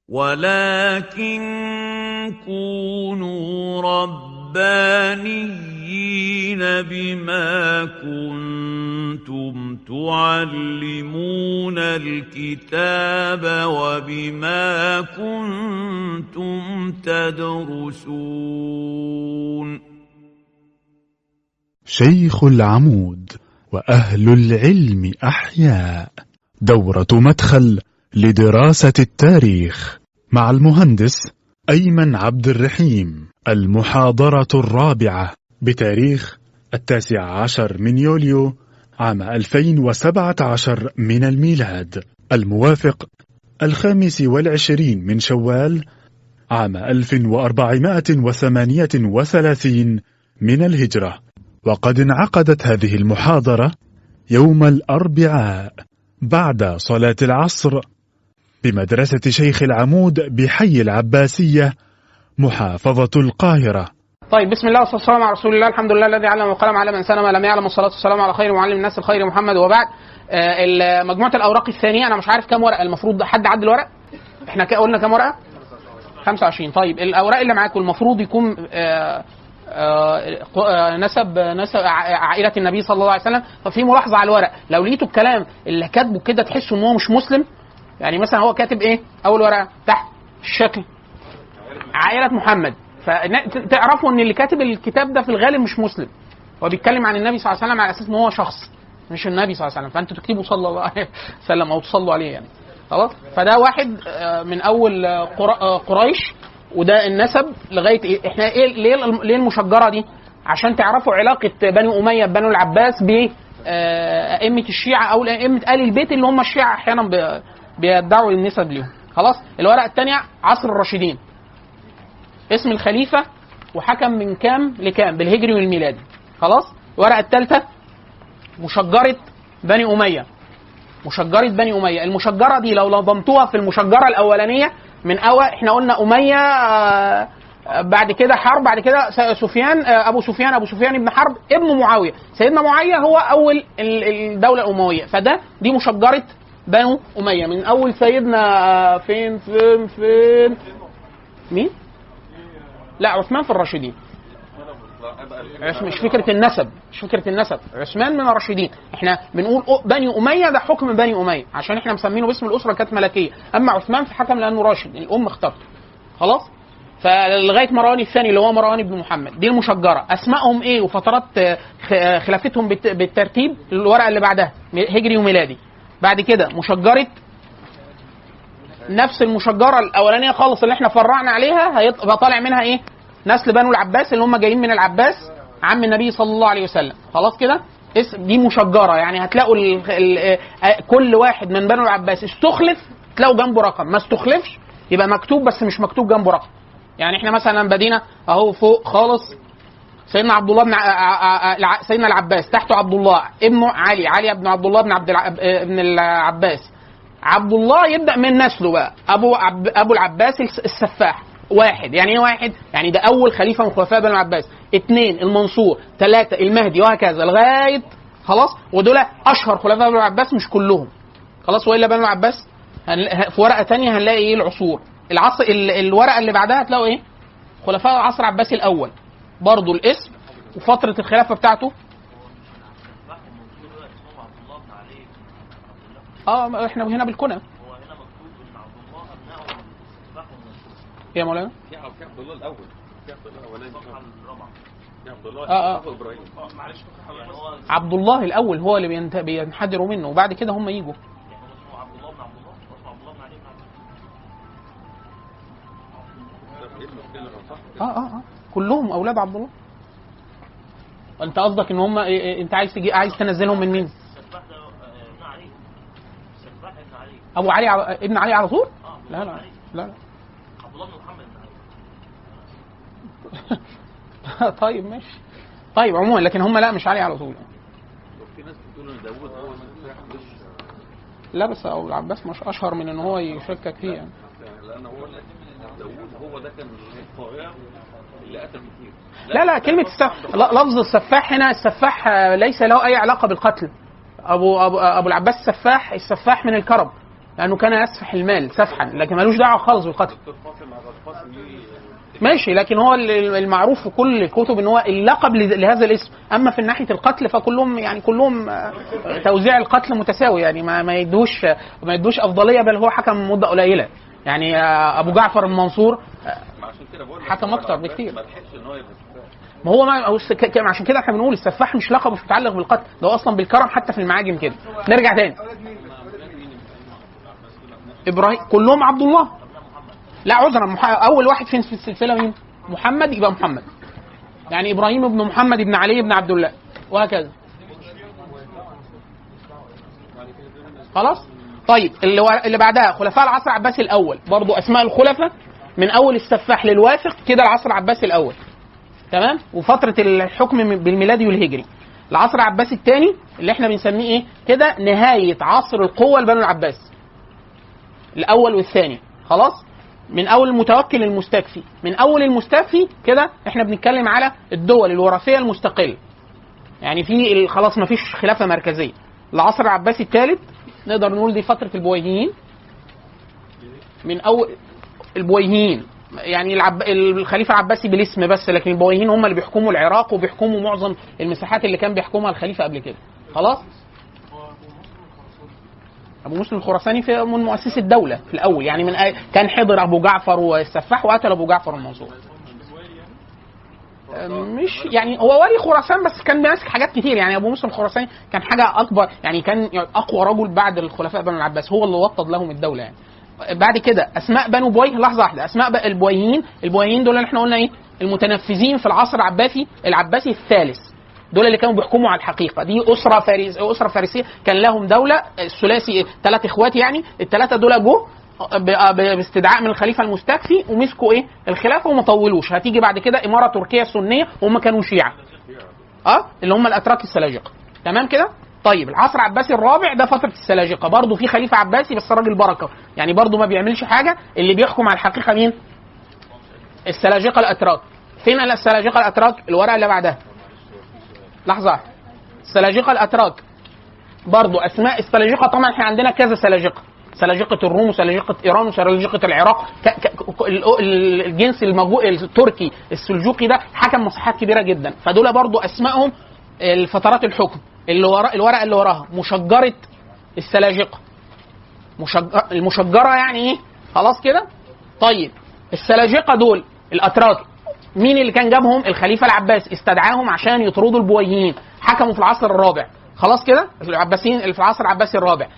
ولكن كونوا ربانيين بما كنتم تعلمون الكتاب وبما كنتم تدرسون شيخ العمود وأهل العلم أحياء دورة مدخل لدراسة التاريخ مع المهندس أيمن عبد الرحيم المحاضرة الرابعة بتاريخ التاسع عشر من يوليو عام 2017 من الميلاد الموافق الخامس والعشرين من شوال عام 1438 من الهجرة وقد انعقدت هذه المحاضرة يوم الأربعاء بعد صلاة العصر بمدرسة شيخ العمود بحي العباسية محافظة القاهرة طيب بسم الله والصلاه والسلام على رسول الله الحمد لله الذي علم القلم على من سلم لم يعلم والصلاه والسلام على خير معلم الناس الخير محمد وبعد آه، ال- مجموعه الاوراق الثانيه انا مش عارف كام ورقه المفروض حد عد الورق احنا ك- قلنا كام ورقه 25 طيب الاوراق اللي معاكم المفروض يكون آه، آه، ق- آه، نسب نسب ع- عائله النبي صلى الله عليه وسلم ففي ملاحظه على الورق لو لقيتوا الكلام اللي كاتبه كده تحسوا ان هو مش مسلم يعني مثلا هو كاتب ايه اول ورقه تحت الشكل عائله محمد فتعرفوا ان اللي كاتب الكتاب ده في الغالب مش مسلم هو بيتكلم عن النبي صلى الله عليه وسلم على اساس ان هو شخص مش النبي صلى الله عليه وسلم فانتوا تكتبوا صلى الله عليه وسلم او تصلوا عليه يعني خلاص فده واحد آه، من اول آه، قرا- آه، قريش وده النسب لغايه إيه؟ احنا ايه ليه ليه المشجره دي عشان تعرفوا علاقه بني اميه ببنو العباس ب آه، ائمه الشيعه او ائمه ال البيت اللي هم الشيعه احيانا بي- بيدعوا النسب ليهم خلاص الورقه الثانيه عصر الراشدين اسم الخليفة وحكم من كام لكام بالهجري والميلادي خلاص الورقة الثالثة مشجرة بني أمية مشجرة بني أمية المشجرة دي لو نظمتوها في المشجرة الأولانية من أول احنا قلنا أمية آه، آه، بعد كده حرب بعد كده س- سفيان آه، أبو سفيان أبو سفيان ابن حرب ابن معاوية سيدنا معاوية هو أول ال- الدولة الأموية فده دي مشجرة بنو أمية من أول سيدنا آه، فين فين فين مين؟ لا عثمان في الراشدين عث- مش فكره النسب مش فكره النسب عثمان من الراشدين احنا بنقول أو- بني اميه ده حكم بني اميه عشان احنا مسمينه باسم الاسره كانت ملكيه اما عثمان فحكم لانه راشد الام اختارته خلاص فلغايه مروان الثاني اللي هو مروان بن محمد دي المشجره اسمائهم ايه وفترات آه، خ- آه، خلافتهم بالت- بالترتيب الورقه اللي بعدها هجري وميلادي بعد كده مشجره نفس المشجره الاولانيه خالص اللي احنا فرعنا عليها هيبقى طالع منها ايه؟ نسل بنو العباس اللي هم جايين من العباس عم النبي صلى الله عليه وسلم خلاص كده؟ اسم دي مشجره يعني هتلاقوا ال ال آه، كل واحد من بنو العباس استخلف تلاقوا جنبه رقم ما استخلفش يبقى مكتوب بس مش مكتوب جنبه رقم يعني احنا مثلا بدينا اهو فوق خالص سيدنا عبد الله بن ع... ع... ع... سيدنا العباس تحته عبد الله ابنه علي علي بن عبد الله بن عبد الع... ابن العباس عبد الله يبدا من نسله بقى ابو عب... ابو العباس الس- السفاح واحد يعني ايه واحد يعني ده اول خليفه من خلفاء بني العباس اثنين المنصور ثلاثه المهدي وهكذا لغايه خلاص ودول اشهر خلفاء بني العباس مش كلهم خلاص والا بني العباس هنلا- في ورقه تانية هنلاقي ايه العصور العصر ال... الورقه اللي بعدها هتلاقوا ايه خلفاء العصر العباسي الاول برضه الاسم وفتره الخلافه بتاعته اه ما احنا هنا بالكنى يا مولانا في عبد في عبد الله الاول في عبد الله الاولاني في عبد الله آه، آه. أخو ابراهيم عبد الله الاول هو اللي بينت- بينحدروا منه وبعد كده هم يجوا ايه المشكله صح اه اه اه كلهم اولاد عبد الله انت قصدك ان هم إيه- إيه، انت عايز تجي عايز تنزلهم من مين؟ ابو علي ع- ابن علي على طول؟ لا لا لا لا طيب ماشي طيب عموما لكن هم لا مش علي على طول وفي ناس بتقول ان داوود هو المسيح مش لا بس ابو العباس مش اشهر من ان هو يشكك فيه يعني يعني لان هو داوود هو ده كان الطاغيه اللي قتل كتير لا لا كلمة السف... لا، لفظ السفاح هنا السفاح آه، ليس له أي علاقة بالقتل أبو أبو, أبو العباس السفاح السفاح من الكرم لانه كان يسفح المال سفحا لكن ملوش دعوه خالص بالقتل دكتور فاطمه غطاس دي ماشي لكن هو ال- المعروف في كل الكتب ان هو اللقب ل- لهذا الاسم اما في ناحيه القتل فكلهم يعني كلهم آه، توزيع القتل متساوي يعني ما ما يدوش ما يدوش افضليه بل هو حكم مده قليله يعني آه، ابو جعفر المنصور آه، عشان كده بقول لك حكم هو أكتر ما- بكتير. ما لحقش ان هو يبقى سفاح. ما هو ما هو الس- ك- ك- عشان كده احنا بنقول السفاح مش لقب مش متعلق بالقتل ده هو اصلا بالكرم حتى في المعاجم كده نرجع تاني ابراهيم كلهم عبد الله لا عذرا مح... اول واحد فين في السلسله مين محمد يبقى محمد يعني ابراهيم بن محمد بن علي بن عبد الله وهكذا خلاص طيب اللي, ور... اللي بعدها خلفاء العصر العباسي الاول برضو اسماء الخلفاء من اول السفاح للواثق كده العصر العباسي الاول تمام وفتره الحكم من- بالميلادي والهجري العصر العباسي الثاني اللي احنا بنسميه ايه كده نهايه عصر القوه لبنو العباس الاول والثاني خلاص من اول المتوكل المستكفي من اول المستكفي كده احنا بنتكلم على الدول الوراثيه المستقله يعني في ال- خلاص ما فيش خلافه مركزيه العصر العباسي الثالث نقدر نقول دي فتره البويهيين من اول البويهيين يعني العب... الخليفه العباسي بالاسم بس لكن البويهيين هم اللي بيحكموا العراق وبيحكموا معظم المساحات اللي كان بيحكمها الخليفه قبل كده خلاص ابو مسلم الخراساني في من مؤسسي الدوله في الاول يعني من أي- كان حضر ابو جعفر والسفاح وقتل ابو جعفر المنصور مش يعني هو والي خراسان بس كان ماسك حاجات كتير يعني ابو مسلم الخراساني كان حاجه اكبر يعني كان اقوى رجل بعد الخلفاء بنو العباس هو اللي وطد لهم الدوله يعني بعد كده اسماء بنو بويه لحظه واحده اسماء بقى البويهيين البويهيين دول اللي احنا قلنا ايه المتنفذين في العصر العباسي العباسي الثالث دول اللي كانوا بيحكموا على الحقيقه دي اسره فارس اسره فارسيه كان لهم دوله الثلاثي ثلاث اخوات يعني الثلاثه دول جو ب- ب- باستدعاء من الخليفه المستكفي ومسكوا ايه الخلافه وما طولوش هتيجي بعد كده اماره تركيه سنيه وهم كانوا شيعه اه اللي هم الاتراك السلاجقه تمام كده طيب العصر العباسي الرابع ده فتره السلاجقه برضه في خليفه عباسي بس راجل بركه يعني برضه ما بيعملش حاجه اللي بيحكم على الحقيقه مين السلاجقه الاتراك فين السلاجقه الاتراك الورقه اللي بعدها لحظه واحدة. السلاجقه الاتراك برضو اسماء السلاجقه طبعا احنا عندنا كذا سلاجقه سلاجقه الروم وسلاجقه ايران وسلاجقه العراق ك... ك... ال- ال- الجنس الموجود التركي السلجوقي ده حكم مساحات كبيره جدا فدول برضو اسمائهم الفترات الحكم اللي ورا الورقه اللي وراها مشجره السلاجقه مشجر... المشجره يعني ايه خلاص كده طيب السلاجقه دول الاتراك مين اللي كان جابهم الخليفه العباسي استدعاهم عشان يطردوا البويهيين حكموا في العصر الرابع خلاص كده العباسيين اللي في العصر العباسي الرابع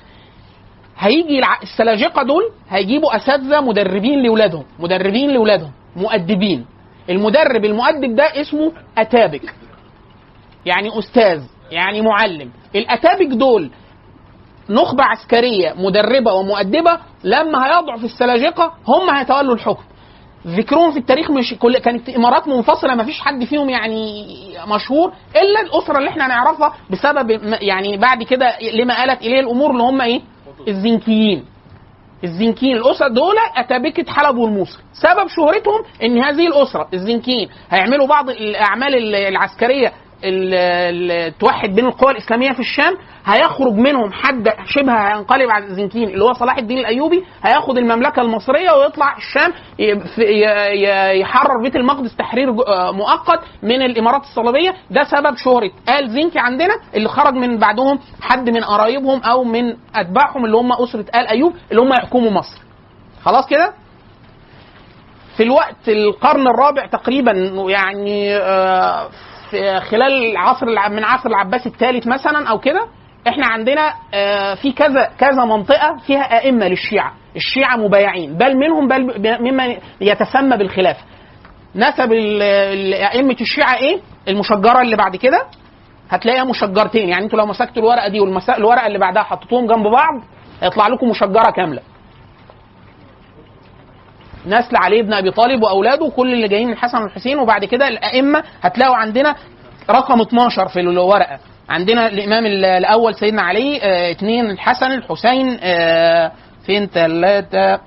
هيجي الع- السلاجقه دول هيجيبوا اساتذه مدربين لاولادهم مدربين لاولادهم مؤدبين المدرب المؤدب ده اسمه اتابك يعني استاذ يعني معلم الاتابك دول نخبه عسكريه مدربه ومؤدبه لما هيضعف السلاجقه هم هيتولوا الحكم ذكرهم في التاريخ مش كل كانت امارات منفصله ما فيش حد فيهم يعني مشهور الا الاسره اللي احنا نعرفها بسبب م- يعني بعد كده لما آلت اليه الامور اللي هم ايه؟ الزنكيين الزنكيين الاسره دول اتابكه حلب والموصل سبب شهرتهم ان هذه الاسره الزنكيين هيعملوا بعض الاعمال ال- العسكريه اللي توحد بين القوى الاسلاميه في الشام هيخرج منهم حد شبه هينقلب على الزنكيين اللي هو صلاح الدين الايوبي هياخد المملكه المصريه ويطلع الشام ي- في- ي- ي- يحرر بيت المقدس تحرير جو- آه، مؤقت من الامارات الصليبيه ده سبب شهره ال زنكي عندنا اللي خرج من بعدهم حد من قرايبهم او من اتباعهم اللي هم اسره ال ايوب اللي هم يحكموا مصر خلاص كده في الوقت القرن الرابع تقريبا يعني آه، في خلال عصر الع- من عصر العباس الثالث مثلا او كده احنا عندنا آه، في كذا كذا منطقه فيها ائمه للشيعه الشيعه مبايعين بل منهم بل ب- ممن يتسمى بالخلافه نسب ال- ال- ائمه الشيعه ايه المشجره اللي بعد كده هتلاقيها مشجرتين يعني انتوا لو مسكتوا الورقه دي والورقه اللي بعدها حطيتوهم جنب بعض هيطلع لكم مشجره كامله نسل علي بن ابي طالب واولاده وكل اللي جايين من الحسن والحسين وبعد كده الائمه هتلاقوا عندنا رقم 12 في الورقه عندنا الامام ال- الاول سيدنا علي آه، اثنين الحسن الحسين آه، فين ثلاثه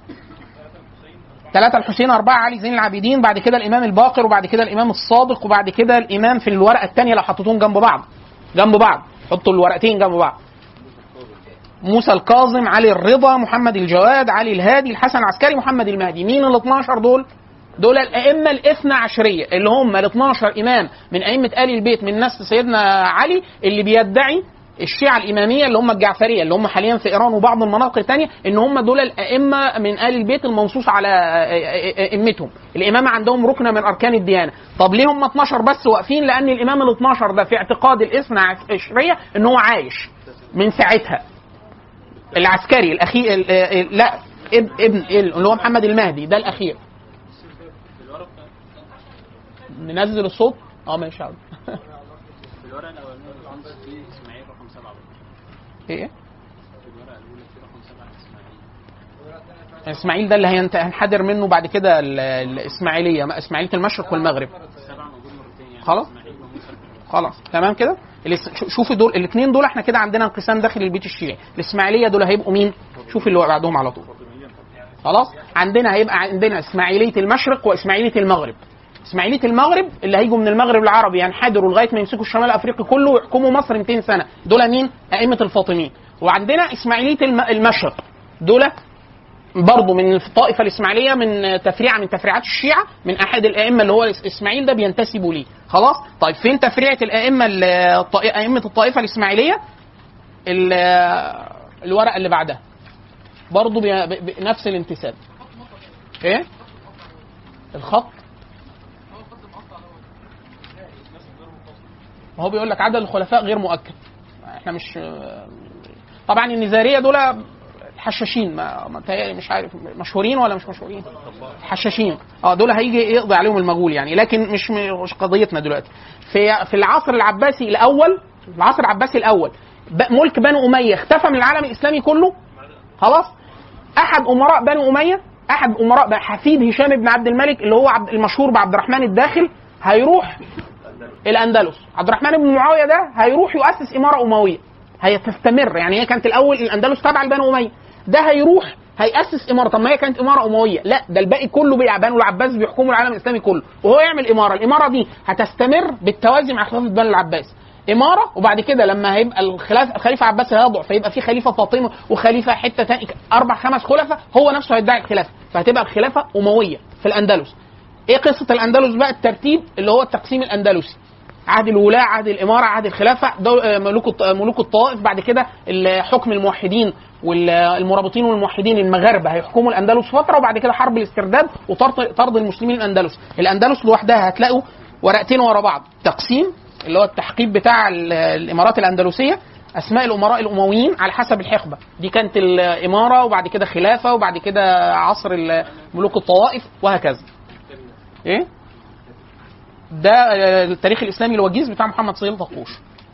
ثلاثة الحسين أربعة علي زين العابدين بعد كده الإمام الباقر وبعد كده الإمام الصادق وبعد كده الإمام في الورقة الثانية لو حطيتهم جنب بعض جنب بعض حطوا الورقتين جنب بعض موسى الكاظم علي الرضا محمد الجواد علي الهادي الحسن العسكري محمد المهدي مين ال 12 دول دول الائمه الاثنى عشريه اللي هم ال 12 امام من ائمه ال البيت من نسل سيدنا علي اللي بيدعي الشيعة الإمامية اللي هم الجعفرية اللي هم حاليا في إيران وبعض المناطق الثانية إن هم دول الأئمة من آل البيت المنصوص على أئمتهم الإمامة عندهم ركن من أركان الديانة طب ليه هم 12 بس واقفين لأن الإمام ال 12 ده في اعتقاد الاثنى عشرية إن هو عايش من ساعتها العسكري الأخير ال- ال- لا ابن ابن اللي هو محمد المهدي ده الأخير ننزل الصوت اه ماشي حاضر في الورقه الاولانيه الخمس في اسماعيل رقم سبعه برضه ايه في الورقه الاولى في رقم سبعه اسماعيل اسماعيل ده اللي هينت- هنحدر منه بعد كده ال- الاسماعيليه ما- اسماعيليه المشرق والمغرب السبعه موجود مرتين يعني خلاص. اسماعيل وموسى الكريم. خلاص تمام كده الاس- شو- شوفوا دول الاثنين دول احنا كده عندنا انقسام داخل البيت الشيعي الاسماعيليه دول هيبقوا مين شوف اللي بعدهم على طول خلاص عندنا هيبقى عندنا اسماعيليه المشرق واسماعيليه المغرب اسماعيليه المغرب اللي هيجوا من المغرب العربي ينحدروا لغايه ما يمسكوا الشمال الافريقي كله ويحكموا مصر 200 سنه دول مين ائمه الفاطميين وعندنا اسماعيليه الم- المشرق دول برضه من الطائفه الاسماعيليه من تفريعه من تفريعات الشيعه من احد الائمه اللي هو اسماعيل ده بينتسبوا ليه خلاص طيب فين تفريعه الائمه ال- الط- ائمه الطائفه الاسماعيليه ال- الورقه اللي بعدها برضه بي- ب- بنفس الانتساب ايه الخط ما هو بيقول لك عدد الخلفاء غير مؤكد احنا مش طبعا النزاريه دول حشاشين ما ما متهيألي مش عارف مشهورين ولا مش مشهورين حشاشين اه دول هيجي يقضي عليهم المغول يعني لكن مش مش قضيتنا دلوقتي في في العصر العباسي الاول العصر العباسي الاول ب- ملك بنو اميه اختفى من العالم الاسلامي كله خلاص احد امراء بني اميه احد امراء بقى حفيد هشام بن عبد الملك اللي هو عبد المشهور بعبد الرحمن الداخل هيروح الاندلس عبد الرحمن بن معاويه ده هيروح يؤسس اماره امويه هي تستمر يعني هي كانت الاول الاندلس تابعه لبنو اميه ده هيروح هيأسس إمارة طب ما هي كانت إمارة أموية لا ده الباقي كله بقى بنو العباس بيحكموا العالم الإسلامي كله وهو يعمل إمارة الإمارة دي هتستمر بالتوازي مع خلافة بنو العباس إمارة وبعد كده لما هيبقى الخلاف الخليفة عباس هيضعف فيبقى في خليفة فاطمة وخليفة حتة تاني أربع خمس خلفاء هو نفسه هيدعي الخلافة فهتبقى الخلافة أموية في الأندلس إيه قصة الأندلس بقى الترتيب اللي هو التقسيم الأندلسي عهد الولاة عهد الإمارة عهد الخلافة دول آه، ملوك الط- ملوك الطائف بعد كده ال- حكم الموحدين والمرابطين والموحدين المغاربة هيحكموا الأندلس فترة وبعد كده حرب الاسترداد وطرد طرد المسلمين الأندلس الأندلس لوحدها هتلاقوا ورقتين ورا بعض تقسيم اللي هو التحقيق بتاع ال- الإمارات الأندلسية أسماء الأمراء الأمويين على حسب الحقبة دي كانت الإمارة وبعد كده خلافة وبعد كده عصر ال- ملوك الطوائف وهكذا إيه؟ ده آه، التاريخ الاسلامي الوجيز بتاع محمد صهيل طقوش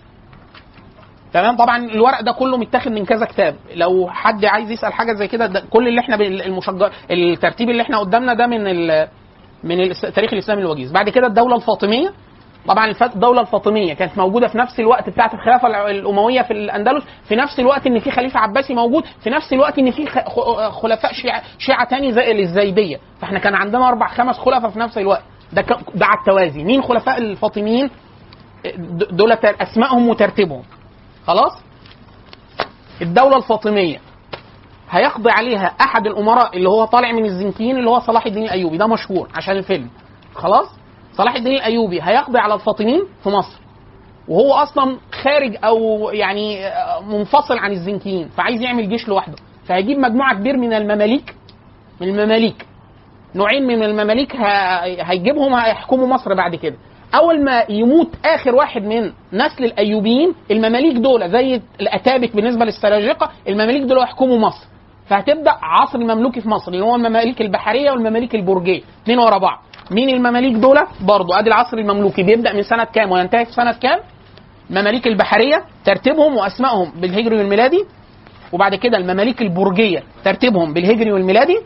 تمام طبعا الورق ده كله متاخد من كذا كتاب لو حد عايز يسال حاجه زي كده ده كل اللي احنا بال- المشجر الترتيب اللي احنا قدامنا ده من ال من الس- التاريخ الاسلامي الوجيز بعد كده الدوله الفاطميه طبعا الف- الدوله الفاطميه كانت موجوده في نفس الوقت بتاعه الخلافه الع- الامويه في الاندلس في نفس الوقت ان في خليفه عباسي موجود في نفس الوقت ان في خ- خ- خلفاء شيعه شيعه تاني زي الزيديه فاحنا كان عندنا اربع خمس خلفاء في نفس الوقت ده ك- ده على التوازي مين خلفاء الفاطميين د- دول تر- اسمائهم وترتيبهم خلاص الدوله الفاطميه هيقضي عليها احد الامراء اللي هو طالع من الزنكيين اللي هو صلاح الدين الايوبي ده مشهور عشان الفيلم خلاص صلاح الدين الايوبي هيقضي على الفاطميين في مصر وهو اصلا خارج او يعني آه، منفصل عن الزنكيين فعايز يعمل جيش لوحده فهيجيب مجموعه كبير من المماليك من المماليك نوعين من المماليك ه- هيجيبهم هيحكموا مصر بعد كده اول ما يموت اخر واحد من نسل الايوبيين المماليك دول زي الاتابك بالنسبه للسلاجقه المماليك دول يحكموا مصر فهتبدا عصر المملوكي في مصر اللي هو المماليك البحريه والمماليك البرجيه اثنين ورا بعض مين المماليك دول برضه ادي العصر المملوكي بيبدا من سنه كام وينتهي في سنه كام المماليك البحريه ترتيبهم واسمائهم بالهجري والميلادي وبعد كده المماليك البرجيه ترتيبهم بالهجري والميلادي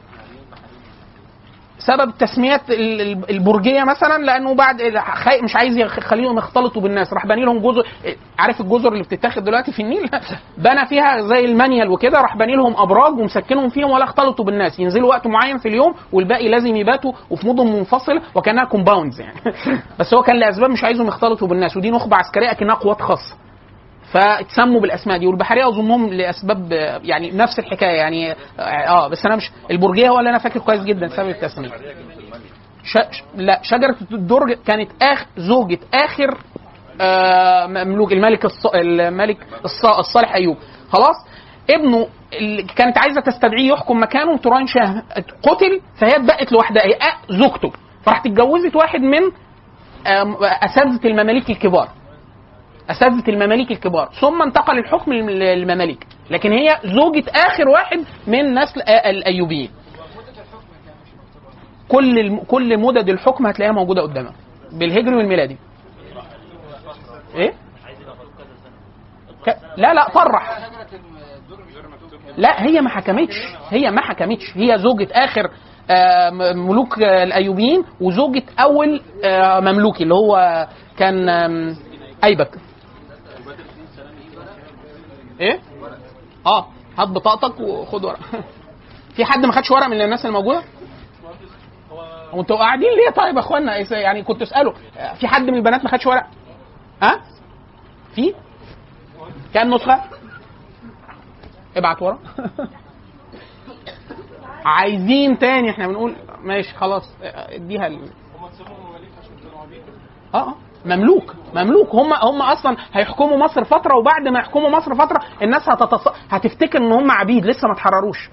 سبب تسميات ال- ال- البرجيه مثلا لانه بعد خي- مش عايز يخليهم يختلطوا بالناس راح باني لهم جزر عارف الجزر اللي بتتاخد دلوقتي في النيل بنى فيها زي المانيال وكده راح باني لهم ابراج ومسكنهم فيهم ولا اختلطوا بالناس ينزلوا وقت معين في اليوم والباقي لازم يباتوا وفي مدن منفصله وكانها كومباوندز يعني بس هو كان لاسباب مش عايزهم يختلطوا بالناس ودي نخبه عسكريه اكنها قوات خاصه فتسموا بالاسماء دي والبحريه اظنهم لاسباب آه، يعني نفس الحكايه يعني اه بس انا مش البرجيه هو اللي انا فاكر كويس جدا سبب التسميه ش... ش- لا شجره الدرج كانت اخر زوجة اخر آه مملوك الملك الص... الملك الص... الصالح ايوب خلاص ابنه اللي كانت عايزه تستدعيه يحكم مكانه توران شاه قتل فهي اتبقت لوحدها هي آه زوجته فراحت اتجوزت واحد من آم، اساتذه المماليك الكبار اساتذه المماليك الكبار ثم انتقل الحكم للم- للمماليك لكن هي زوجة اخر واحد من نسل آ- الايوبيين كل الم... كل مدد الحكم هتلاقيها موجوده قدامك بالهجري والميلادي ايه ك... لا لا طرح لا هي ما حكمتش هي ما حكمتش هي زوجة اخر آه، م- ملوك آه، الايوبيين وزوجة اول آه، مملوكي اللي هو كان آم، ايبك ايه اه هات بطاقتك وخد ورق في حد ما خدش ورق من الناس الموجوده هو انتوا قاعدين ليه طيب يا اخوانا إيه- يعني كنت اساله آه، في حد من البنات ما خدش ورق ها في كام نسخه ابعت ورا عايزين تاني احنا بنقول ماشي خلاص اه، اديها ال... اه اه مملوك مملوك هم هم اصلا هيحكموا مصر فتره وبعد ما يحكموا مصر فتره الناس هتتص... هتفتكر ان هم عبيد لسه ما اتحرروش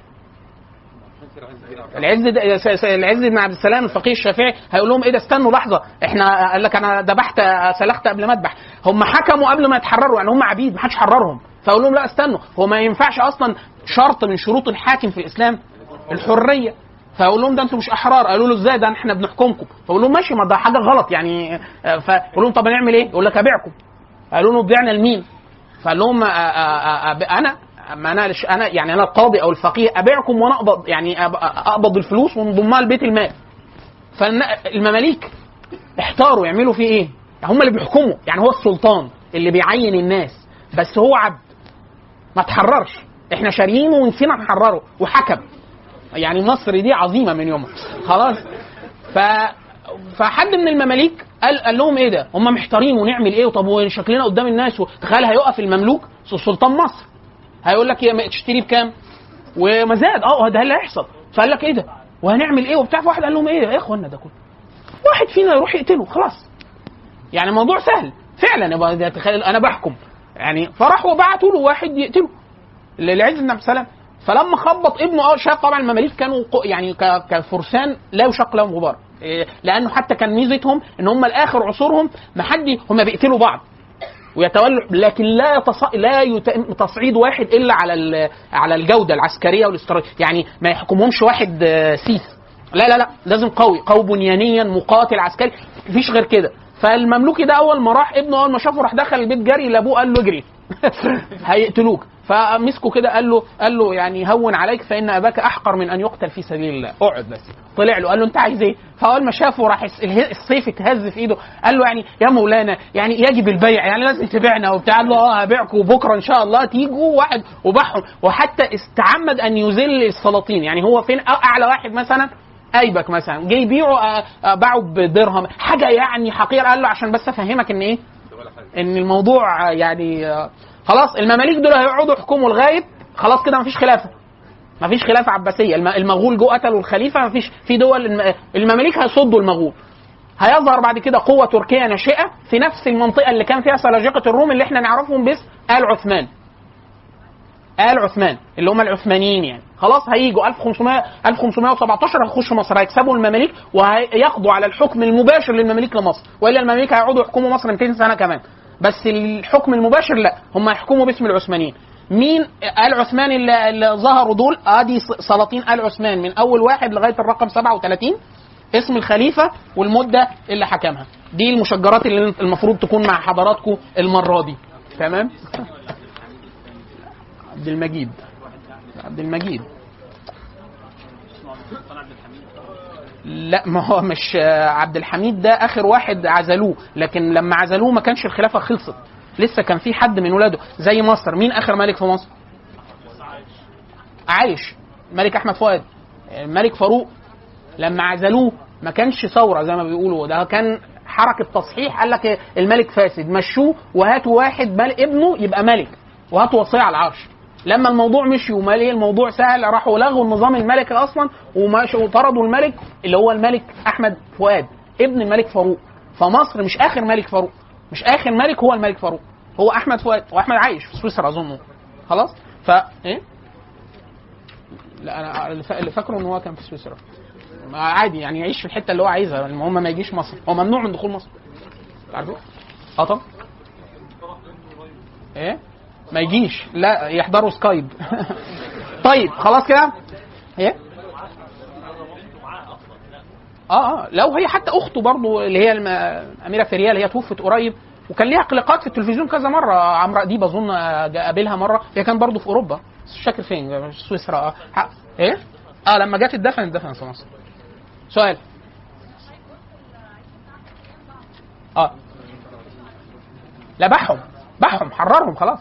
العز ده س- س- العز بن عبد السلام الفقيه الشافعي هيقول لهم ايه ده استنوا لحظه احنا قال لك انا ذبحت سلخت قبل ما اذبح هم حكموا قبل ما يتحرروا يعني هم عبيد ما حدش حررهم فاقول لهم لا استنوا هو ما ينفعش اصلا شرط من شروط الحاكم في الاسلام الحريه فاقول لهم ده انتوا مش احرار قالوا له ازاي ده احنا بنحكمكم فاقول لهم ماشي ما ده حاجه غلط يعني آه، فاقول لهم طب نعمل ايه يقول لك ابيعكم قالوا له بعنا لمين فقال لهم آه، آه، آه، انا ما انا انا يعني انا القاضي او الفقيه ابيعكم وانا اقبض يعني أب- اقبض الفلوس ونضمها لبيت المال فالمماليك احتاروا يعملوا فيه ايه؟ هم اللي بيحكموا يعني هو السلطان اللي بيعين الناس بس هو عبد ما تحررش احنا شاريينه ونسينا نحرره وحكم يعني مصر دي عظيمه من يومها خلاص ف فحد من المماليك قال قال لهم ايه ده؟ هم محتارين ونعمل ايه؟ طب وشكلنا قدام الناس تخيل هيقف المملوك سلطان مصر هيقول لك يا تشتري بكام؟ وما زاد اه ده اللي هيحصل فقال لك ايه ده؟ وهنعمل ايه وبتاع فواحد قال لهم ايه ده؟ ايه يا اخوانا ده كله؟ واحد فينا يروح يقتله خلاص يعني الموضوع سهل فعلا يبقى ده تخيل انا بحكم يعني فراحوا بعتوا له واحد يقتله للعز بن عبد السلام فلما خبط ابنه اه شاف طبعا المماليك كانوا قو- يعني ك- كفرسان لا يشق لهم غبار إيه، لانه حتى كان ميزتهم ان هم لاخر عصورهم ما حد هم بيقتلوا بعض ويتولوا لكن لا يتص... لا يتم تصعيد واحد الا على ال... على الجوده العسكريه والاستراتيجيه يعني ما يحكمهمش واحد آه، سيس لا لا لا لازم قوي قوي بنيانيا مقاتل عسكري مفيش غير كده فالمملوكي ده اول ما راح ابنه اول ما شافه راح دخل البيت جري لابوه قال له اجري هيقتلوك فمسكه كده قال له قال له يعني هون عليك فان اباك احقر من ان يقتل في سبيل الله اقعد بس طلع له قال له انت عايز ايه فاول ما شافه راح الس- اله- السيف اتهز في ايده قال له يعني يا مولانا يعني يجب البيع يعني لازم تبيعنا وبتاع قال له اه هبيعكم بكره ان شاء الله تيجوا واحد وباعهم وحتى استعمد ان يذل السلاطين يعني هو فين أ- اعلى واحد مثلا ايبك مثلا جه يبيعه آه، آه، باعه بدرهم حاجه يعني حقيره قال له عشان بس افهمك ان ايه ان الموضوع آه، يعني آه، خلاص المماليك دول هيقعدوا يحكموا لغايه خلاص كده مفيش خلافه مفيش خلافه عباسيه الم- المغول جو قتلوا الخليفه مفيش في دول الم- المماليك هيصدوا المغول هيظهر بعد كده قوه تركيه ناشئه في نفس المنطقه اللي كان فيها سلاجقه الروم اللي احنا نعرفهم باسم ال عثمان آل عثمان اللي هم العثمانيين يعني خلاص هيجوا 1500 1517 هيخشوا مصر هيكسبوا المماليك وهيقضوا على الحكم المباشر للمماليك لمصر والا المماليك هيقعدوا يحكموا مصر 200 سنه كمان بس الحكم المباشر لا هم هيحكموا باسم العثمانيين مين ال عثمان اللي, اللي ظهروا دول ادي سلاطين ال عثمان من اول واحد لغايه الرقم 37 اسم الخليفه والمده اللي حكمها دي المشجرات اللي المفروض تكون مع حضراتكم المره دي تمام عبد المجيد عبد المجيد سلطان عبد الحميد لا ما هو مش آه، عبد الحميد ده اخر واحد عزلوه لكن لما عزلوه ما كانش الخلافه خلصت لسه كان في حد من ولاده زي مصر مين اخر ملك في مصر عايش ملك احمد فؤاد الملك فاروق لما عزلوه ما كانش ثوره زي ما بيقولوا ده كان حركه تصحيح قال لك الملك فاسد مشوه وهاتوا واحد مل... ابنه يبقى ملك وهاتوا وصيه على العرش لما الموضوع مشي ومال ايه الموضوع سهل راحوا لغوا النظام الملكي اصلا وماشوا وطردوا الملك اللي هو الملك احمد فؤاد ابن الملك فاروق فمصر مش اخر ملك فاروق مش اخر ملك هو الملك فاروق هو احمد فؤاد واحمد عايش في سويسرا اظن خلاص ف ايه لا انا اللي فا- اللي فاكره ان هو كان في سويسرا ما عادي يعني يعيش في الحته اللي هو عايزها المهم ما يجيش مصر هو ممنوع من دخول مصر عارفه اه طبعا ايه ما يجيش لا يحضروا سكايب طيب خلاص كده ايه اه اه لو هي حتى اخته برضو اللي هي الم- اميره فريال هي توفت قريب وكان ليها قلقات في التلفزيون كذا مره عمرو اديب اظن جا- قابلها مره هي كان برضو في اوروبا بس مش فاكر فين سويسرا اه ح- ايه اه لما جت اتدفن اتدفن في مصر سؤال اه لا بحهم بحهم حررهم خلاص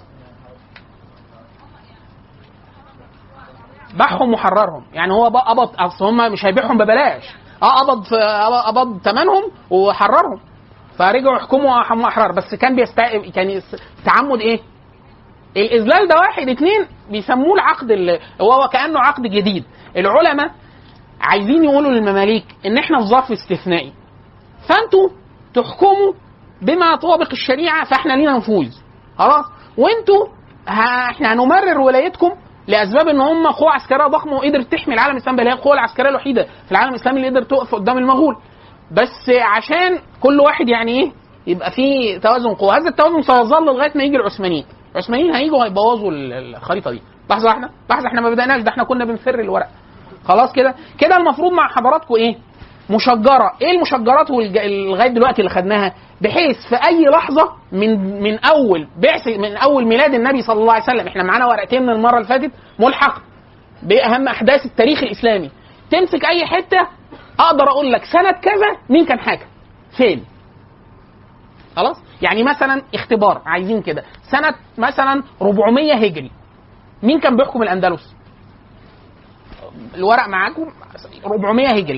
بحهم وحررهم يعني هو بقى قبض اصل هم مش هيبيعهم ببلاش اه قبض في قبض ثمنهم وحررهم فرجعوا يحكموا هم احرار بس كان بيست كان يس- تعمد ايه؟ الاذلال ده واحد اتنين بيسموه العقد ال- هو كانه عقد جديد العلماء عايزين يقولوا للمماليك ان احنا في ظرف استثنائي فانتوا تحكموا بما يطابق الشريعه فاحنا لينا نفوذ خلاص وانتوا ها احنا هنمرر ولايتكم لاسباب ان هم قوه عسكريه ضخمه وقدرت تحمي العالم الاسلامي بل هي القوه العسكريه الوحيده في العالم الاسلامي اللي قدرت تقف قدام المغول بس عشان كل واحد يعني ايه يبقى في توازن قوى هذا التوازن سيظل لغايه ما يجي العثمانيين العثمانيين هيجوا هيبوظوا ال- الخريطه دي لحظه واحده لحظه احنا ما بدأناش ده احنا كنا بنفر الورق خلاص كده كده المفروض مع حضراتكم ايه مشجره ايه المشجرات والج- لغايه دلوقتي اللي خدناها بحيث في اي لحظه من من اول بعث من اول ميلاد النبي صلى الله عليه وسلم احنا معانا ورقتين من المره اللي فاتت ملحق باهم احداث التاريخ الاسلامي تمسك اي حته اقدر اقول لك سنه كذا مين كان حاكم فين خلاص يعني مثلا اختبار عايزين كده سنه مثلا 400 هجري مين كان بيحكم الاندلس الورق معاكم 400 هجري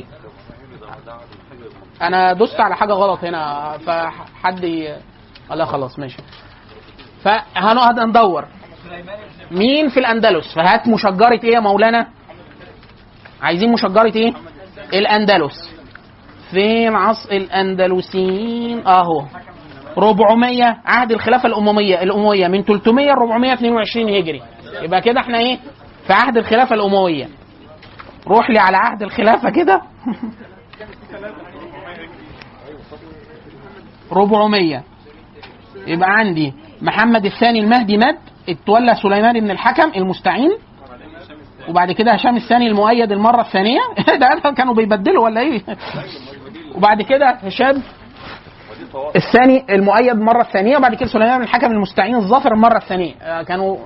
انا دوست على حاجه غلط هنا فحد ي... لا خلاص ماشي فهنقعد ندور مين في الاندلس فهات مشجره ايه يا مولانا عايزين مشجره ايه الاندلس فين عصر الاندلسيين اهو 400 عهد الخلافه الامويه الامويه من 300 ل 422 هجري يبقى كده احنا ايه في عهد الخلافه الامويه روح لي على عهد الخلافه كده 400 يبقى عندي محمد الثاني المهدي مات اتولى سليمان بن الحكم المستعين وبعد كده هشام الثاني المؤيد المره الثانيه ده ده كانوا بيبدلوا ولا ايه وبعد كده هشام الثاني المؤيد المره الثانيه وبعد كده سليمان بن الحكم المستعين الظافر المره الثانيه آه، كانوا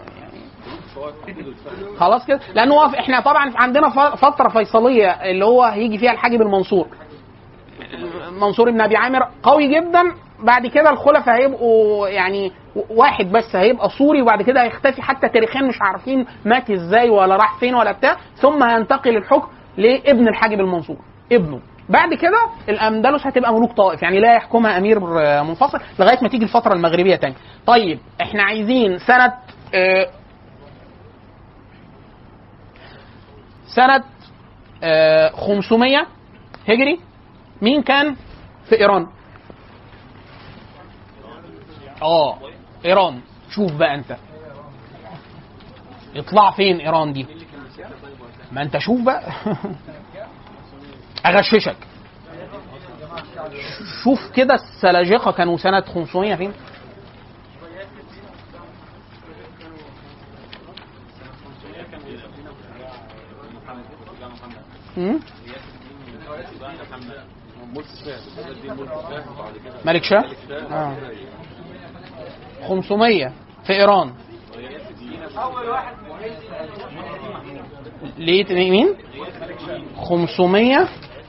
خلاص كده لان هو احنا طبعا عندنا ف- فتره فيصليه اللي هو هيجي فيها الحاجب المنصور منصور بن ابي عامر قوي جدا بعد كده الخلفاء هيبقوا يعني واحد بس هيبقى سوري وبعد كده هيختفي حتى تاريخيا مش عارفين مات ازاي ولا راح فين ولا بتاع ثم هينتقل الحكم لابن الحاجب المنصور ابنه بعد كده الاندلس هتبقى ملوك طائف يعني لا يحكمها امير آه، منفصل لغايه ما تيجي الفتره المغربيه تاني طيب احنا عايزين سنه آه، سنه آه، 500 هجري مين كان في ايران اه ايران شوف بقى انت يطلع فين ايران دي ما انت شوف بقى اغششك شوف كده السلاجقه كانوا سنه 500 فين مم؟ ملك شاه آه. 500 في ايران ليه مين 500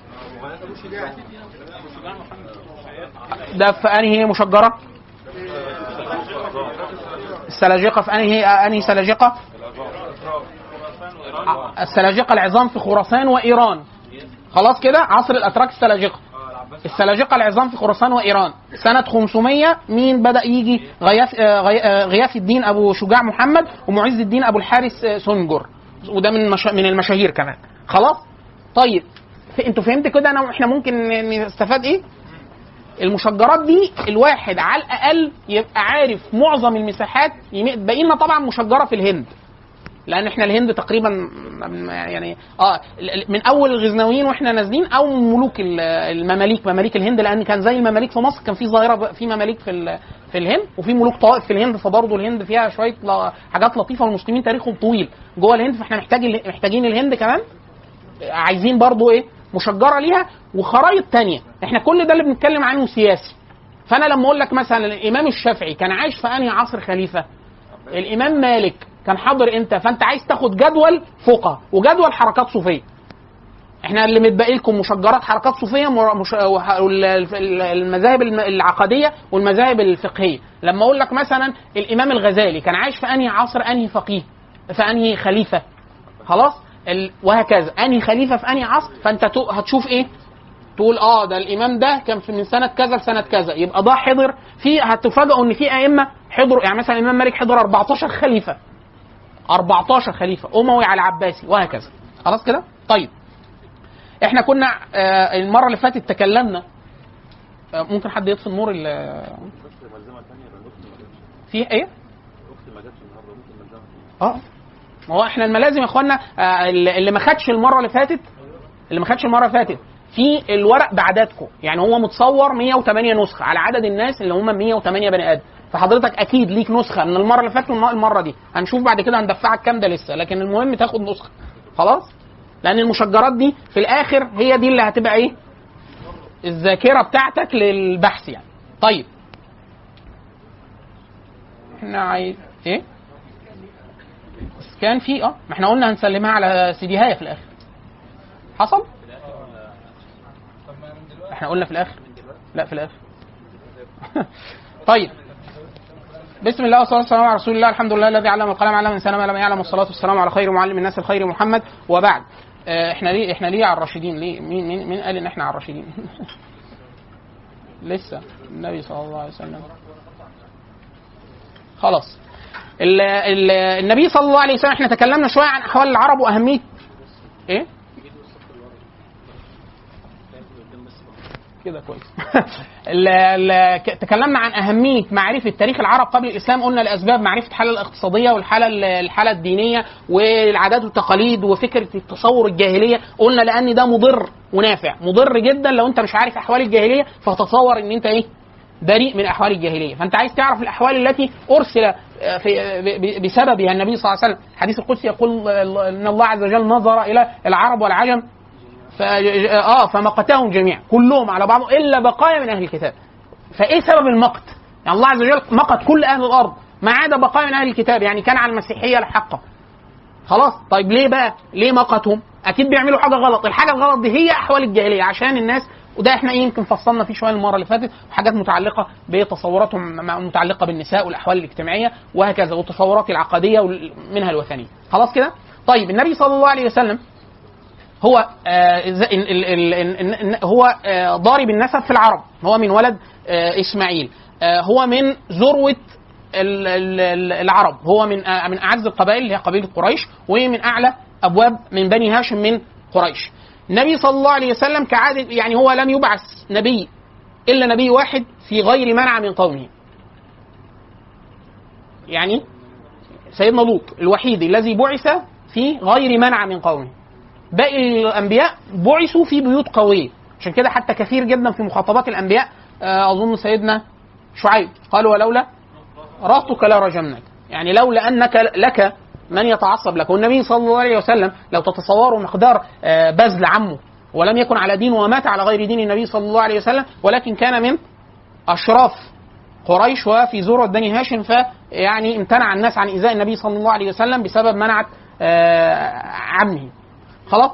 ده في انهي مشجره السلاجقه في انهي انهي سلاجقه السلاجقه العظام في خراسان وايران خلاص كده عصر الاتراك السلاجقه السلاجقه العظام في خراسان وايران سنه 500 مين بدا يجي غياث آه، غي- آه، غياث الدين ابو شجاع محمد ومعز الدين ابو الحارث آه، سنجر وده من مشا... من المشاهير كمان خلاص طيب في... انتوا فهمت كده انا احنا ممكن ن- نستفاد ايه المشجرات دي الواحد على الاقل يبقى عارف معظم المساحات يم- باقي لنا طبعا مشجره في الهند لان احنا الهند تقريبا م- يعني اه ال- ال- من اول الغزنويين واحنا نازلين او ملوك ال- المماليك مماليك الهند لان كان زي المماليك في مصر كان في ظاهره ب- في مماليك في ال- في الهند وفي ملوك طوائف في الهند فبرضه الهند فيها شويه ل- حاجات لطيفه والمسلمين تاريخهم طويل جوه الهند فاحنا محتاج ال- محتاجين الهند كمان عايزين برضو ايه مشجره ليها وخرايط تانية احنا كل ده اللي بنتكلم عنه سياسي فانا لما اقول لك مثلا الامام الشافعي كان عايش في انهي عصر خليفه الامام مالك كان حاضر امتى فانت عايز تاخد جدول فقه وجدول حركات صوفيه احنا اللي متبقي لكم مشجرات حركات صوفيه مر- مش... وح- وال- ال- المذاهب الم- العقديه والمذاهب الفقهيه لما اقول لك مثلا الامام الغزالي كان عايش في انهي عصر انهي فقيه في انهي خليفه خلاص ال... وهكذا انهي خليفه في انهي عصر فانت تو... هتشوف ايه تقول اه ده الامام ده كان في من سنه كذا لسنه كذا يبقى ده حضر في هتفاجئوا ان في ائمه حضروا يعني مثلا الامام مالك حضر 14 خليفه 14 خليفه اموي على عباسي وهكذا خلاص كده طيب احنا كنا آه المره اللي فاتت تكلمنا آه ممكن حد يطفي النور ال- في ايه اه ما هو احنا الملازم يا اخوانا آه اللي اللي ما خدش المره اللي فاتت اللي ما خدش المره اللي فاتت في الورق بعددكم يعني هو متصور 108 نسخه على عدد الناس اللي هم 108 بني ادم فحضرتك اكيد ليك نسخه من المره اللي فاتت والمره دي هنشوف بعد كده هندفعك كام ده لسه لكن المهم تاخد نسخه خلاص لان المشجرات دي في الاخر هي دي اللي هتبقى ايه الذاكره بتاعتك للبحث يعني طيب احنا عايز ايه كان في اه ما احنا قلنا هنسلمها على سي دي هايه في الاخر حصل احنا قلنا في الاخر لا في الاخر طيب بسم الله والصلاه والسلام على رسول الله الحمد لله الذي علم القلم علم الانسان ما لم يعلم والصلاه والسلام على خير معلم الناس الخير محمد وبعد اه احنا ليه احنا ليه على الراشدين ليه مين مين مين قال ان احنا على الراشدين لسه النبي صلى الله عليه وسلم خلاص ال ال النبي صلى الله عليه وسلم احنا تكلمنا شويه عن احوال العرب واهميه ايه كده كويس ال- ال- ك- تكلمنا عن اهميه معرفه تاريخ العرب قبل الاسلام قلنا لاسباب معرفه الحاله الاقتصاديه والحاله ال- الحاله الدينيه والعادات والتقاليد وفكره التصور الجاهليه قلنا لان ده مضر ونافع مضر جدا لو انت مش عارف احوال الجاهليه فتتصور ان انت ايه بريء من احوال الجاهليه فانت عايز تعرف الاحوال التي ارسل آه، في آه، ب- ب- بسببها النبي صلى الله عليه وسلم الحديث القدسي يقول آه، ان الله عز وجل نظر الى العرب والعجم ف... اه فمقتهم جميعا كلهم على بعضهم الا بقايا من اهل الكتاب فايه سبب المقت؟ يعني الله عز وجل مقت كل اهل الارض ما عدا بقايا من اهل الكتاب يعني كان على المسيحيه الحقه خلاص طيب ليه بقى؟ ليه مقتهم؟ اكيد بيعملوا حاجه غلط، الحاجه الغلط دي هي احوال الجاهليه عشان الناس وده احنا ايه يمكن فصلنا فيه شويه المره اللي فاتت حاجات متعلقه بتصوراتهم مع- متعلقه بالنساء والاحوال الاجتماعيه وهكذا والتصورات العقديه وال- منها الوثنيه خلاص كده؟ طيب النبي صلى الله عليه وسلم هو آه ز- ال- ال- ال- ال- ال- هو آه ضارب النسب في العرب هو من ولد آه اسماعيل آه هو من ذروه ال- ال- ال- العرب هو من آه من اعز القبائل اللي هي قبيله قريش ومن اعلى ابواب من بني هاشم من قريش النبي صلى الله عليه وسلم كعادة يعني هو لم يبعث نبي الا نبي واحد في غير منع من قومه يعني سيدنا لوط الوحيد الذي بعث في غير منع من قومه باقي الانبياء بعثوا في بيوت قويه عشان كده حتى كثير جدا في مخاطبات الانبياء آه، اظن سيدنا شعيب قال ولولا رهطك لرجمناك يعني لولا انك لك من يتعصب لك والنبي صلى الله عليه وسلم لو تتصوروا مقدار آه، بذل عمه ولم يكن على دين ومات على غير دين النبي صلى الله عليه وسلم ولكن كان من اشراف قريش وفي ذروه بني هاشم فيعني امتنع الناس عن ايذاء النبي صلى الله عليه وسلم بسبب منعه آه، عمه خلاص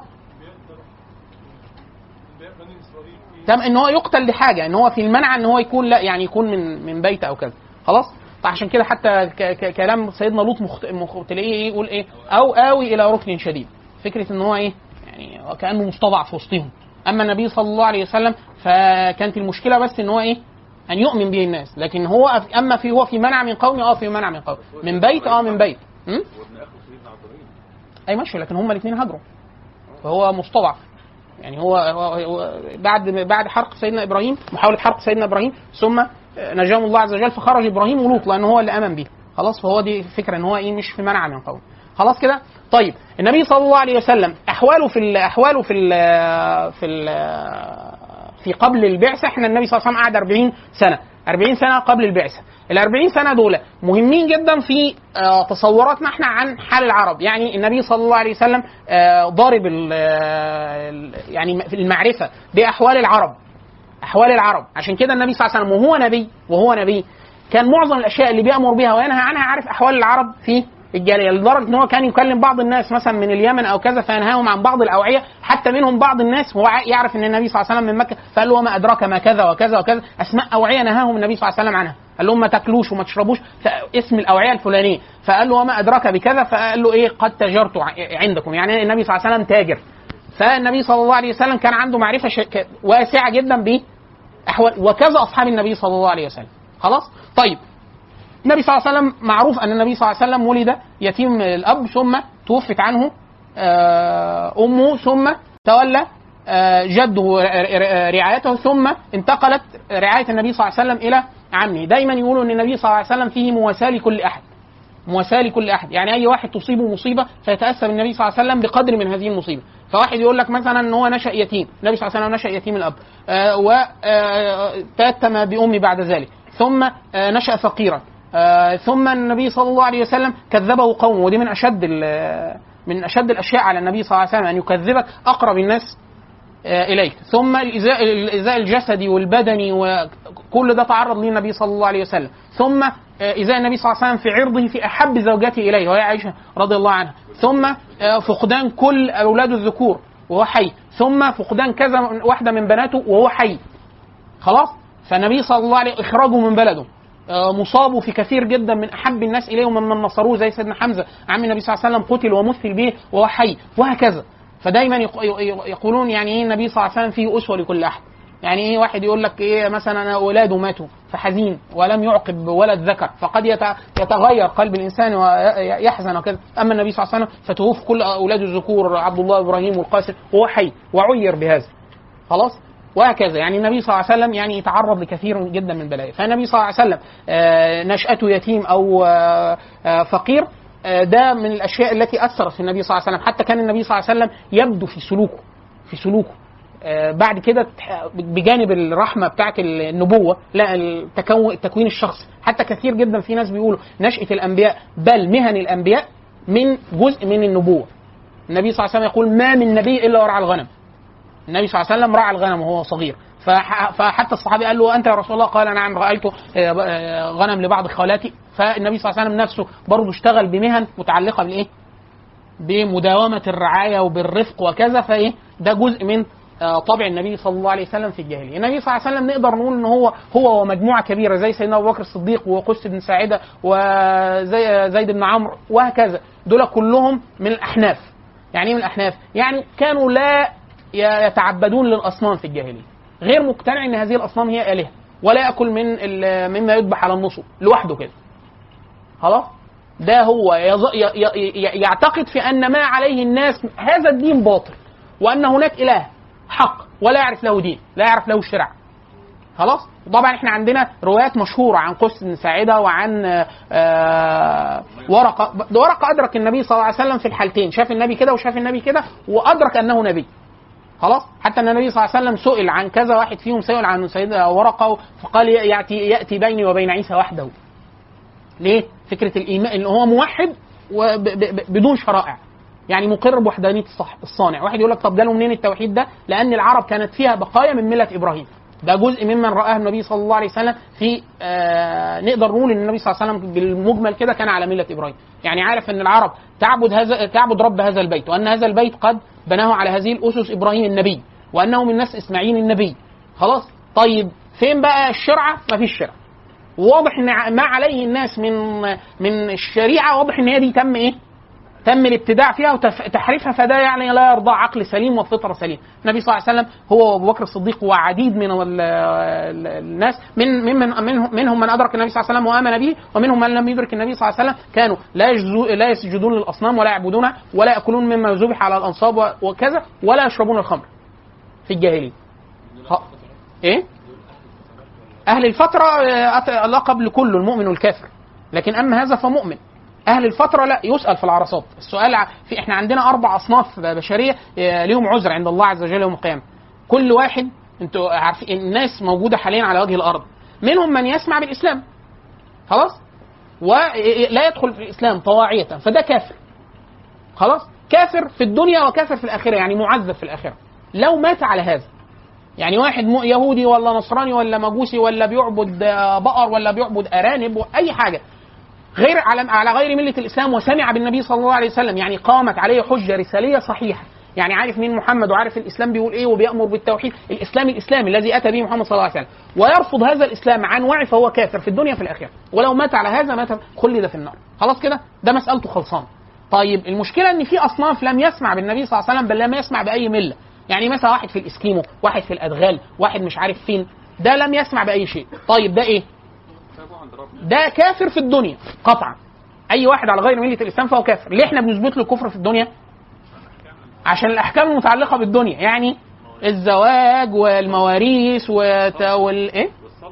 تم ان هو يقتل لحاجه ان هو في المنع ان هو يكون لا يعني يكون من من بيت او كذا خلاص فعشان كده حتى ك- ك- كلام سيدنا لوط مخت... مخ... تلاقيه ايه يقول ايه او اوي الى ركن شديد فكره ان هو ايه يعني كانه مستضعف في وسطهم اما النبي صلى الله عليه وسلم فكانت المشكله بس ان هو ايه ان يؤمن به الناس لكن هو اما في هو في منع من قومه اه في منع من قومه من بيت اه من بيت م? وابن اخو سيدنا عبد الرحيم اي ماشي لكن هما الاثنين هاجروا فهو مستضعف يعني هو, هو, هو بعد بعد حرق سيدنا ابراهيم محاوله حرق سيدنا ابراهيم ثم نجاهم الله عز وجل فخرج ابراهيم ولوط لان هو اللي امن به خلاص فهو دي فكره ان هو ايه مش في منع من قوم خلاص كده طيب النبي صلى الله عليه وسلم احواله في ال احواله في ال في ال في قبل البعثه احنا النبي صلى الله عليه وسلم قعد 40 سنه 40 سنه قبل البعثه ال 40 سنه دول مهمين جدا في آه، تصوراتنا احنا عن حال العرب يعني النبي صلى الله عليه وسلم آه، ضارب ال- آه، ال- يعني في المعرفه باحوال العرب احوال العرب عشان كده النبي صلى الله عليه وسلم وهو نبي وهو نبي كان معظم الاشياء اللي بيامر بها وينهى عنها عارف احوال العرب في الجاليه لدرجه ان هو كان يكلم بعض الناس مثلا من اليمن او كذا فينهاهم عن بعض الاوعيه حتى منهم بعض الناس هو ع- يعرف ان النبي صلى الله عليه وسلم من مكه فقال له وما ادراك ما كذا وكذا وكذا اسماء اوعيه نهاهم النبي صلى الله عليه وسلم عنها قال لهم ما تاكلوش وما تشربوش ف- اسم الاوعيه الفلانيه فقال له وما ادراك بكذا فقال له ايه قد تجرت ع- عندكم يعني النبي صلى الله عليه وسلم تاجر فالنبي صلى الله عليه وسلم كان عنده معرفه ش- ك- واسعه جدا ب احوال وكذا اصحاب النبي صلى الله عليه وسلم خلاص طيب النبي صلى الله عليه وسلم معروف ان النبي صلى الله عليه وسلم ولد يتيم الاب ثم توفت عنه آه، امه ثم تولى آه، جده ر- ر- رعايته ثم انتقلت رعايه النبي صلى الله عليه وسلم الى عمه دايما يقولوا ان النبي صلى الله عليه وسلم فيه مواساه لكل احد مواساه لكل احد يعني اي واحد تصيبه مصيبه فيتاسى بالنبي صلى الله عليه وسلم بقدر من هذه المصيبه فواحد يقول لك مثلا ان هو نشا يتيم النبي صلى الله عليه وسلم نشا يتيم الاب آه وتأتم بأمي بعد ذلك ثم آه نشأ فقيرا آه ثم النبي صلى الله عليه وسلم كذبه قومه ودي من اشد ال- من اشد الاشياء على النبي صلى الله عليه وسلم ان يكذبك اقرب الناس آه، اليك ثم الايذاء الايذاء الجسدي والبدني وكل ده تعرض ليه النبي صلى الله عليه وسلم ثم آه، ايذاء النبي صلى الله عليه وسلم في عرضه في احب زوجاته اليه وهي عائشه رضي الله عنها ثم آه، فقدان كل اولاده الذكور وهو حي ثم فقدان كذا واحده من بناته وهو حي خلاص فالنبي صلى الله عليه اخراجه من بلده آه، مصابه في كثير جدا من احب الناس اليه ومن نصروه زي سيدنا حمزه عم النبي صلى الله عليه وسلم قتل ومثل به وهو حي وهكذا فدايما يق- ي- يقولون يعني ايه النبي صلى الله عليه وسلم فيه اسوه لكل احد يعني ايه واحد يقول لك ايه مثلا انا اولاده ماتوا فحزين ولم يعقب ولد ذكر فقد يت- يتغير قلب الانسان ويحزن وكذا اما النبي صلى الله عليه وسلم فتوفي كل اولاده الذكور عبد الله وابراهيم والقاسم وهو حي وعير بهذا خلاص وهكذا يعني النبي صلى الله عليه وسلم يعني يتعرض لكثير جدا من البلايا فالنبي صلى الله عليه وسلم آه، نشأته يتيم أو آه، آه، فقير آه، ده من الأشياء التي أثرت في النبي صلى الله عليه وسلم حتى كان النبي صلى الله عليه وسلم يبدو في سلوكه في سلوكه آه، بعد كده تح- بجانب الرحمه بتاعت النبوه لا التكون التكوين الشخصي حتى كثير جدا في ناس بيقولوا نشاه الانبياء بل مهن الانبياء من جزء من النبوه النبي صلى الله عليه وسلم يقول ما من نبي الا ورعى الغنم النبي صلى الله عليه وسلم رعى الغنم وهو صغير فح- فحتى الصحابي قال له انت يا رسول الله قال نعم رايت آه، آه، غنم لبعض خالاتي فالنبي صلى الله عليه وسلم نفسه برضه اشتغل بمهن متعلقه بالايه؟ بمداومه الرعايه وبالرفق وكذا فايه ده جزء من آه، طبع النبي صلى الله عليه وسلم في الجاهليه، النبي صلى الله عليه وسلم نقدر نقول ان هو هو ومجموعه كبيره زي سيدنا ابو بكر الصديق وقس بن ساعده وزي زيد بن عمرو وهكذا دول كلهم من الاحناف. يعني ايه من الاحناف؟ يعني كانوا لا ي- يتعبدون للاصنام في الجاهليه. غير مقتنع ان هذه الاصنام هي الهه ولا ياكل من ال- مما يذبح على النصب لوحده كده. خلاص؟ ده هو يظ- ي- ي- ي- يعتقد في ان ما عليه الناس هذا الدين باطل وان هناك اله حق ولا يعرف له دين لا يعرف له شرع خلاص طبعا احنا عندنا روايات مشهوره عن قس بن ساعده وعن آه، ورقه ده ورقه ادرك النبي صلى الله عليه وسلم في الحالتين شاف النبي كده وشاف النبي كده وادرك انه نبي خلاص حتى ان النبي صلى الله عليه وسلم سئل عن كذا واحد فيهم سئل عن سيدنا ورقه فقال ياتي ياتي بيني وبين عيسى وحده ليه؟ فكره الايمان ان هو موحد وبدون شرائع يعني مقر بوحدانيه الصح الصانع واحد يقول لك طب جاله منين التوحيد ده لان العرب كانت فيها بقايا من مله ابراهيم ده جزء ممن رآه النبي صلى الله عليه وسلم في آه نقدر نقول ان النبي صلى الله عليه وسلم بالمجمل كده كان على مله ابراهيم يعني عارف ان العرب تعبد هذا تعبد رب هذا البيت وان هذا البيت قد بناه على هذه الاسس ابراهيم النبي وانه من نسل اسماعيل النبي خلاص طيب فين بقى الشرعه مفيش شرع واضح ان ما عليه الناس من من الشريعه واضح ان هي دي تم ايه تم الابتداع فيها وتحريفها فده يعني لا يرضى عقل سليم وفطره سليم النبي صلى الله عليه وسلم هو وابو بكر الصديق وعديد من ال- ال- الناس من من من منهم, منهم من ادرك النبي صلى الله عليه وسلم وامن به ومنهم من لم يدرك النبي صلى الله عليه وسلم كانوا لا يجزو لا يسجدون للاصنام ولا يعبدونها ولا ياكلون مما ذبح على الانصاب و- وكذا ولا يشربون الخمر في الجاهليه ها. ايه اهل الفتره آه، أت- لقب لكل المؤمن والكافر لكن اما هذا فمؤمن اهل الفتره لا يسال في العرصات السؤال ع- في احنا عندنا اربع اصناف بشريه آه، ليهم عذر عند الله عز وجل يوم القيامه كل واحد انتوا عارفين الناس موجوده حاليا على وجه الارض منهم من يسمع بالاسلام خلاص ولا يدخل في الاسلام طواعيه فده كافر خلاص كافر في الدنيا وكافر في الاخره يعني معذب في الاخره لو مات على هذا يعني واحد م- يهودي ولا نصراني ولا مجوسي ولا بيعبد آه، بقر ولا بيعبد ارانب اي حاجه غير على على غير مله الاسلام وسمع بالنبي صلى الله عليه وسلم يعني قامت عليه حجه رساليه صحيحه يعني عارف مين محمد وعارف الاسلام بيقول ايه وبيامر بالتوحيد الاسلام الاسلامي الذي اتى به محمد صلى الله عليه وسلم ويرفض هذا الاسلام عن وعي فهو كافر في الدنيا في الاخره ولو مات على هذا مات خلد في النار خلاص كده ده مسالته خلصان طيب المشكله ان في اصناف لم يسمع بالنبي صلى الله عليه وسلم بل لم يسمع باي مله يعني مثلا واحد في الاسكيمو واحد في الادغال واحد مش عارف فين ده لم يسمع باي شيء طيب ده ايه ده كافر في الدنيا قطعا اي واحد على غير مله الاسلام فهو كافر ليه احنا بنثبت له الكفر في الدنيا عشان الاحكام المتعلقه بالدنيا يعني الزواج والمواريث وت... وال ايه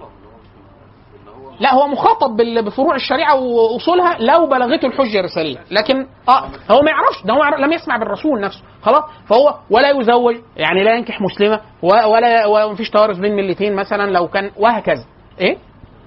لا هو مخاطب بال- بفروع الشريعه واصولها لو بلغته الحجه الرساليه لكن اه هو ما يعرفش ده هو ما يعرف- لم يسمع بالرسول نفسه خلاص فهو ولا يزوج يعني لا ينكح مسلمه و- ولا ومفيش توارث بين ملتين مثلا لو كان وهكذا ايه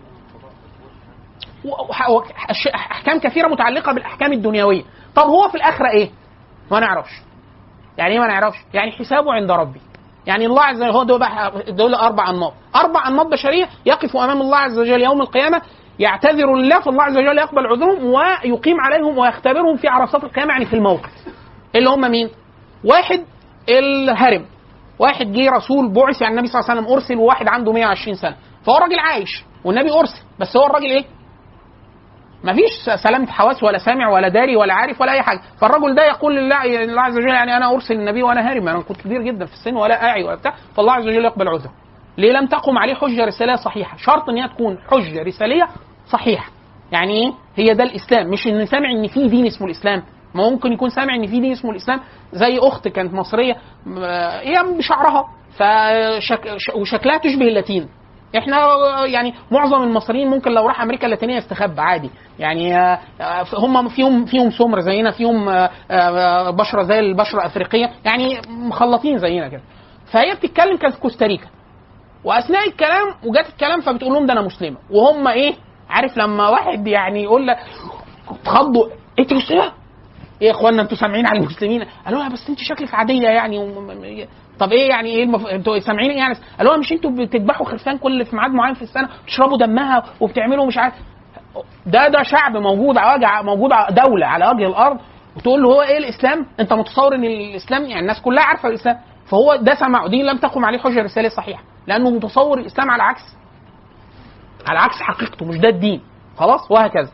وح- وح- أش- احكام كثيره متعلقه بالاحكام الدنيويه طب هو في الاخره ايه ما نعرفش يعني ايه ما نعرفش يعني حسابه عند ربي يعني الله عز وجل هو دول بقى دول اربع انماط اربع انماط بشريه يقفوا امام الله عز وجل يوم القيامه يعتذر لله فالله عز وجل يقبل عذرهم ويقيم عليهم ويختبرهم في عرصات القيامه يعني في الموقف اللي هم مين واحد الهرم واحد جه رسول بعث يعني النبي صلى الله عليه وسلم ارسل وواحد عنده 120 سنه فهو الراجل عايش والنبي ارسل بس هو الراجل ايه ما فيش سلامة حواس ولا سامع ولا داري ولا عارف ولا اي حاجه فالرجل ده يقول لله الله عز وجل يعني انا ارسل النبي وانا هارم انا كنت كبير جدا في السن ولا اعي ولا بتاع فالله عز وجل يقبل عذره ليه لم تقم عليه حجه رساليه صحيحه شرط ان هي تكون حجه رساليه صحيحه يعني ايه هي ده الاسلام مش ان سامع ان في دين اسمه الاسلام ما ممكن يكون سامع ان في دين اسمه الاسلام زي اخت كانت مصريه م- هي بشعرها فشك وشكلها تشبه اللاتين احنا يعني معظم المصريين ممكن لو راح امريكا اللاتينيه يستخبى عادي يعني آه، آه، هم فيهم فيهم سمر زينا فيهم آه، آه، بشره زي البشره الافريقيه يعني مخلطين زينا كده فهي بتتكلم كانت في كوستاريكا واثناء الكلام وجات الكلام فبتقول لهم ده انا مسلمه وهم ايه عارف لما واحد يعني يقول لك اتخضوا انت مسلمه ايه يا اخوانا انتوا سامعين على المسلمين قالوا لها بس انت شكلك عاديه يعني وم- م- طب ايه يعني ايه المف... انتوا سامعين ايه يعني قالوا لها مش انتوا بتذبحوا خرفان كل في ميعاد معين في السنه تشربوا دمها وبتعملوا مش عارف ده ده شعب موجود على وجه موجود على دوله على وجه الارض وتقول له هو ايه الاسلام انت متصور ان الاسلام يعني الناس كلها عارفه الاسلام فهو ده سمع دي لم تقم عليه حجه رساليه صحيحه لانه متصور الاسلام على عكس على عكس حقيقته مش ده الدين خلاص وهكذا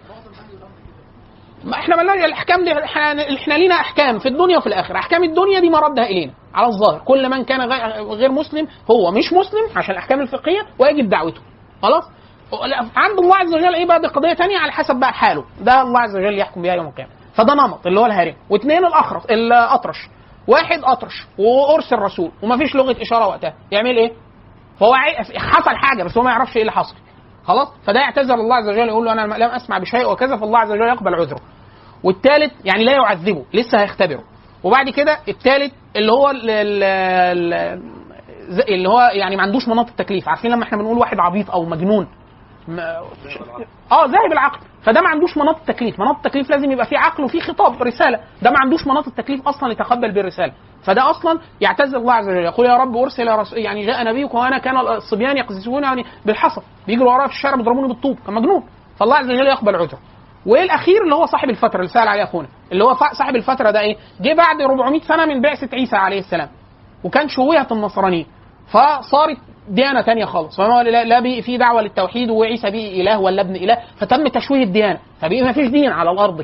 ما احنا مالناش الاحكام دي احنا احنا لينا احكام في الدنيا وفي الاخره احكام الدنيا دي مردها الينا على الظاهر كل من كان غير- غير مسلم هو مش مسلم عشان الاحكام الفقهيه ويجب دعوته خلاص عند الله عز وجل ايه بقى دي قضيه تانية على حسب بقى حاله ده الله عز وجل يحكم بها يوم القيامه فده نمط اللي هو الهارم واثنين الاخرس الاطرش واحد اطرش وارسل رسول ومفيش لغه اشاره وقتها يعمل ايه؟ فهو عي- حصل حاجه بس هو ما يعرفش ايه اللي حصل خلاص فده يعتذر الله عز وجل يقول له انا لم اسمع بشيء وكذا فالله عز وجل يقبل عذره والثالث يعني لا يعذبه لسه هيختبره وبعد كده الثالث اللي هو ال ال ال زي- اللي هو يعني ما عندوش مناط التكليف عارفين لما احنا بنقول واحد عبيط او مجنون ما- اه ذاهب العقل فده ما عندوش مناط التكليف مناط التكليف لازم يبقى فيه عقل وفيه خطاب رساله ده ما عندوش مناط التكليف اصلا يتقبل بالرساله فده اصلا يعتذر الله عز وجل يقول يا رب ارسل يا رسول يعني جاء نبيك وانا كان الصبيان يقذفونني بالحصى بيجروا ورايا في الشارع بيضربوني بالطوب كان مجنون فالله عز وجل يقبل عذره والاخير اللي هو صاحب الفتره اللي سال عليه اخونا اللي هو فا- صاحب الفتره ده ايه جه بعد 400 سنه من بعثه عيسى عليه السلام وكان شوهت النصرانيه فصارت ديانه تانية خالص فما لا, لا بي في دعوه للتوحيد وعيسى بيه اله ولا ابن اله فتم تشويه الديانه فبقي ما فيش دين على الارض كده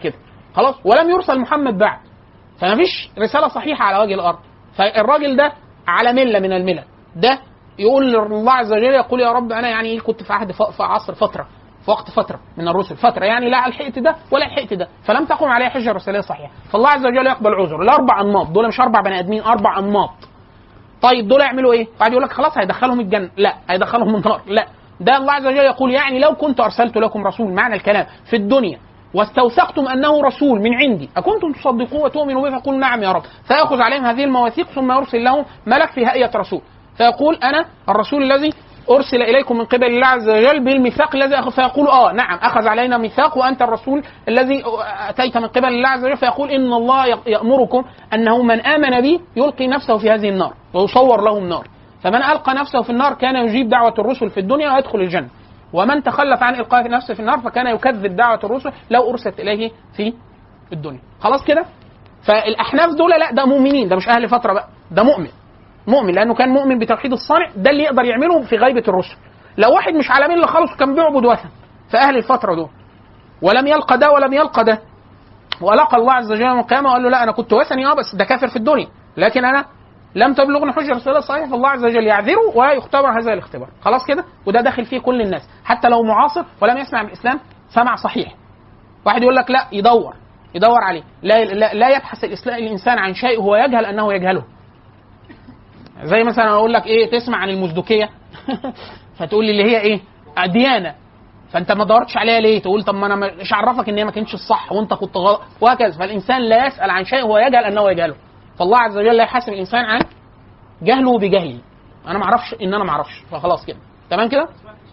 خلاص ولم يرسل محمد بعد فما فيش رساله صحيحه على وجه الارض فالراجل ده على مله من الملل ده يقول لله عز وجل يقول يا رب انا يعني إيه كنت في عهد ف- في عصر فتره في وقت فتره من الرسل فتره يعني لا لحقت ده ولا لحقت ده فلم تقم عليه حجه رساليه صحيحه فالله عز وجل يقبل عذر الاربع انماط دول مش اربع بني ادمين اربع انماط طيب دول يعملوا ايه؟ بعد يقول لك خلاص هيدخلهم الجنه، لا هيدخلهم النار، لا ده الله عز وجل يقول يعني لو كنت ارسلت لكم رسول معنى الكلام في الدنيا واستوثقتم انه رسول من عندي اكنتم تصدقوه وتؤمنوا به فقولوا نعم يا رب فياخذ عليهم هذه المواثيق ثم يرسل لهم ملك في هيئه رسول فيقول انا الرسول الذي ارسل اليكم من قبل الله عز وجل بالميثاق الذي اخذ فيقول اه نعم اخذ علينا ميثاق وانت الرسول الذي اتيت من قبل الله عز وجل فيقول ان الله يامركم انه من امن بي يلقي نفسه في هذه النار ويصور له النار فمن القى نفسه في النار كان يجيب دعوه الرسل في الدنيا ويدخل الجنه ومن تخلف عن القاء نفسه في النار فكان يكذب دعوه الرسل لو ارسلت اليه في الدنيا خلاص كده فالاحناف دول لا ده مؤمنين ده مش اهل فتره بقى ده مؤمن مؤمن لانه كان مؤمن بتوحيد الصانع ده اللي يقدر يعمله في غيبه الرسل لو واحد مش على مله خالص وكان بيعبد وثن في اهل الفتره دول ولم يلقى ده ولم يلقى ده ولقى الله عز وجل يوم القيامه وقال له لا انا كنت وثني اه بس ده كافر في الدنيا لكن انا لم تبلغني حجه رساله صحيحه فالله عز وجل يعذره ويختبر هذا الاختبار خلاص كده وده داخل فيه كل الناس حتى لو معاصر ولم يسمع بالاسلام سمع صحيح واحد يقول لك لا يدور يدور عليه لا لا, لا يبحث الاسلام الانسان عن شيء هو يجهل انه يجهله زي مثلا اقول لك ايه تسمع عن المزدوكيه فتقول لي اللي هي ايه ديانه فانت ما دورتش عليها ليه تقول طب ما انا مش عرفك ان هي ما كانتش الصح وانت كنت غلط وهكذا فالانسان لا يسال عن شيء هو يجهل انه يجهله فالله عز وجل لا يحاسب الانسان عن جهله بجهله انا ما اعرفش ان انا ما اعرفش فخلاص كده تمام كده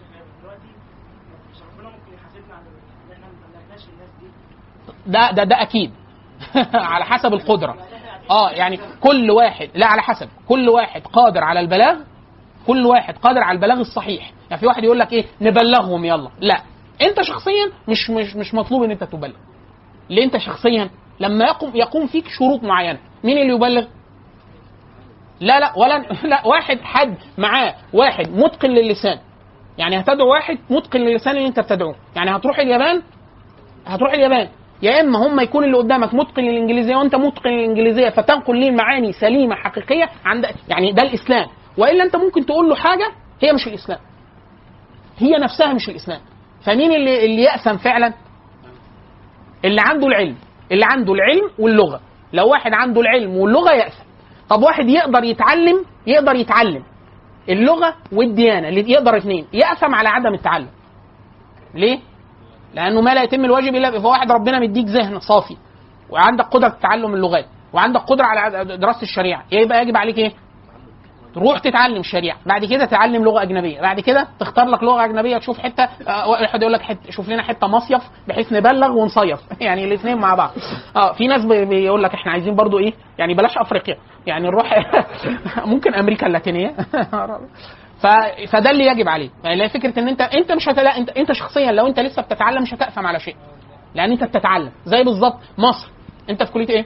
ده ده ده اكيد على حسب القدره اه يعني كل واحد لا على حسب كل واحد قادر على البلاغ كل واحد قادر على البلاغ الصحيح يعني في واحد يقول لك ايه نبلغهم يلا لا انت شخصيا مش مش مش مطلوب ان انت تبلغ ليه انت شخصيا لما يقوم يقوم فيك شروط معينه مين اللي يبلغ لا لا ولا لا واحد حد معاه واحد متقن للسان يعني هتدعو واحد متقن للسان اللي انت بتدعوه يعني هتروح اليابان هتروح اليابان يا اما هم يكون اللي قدامك متقن للانجليزيه وانت متقن للانجليزيه فتنقل ليه معاني سليمه حقيقيه عند يعني ده الاسلام والا انت ممكن تقول له حاجه هي مش الاسلام هي نفسها مش الاسلام فمين اللي اللي يأثم فعلا اللي عنده العلم اللي عنده العلم واللغه لو واحد عنده العلم واللغه يأثم طب واحد يقدر يتعلم يقدر يتعلم اللغه والديانه اللي يقدر اثنين يأثم على عدم التعلم ليه لانه ما لا يتم الواجب الا فواحد ربنا مديك ذهن صافي وعندك قدره تعلم اللغات وعندك قدره على دراسه الشريعه يبقى يجب عليك ايه تروح تتعلم الشريعه بعد كده تتعلم لغه اجنبيه بعد كده تختار لك لغه اجنبيه تشوف حته آه، واحد يقول لك حته شوف لنا حته مصيف بحيث نبلغ ونصيف يعني الاثنين مع بعض اه في ناس بي- بيقول لك احنا عايزين برضو ايه يعني بلاش افريقيا يعني نروح ممكن امريكا اللاتينيه ف... فده اللي يجب عليه يعني هي فكره ان انت انت مش هتلا... انت انت شخصيا لو انت لسه بتتعلم مش هتأثم على شيء لان انت بتتعلم زي بالظبط مصر انت في كليه ايه؟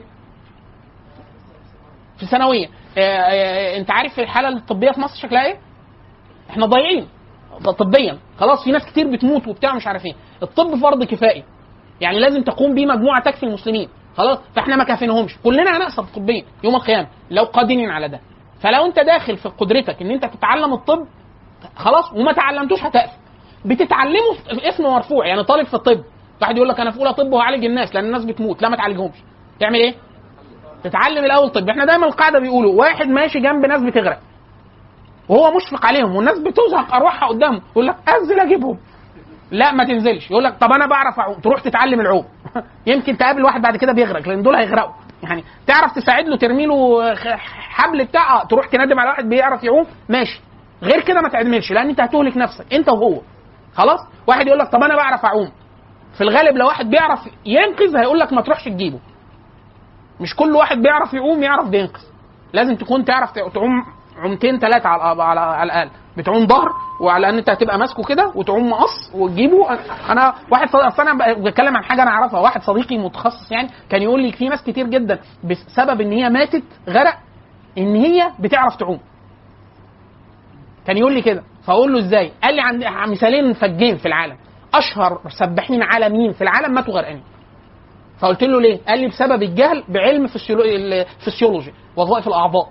في ثانويه آه، آه، انت عارف الحاله الطبيه في مصر شكلها ايه؟ احنا ضايعين طبيا خلاص في ناس كتير بتموت وبتاع مش عارف ايه الطب فرض كفائي يعني لازم تقوم به مجموعه تكفي المسلمين خلاص فاحنا ما كافيناهمش كلنا هنأسف طبيا يوم القيامه لو قادرين على ده فلو انت داخل في قدرتك ان انت تتعلم الطب خلاص وما تعلمتوش هتأسف بتتعلمه في اسم مرفوع يعني طالب في الطب واحد يقول لك انا في اولى طب وهعالج الناس لان الناس بتموت لا ما تعالجهمش تعمل ايه؟ تتعلم الاول طب احنا دايما القاعده بيقولوا واحد ماشي جنب ناس بتغرق وهو مشفق عليهم والناس بتزهق ارواحها قدامه يقول لك انزل اجيبهم لا ما تنزلش يقول لك طب انا بعرف اعوم تروح تتعلم العوم يمكن تقابل واحد بعد كده بيغرق لان دول هيغرقوا يعني تعرف تساعد له ترمي له خ- حبل بتاع آه، تروح تندم على واحد بيعرف يعوم ماشي غير كده ما تعملش لان انت هتهلك نفسك انت وهو خلاص واحد يقول لك طب انا بعرف اعوم في الغالب لو واحد بيعرف ينقذ هيقول لك ما تروحش تجيبه مش كل واحد بيعرف يعوم يعرف بينقذ لازم تكون تعرف تعوم عومتين ثلاثه على على على الاقل بتعوم ظهر وعلى ان انت هتبقى ماسكه كده وتعوم مقص وتجيبه انا واحد صديق اصل انا بتكلم عن حاجه انا اعرفها واحد صديقي متخصص يعني كان يقول لي في ناس كتير جدا بسبب ان هي ماتت غرق ان هي بتعرف تعوم كان يقول لي كده فاقول له ازاي قال لي عند مثالين فجين في العالم اشهر سباحين عالميين في العالم ماتوا غرقانين فقلت له ليه؟ قال لي بسبب الجهل بعلم فسيولو- الفسيولوجي وظائف الاعضاء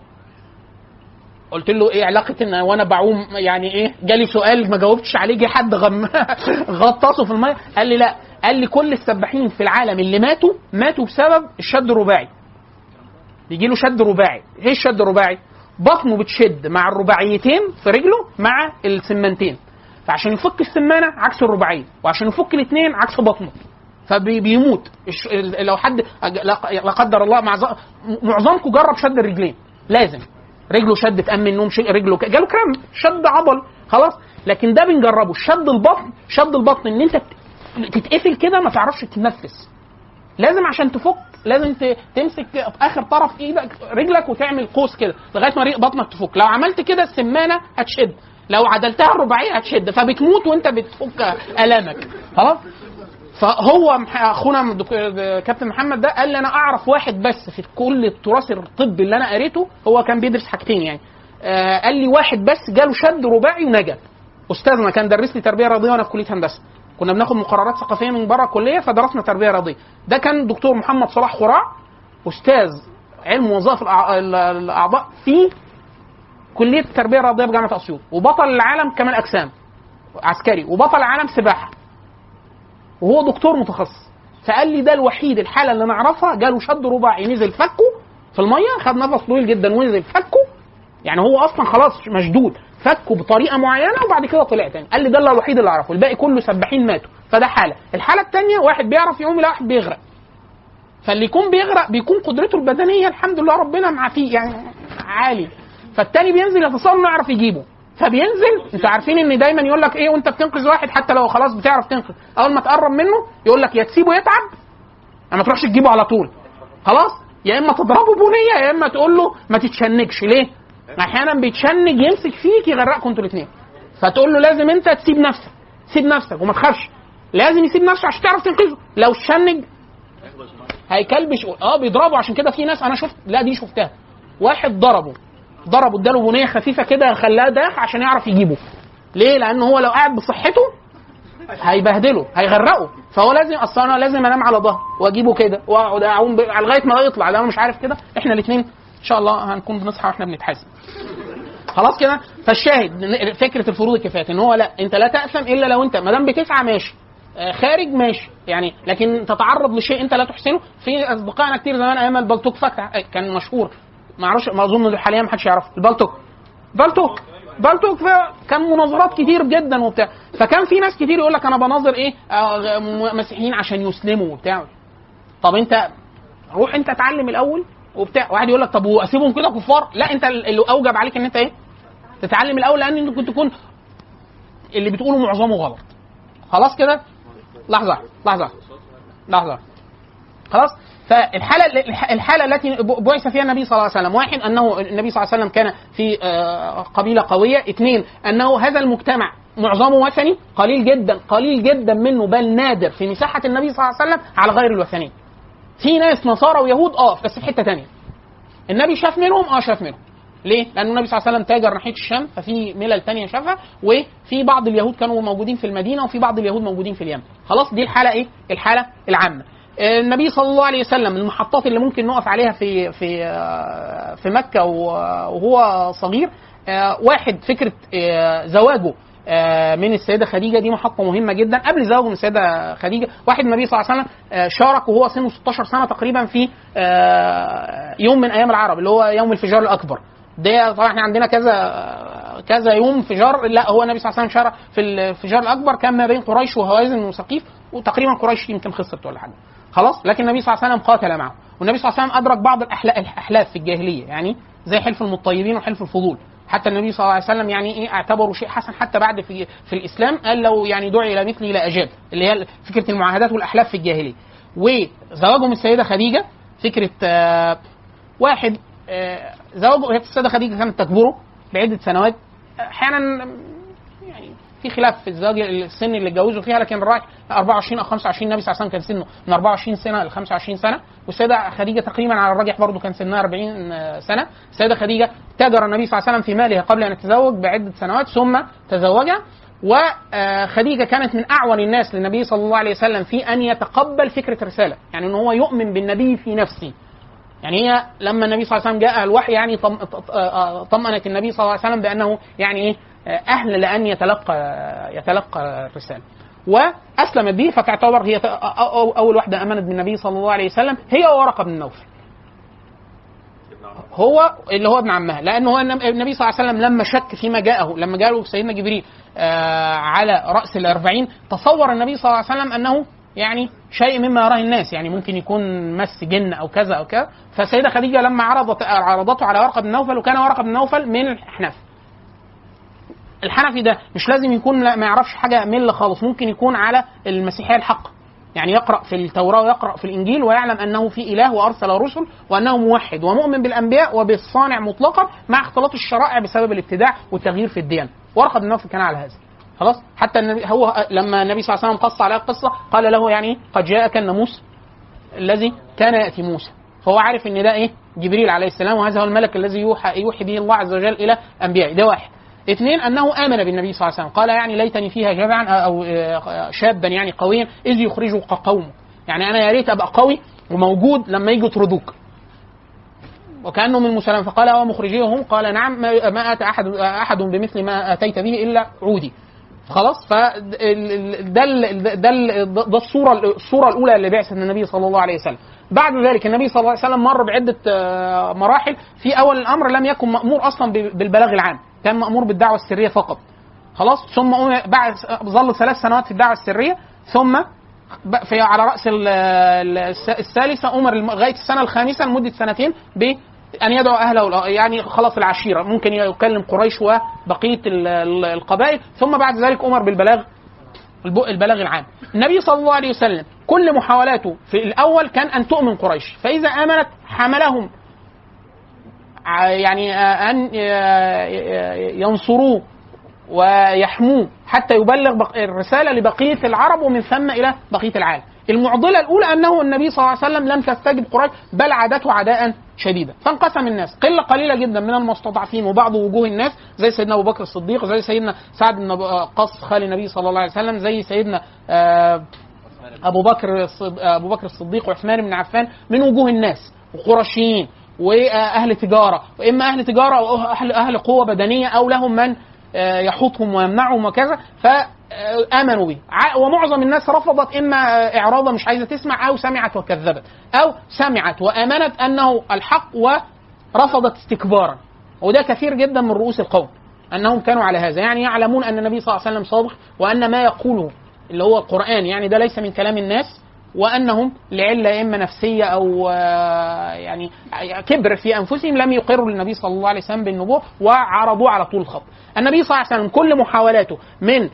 قلت له ايه علاقه ان وانا بعوم يعني ايه جالي سؤال ما جاوبتش عليه جه حد غم غطسه في الميه قال لي لا قال لي كل السباحين في العالم اللي ماتوا ماتوا بسبب الشد الرباعي بيجي له شد رباعي ايه الشد الرباعي بطنه بتشد مع الرباعيتين في رجله مع السمانتين فعشان يفك السمانه عكس الرباعيه وعشان يفك الاثنين عكس بطنه فبيموت الش- ال- لو حد لا لا قدر الله مع ز- معظمكم جرب شد الرجلين لازم رجله شدت قام من النوم شيء رجله ك- جاله كرام شد عضل خلاص لكن ده بنجربه شد البطن شد البطن ان انت ت- تتقفل كده ما تعرفش تتنفس لازم عشان تفك لازم ت- تمسك اخر طرف ايدك رجلك وتعمل قوس كده لغايه ما ريق بطنك تفك لو عملت كده السمانه هتشد لو عدلتها الرباعيه هتشد فبتموت وانت بتفك الامك خلاص فهو مح- اخونا الدك- كابتن محمد ده قال لي انا اعرف واحد بس في كل التراث الطبي اللي انا قريته هو كان بيدرس حاجتين يعني آه قال لي واحد بس جاله شد رباعي ونجا استاذنا كان درس لي تربيه رياضيه وانا في كليه هندسه كنا بناخد مقررات ثقافيه من بره الكليه فدرسنا تربيه رياضيه ده كان دكتور محمد صلاح خراع استاذ علم وظائف الأع- ال- الاعضاء في كليه التربيه الرياضيه بجامعه اسيوط وبطل العالم كمال اجسام عسكري وبطل العالم سباحه وهو دكتور متخصص فقال لي ده الوحيد الحاله اللي نعرفها جاله شد رباعي نزل فكه في الميه خد نفس طويل جدا ونزل فكه يعني هو اصلا خلاص مشدود فكه بطريقه معينه وبعد كده طلع تاني قال لي ده اللي الوحيد اللي اعرفه الباقي كله سباحين ماتوا فده حاله الحاله الثانيه واحد بيعرف يعوم لا واحد بيغرق فاللي يكون بيغرق بيكون قدرته البدنيه الحمد لله ربنا معافيه يعني عالي فالتاني بينزل يتصنع يعرف يجيبه فبينزل انتوا عارفين ان دايما يقول لك ايه وانت بتنقذ واحد حتى لو خلاص بتعرف تنقذ اول ما تقرب منه يقول لك يا تسيبه يتعب يا ما تروحش تجيبه على طول خلاص يا اما تضربه بنيه يا اما تقول له ما تتشنجش ليه احيانا بيتشنج يمسك فيك يغرقكم انتوا الاثنين فتقول له لازم انت تسيب نفسك سيب نفسك وما تخافش لازم يسيب نفسه عشان تعرف تنقذه لو شنج هيكلبش اه بيضربه عشان كده في ناس انا شفت لا دي شفتها واحد ضربه ضربه اداله بنيه خفيفه كده خلاه داخ عشان يعرف يجيبه ليه لان هو لو قاعد بصحته هيبهدله هيغرقه فهو لازم اصل انا لازم انام على ظهر واجيبه كده واقعد اعوم ب- لغايه ما يطلع لو انا مش عارف كده احنا الاثنين ان شاء الله هنكون بنصحى واحنا بنتحاسب خلاص كده فالشاهد إن فكره الفروض الكفايه ان هو لا انت لا تاثم الا لو انت ما دام بتسعى ماشي آه، خارج ماشي يعني لكن تتعرض لشيء انت لا تحسنه في اصدقائنا كتير زمان ايام البلتوك فتح كان مشهور ما اعرفش ما اظن حاليا ما حدش يعرفه البلتوك بلتوك بلتوك ف- كان مناظرات كتير جدا وبتاع فكان في ناس كتير يقول لك انا بناظر ايه آه، م- مسيحيين عشان يسلموا وبتاع طب انت روح انت اتعلم الاول وبتاع واحد يقول لك طب واسيبهم كده كفار لا انت اللي اوجب عليك ان انت ايه تتعلم الاول لان انت كنت تكون اللي بتقوله معظمه غلط خلاص كده لحظه لحظه لحظه خلاص فالحاله الحاله التي بعث فيها النبي صلى الله عليه وسلم واحد انه النبي صلى الله عليه وسلم كان في آه، قبيله قويه اثنين انه هذا المجتمع معظمه وثني قليل جدا قليل جدا منه بل نادر في مساحه النبي صلى الله عليه وسلم على غير الوثنيه في ناس نصارى ويهود اه بس في حته تانية النبي شاف منهم اه شاف منهم ليه؟ لأن النبي صلى الله عليه وسلم تاجر ناحية الشام ففي ملل تانية شافها وفي بعض اليهود كانوا موجودين في المدينة وفي بعض اليهود موجودين في اليمن. خلاص دي الحالة إيه؟ الحالة العامة. آه، النبي صلى الله عليه وسلم المحطات اللي ممكن نقف عليها في في آه، في مكة وهو صغير آه، واحد فكرة آه، زواجه آه، من السيدة خديجة دي محطة مهمة جدا قبل زواجه من السيدة خديجة واحد النبي صلى الله عليه وسلم آه، شارك وهو سنه 16 سنة تقريبا في آه، يوم من أيام العرب اللي هو يوم الفجار الأكبر ده طبعا احنا عندنا كذا كذا يوم فجار لا هو النبي صلى الله عليه وسلم شارك في الفجار الأكبر كان ما بين قريش وهوازن وثقيف وتقريبا قريش يمكن خسرت ولا حاجة خلاص لكن النبي صلى الله عليه وسلم قاتل معه والنبي صلى الله عليه وسلم أدرك بعض الأحلا- الأحلاف في الجاهلية يعني زي حلف المطيبين وحلف الفضول حتى النبي صلى الله عليه وسلم يعني ايه اعتبره شيء حسن حتى بعد في في الاسلام قال لو يعني دعي الى مثلي لاجاب اللي هي فكره المعاهدات والاحلاف في الجاهليه وزواجه من السيده خديجه فكره آه واحد آه زواجه هي السيده خديجه كانت تكبره بعده سنوات احيانا يعني في خلاف في الزواج السن اللي اتجوزوا فيها لكن الراجح 24 او 25 النبي صلى الله عليه وسلم كان سنه من 24 سنه ل 25 سنه والسيده خديجه تقريبا على الراجح برضه كان سنها 40 سنه السيده خديجه تاجر النبي صلى الله عليه وسلم في ماله قبل ان يتزوج بعده سنوات ثم تزوجها وخديجه كانت من اعون الناس للنبي صلى الله عليه وسلم في ان يتقبل فكره الرساله يعني ان هو يؤمن بالنبي في نفسه يعني هي لما النبي صلى الله عليه وسلم جاء الوحي يعني طم- ط- آه، طمأنت النبي صلى الله عليه وسلم بأنه يعني إيه آه، أهل لأن يتلقى يتلقى الرسالة وأسلمت به فتعتبر هي ت- أ- أ- أول واحدة آمنت بالنبي صلى الله عليه وسلم هي ورقة بن نوفل هو اللي هو ابن عمها لأنه هو النب- النبي صلى الله عليه وسلم لما شك فيما جاءه لما جاءه سيدنا جبريل آه، على رأس الأربعين تصور النبي صلى الله عليه وسلم أنه يعني شيء مما يراه الناس يعني ممكن يكون مس جن او كذا او كذا فالسيده خديجه لما عرضت عرضته على ورقه بن نوفل وكان ورقه بن نوفل من الاحناف الحنفي ده مش لازم يكون لا ما يعرفش حاجه مله خالص ممكن يكون على المسيحيه الحق يعني يقرا في التوراه ويقرا في الانجيل ويعلم انه في اله وارسل رسل وانه موحد ومؤمن بالانبياء وبالصانع مطلقا مع اختلاط الشرائع بسبب الابتداع والتغيير في الديانه ورقه بن نوفل كان على هذا خلاص حتى النبي هو لما النبي صلى الله عليه وسلم قص عليه القصه قال له يعني إيه؟ قد جاءك الناموس الذي كان ياتي موسى فهو عارف ان ده ايه جبريل عليه السلام وهذا هو الملك الذي يوحى يوحي به الله عز وجل الى انبيائه ده واحد اثنين انه امن بالنبي صلى الله عليه وسلم قال يعني ليتني فيها جذعا او آه، شابا يعني قويا اذ يخرجك قومه يعني انا يا ريت ابقى قوي وموجود لما يجوا يطردوك وكانه من مسلم فقال هو مخرجيهم قال نعم ما ما اتى احد احد بمثل ما اتيت به الا عودي خلاص ف ده ال- ده ال- ده ال- ده الصوره الصوره الاولى لبعثه النبي صلى الله عليه وسلم بعد ذلك النبي صلى الله عليه وسلم مر بعده آه، مراحل في اول الامر لم يكن مامور اصلا ب- بالبلاغ العام كان مامور بالدعوه السريه فقط خلاص ثم أم- بعد ظل ثلاث سنوات في الدعوه السريه ثم ب- في على راس ال- ال- الس- الثالثه امر الم- لغايه السنه الخامسه لمده سنتين ب ان يدعو اهله يعني خلاص العشيره ممكن يكلم قريش وبقيه ال- ال- القبائل ثم بعد ذلك امر بالبلاغ الب- البلاغ العام النبي صلى الله عليه وسلم كل محاولاته في الاول كان ان تؤمن قريش فاذا امنت حملهم ع- يعني آه، ان آه، ينصروه ويحموه حتى يبلغ بق- الرساله لبقيه العرب ومن ثم الى بقيه العالم. المعضله الاولى انه النبي صلى الله عليه وسلم لم تستجب قريش بل عادته عداء شديدا، فانقسم الناس، قله قليله جدا من المستضعفين وبعض وجوه الناس زي سيدنا ابو بكر الصديق، زي سيدنا سعد بن أبو- قص خال النبي صلى الله عليه وسلم، زي سيدنا آه ابو بكر الصد- ابو بكر الصديق وعثمان بن عفان من وجوه الناس وقرشيين واهل تجاره واما اهل تجاره او اهل اهل قوه بدنيه او لهم من آه، يحوطهم ويمنعهم وكذا فامنوا به ع- ومعظم الناس رفضت اما آه، اعراضا مش عايزه تسمع او سمعت وكذبت او سمعت وامنت انه الحق ورفضت استكبارا وده كثير جدا من رؤوس القوم انهم كانوا على هذا يعني يعلمون ان النبي صلى الله عليه وسلم صادق وان ما يقوله اللي هو القران يعني ده ليس من كلام الناس وانهم لعله اما نفسيه او آه، يعني كبر في انفسهم لم يقروا للنبي صلى الله عليه وسلم بالنبوه وعرضوه على طول الخط. النبي صلى الله عليه وسلم كل محاولاته من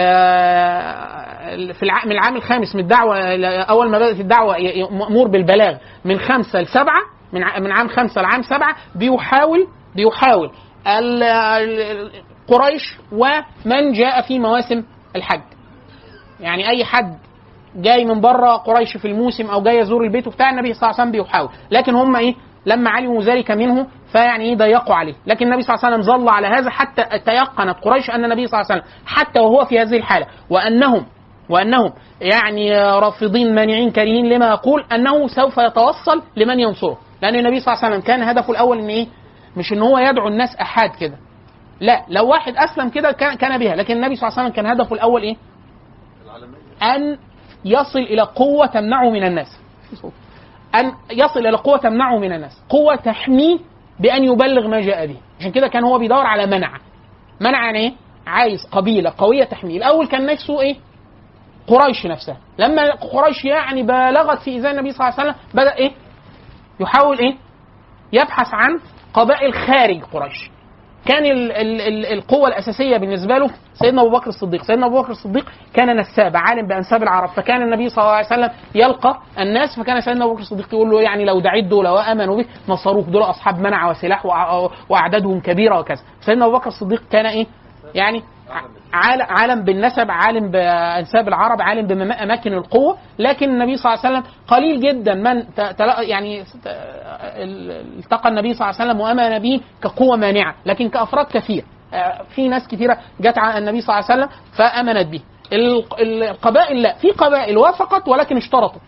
آه، في الع- من العام الخامس من الدعوه إلى- اول ما بدات الدعوه ي- ي- مامور بالبلاغ من خمسه لسبعه من ع- من عام خمسه لعام سبعه بيحاول بيحاول ال- ال- قريش ومن جاء في مواسم الحج. يعني اي حد جاي من بره قريش في الموسم او جاي يزور البيت بتاع النبي صلى الله عليه وسلم بيحاول لكن هم ايه لما علموا ذلك منه فيعني ايه ضيقوا عليه لكن النبي صلى الله عليه وسلم ظل على هذا حتى تيقنت قريش ان النبي صلى الله عليه وسلم حتى وهو في هذه الحاله وانهم وانهم يعني رافضين مانعين كارهين لما يقول انه سوف يتوصل لمن ينصره لان النبي صلى الله عليه وسلم كان هدفه الاول ان ايه مش ان هو يدعو الناس احاد كده لا لو واحد اسلم كده كان كان بها لكن النبي صلى الله عليه وسلم كان هدفه الاول ايه ان يصل الى قوه تمنعه من الناس ان يصل الى قوه تمنعه من الناس قوه تحميه بان يبلغ ما جاء به عشان كده كان هو بيدور على منع منع يعني ايه عايز قبيله قويه تحميه الاول كان نفسه ايه قريش نفسها لما قريش يعني بالغت في ايذاء النبي صلى الله عليه وسلم بدا ايه يحاول ايه يبحث عن قبائل خارج قريش كان ال ال ال القوة الأساسية بالنسبة له سيدنا أبو بكر الصديق سيدنا أبو بكر الصديق كان نساب عالم بأنساب العرب فكان النبي صلى الله عليه وسلم يلقى الناس فكان سيدنا أبو بكر الصديق يقول له يعني لو دعيت دول وآمنوا بك نصروك دول أصحاب منع وسلاح وع- وأعدادهم كبيرة وكذا سيدنا أبو بكر الصديق كان إيه يعني عالم, عالم بالنسب عالم بانساب العرب عالم باماكن القوه لكن النبي صلى الله عليه وسلم قليل جدا من ت- تلا- يعني ت- ال- التقى النبي صلى الله عليه وسلم وامن به كقوه مانعه لكن كافراد كثير آه، في ناس كثيره جت على النبي صلى الله عليه وسلم فامنت به ال- ال- القبائل لا في قبائل وافقت ولكن اشترطت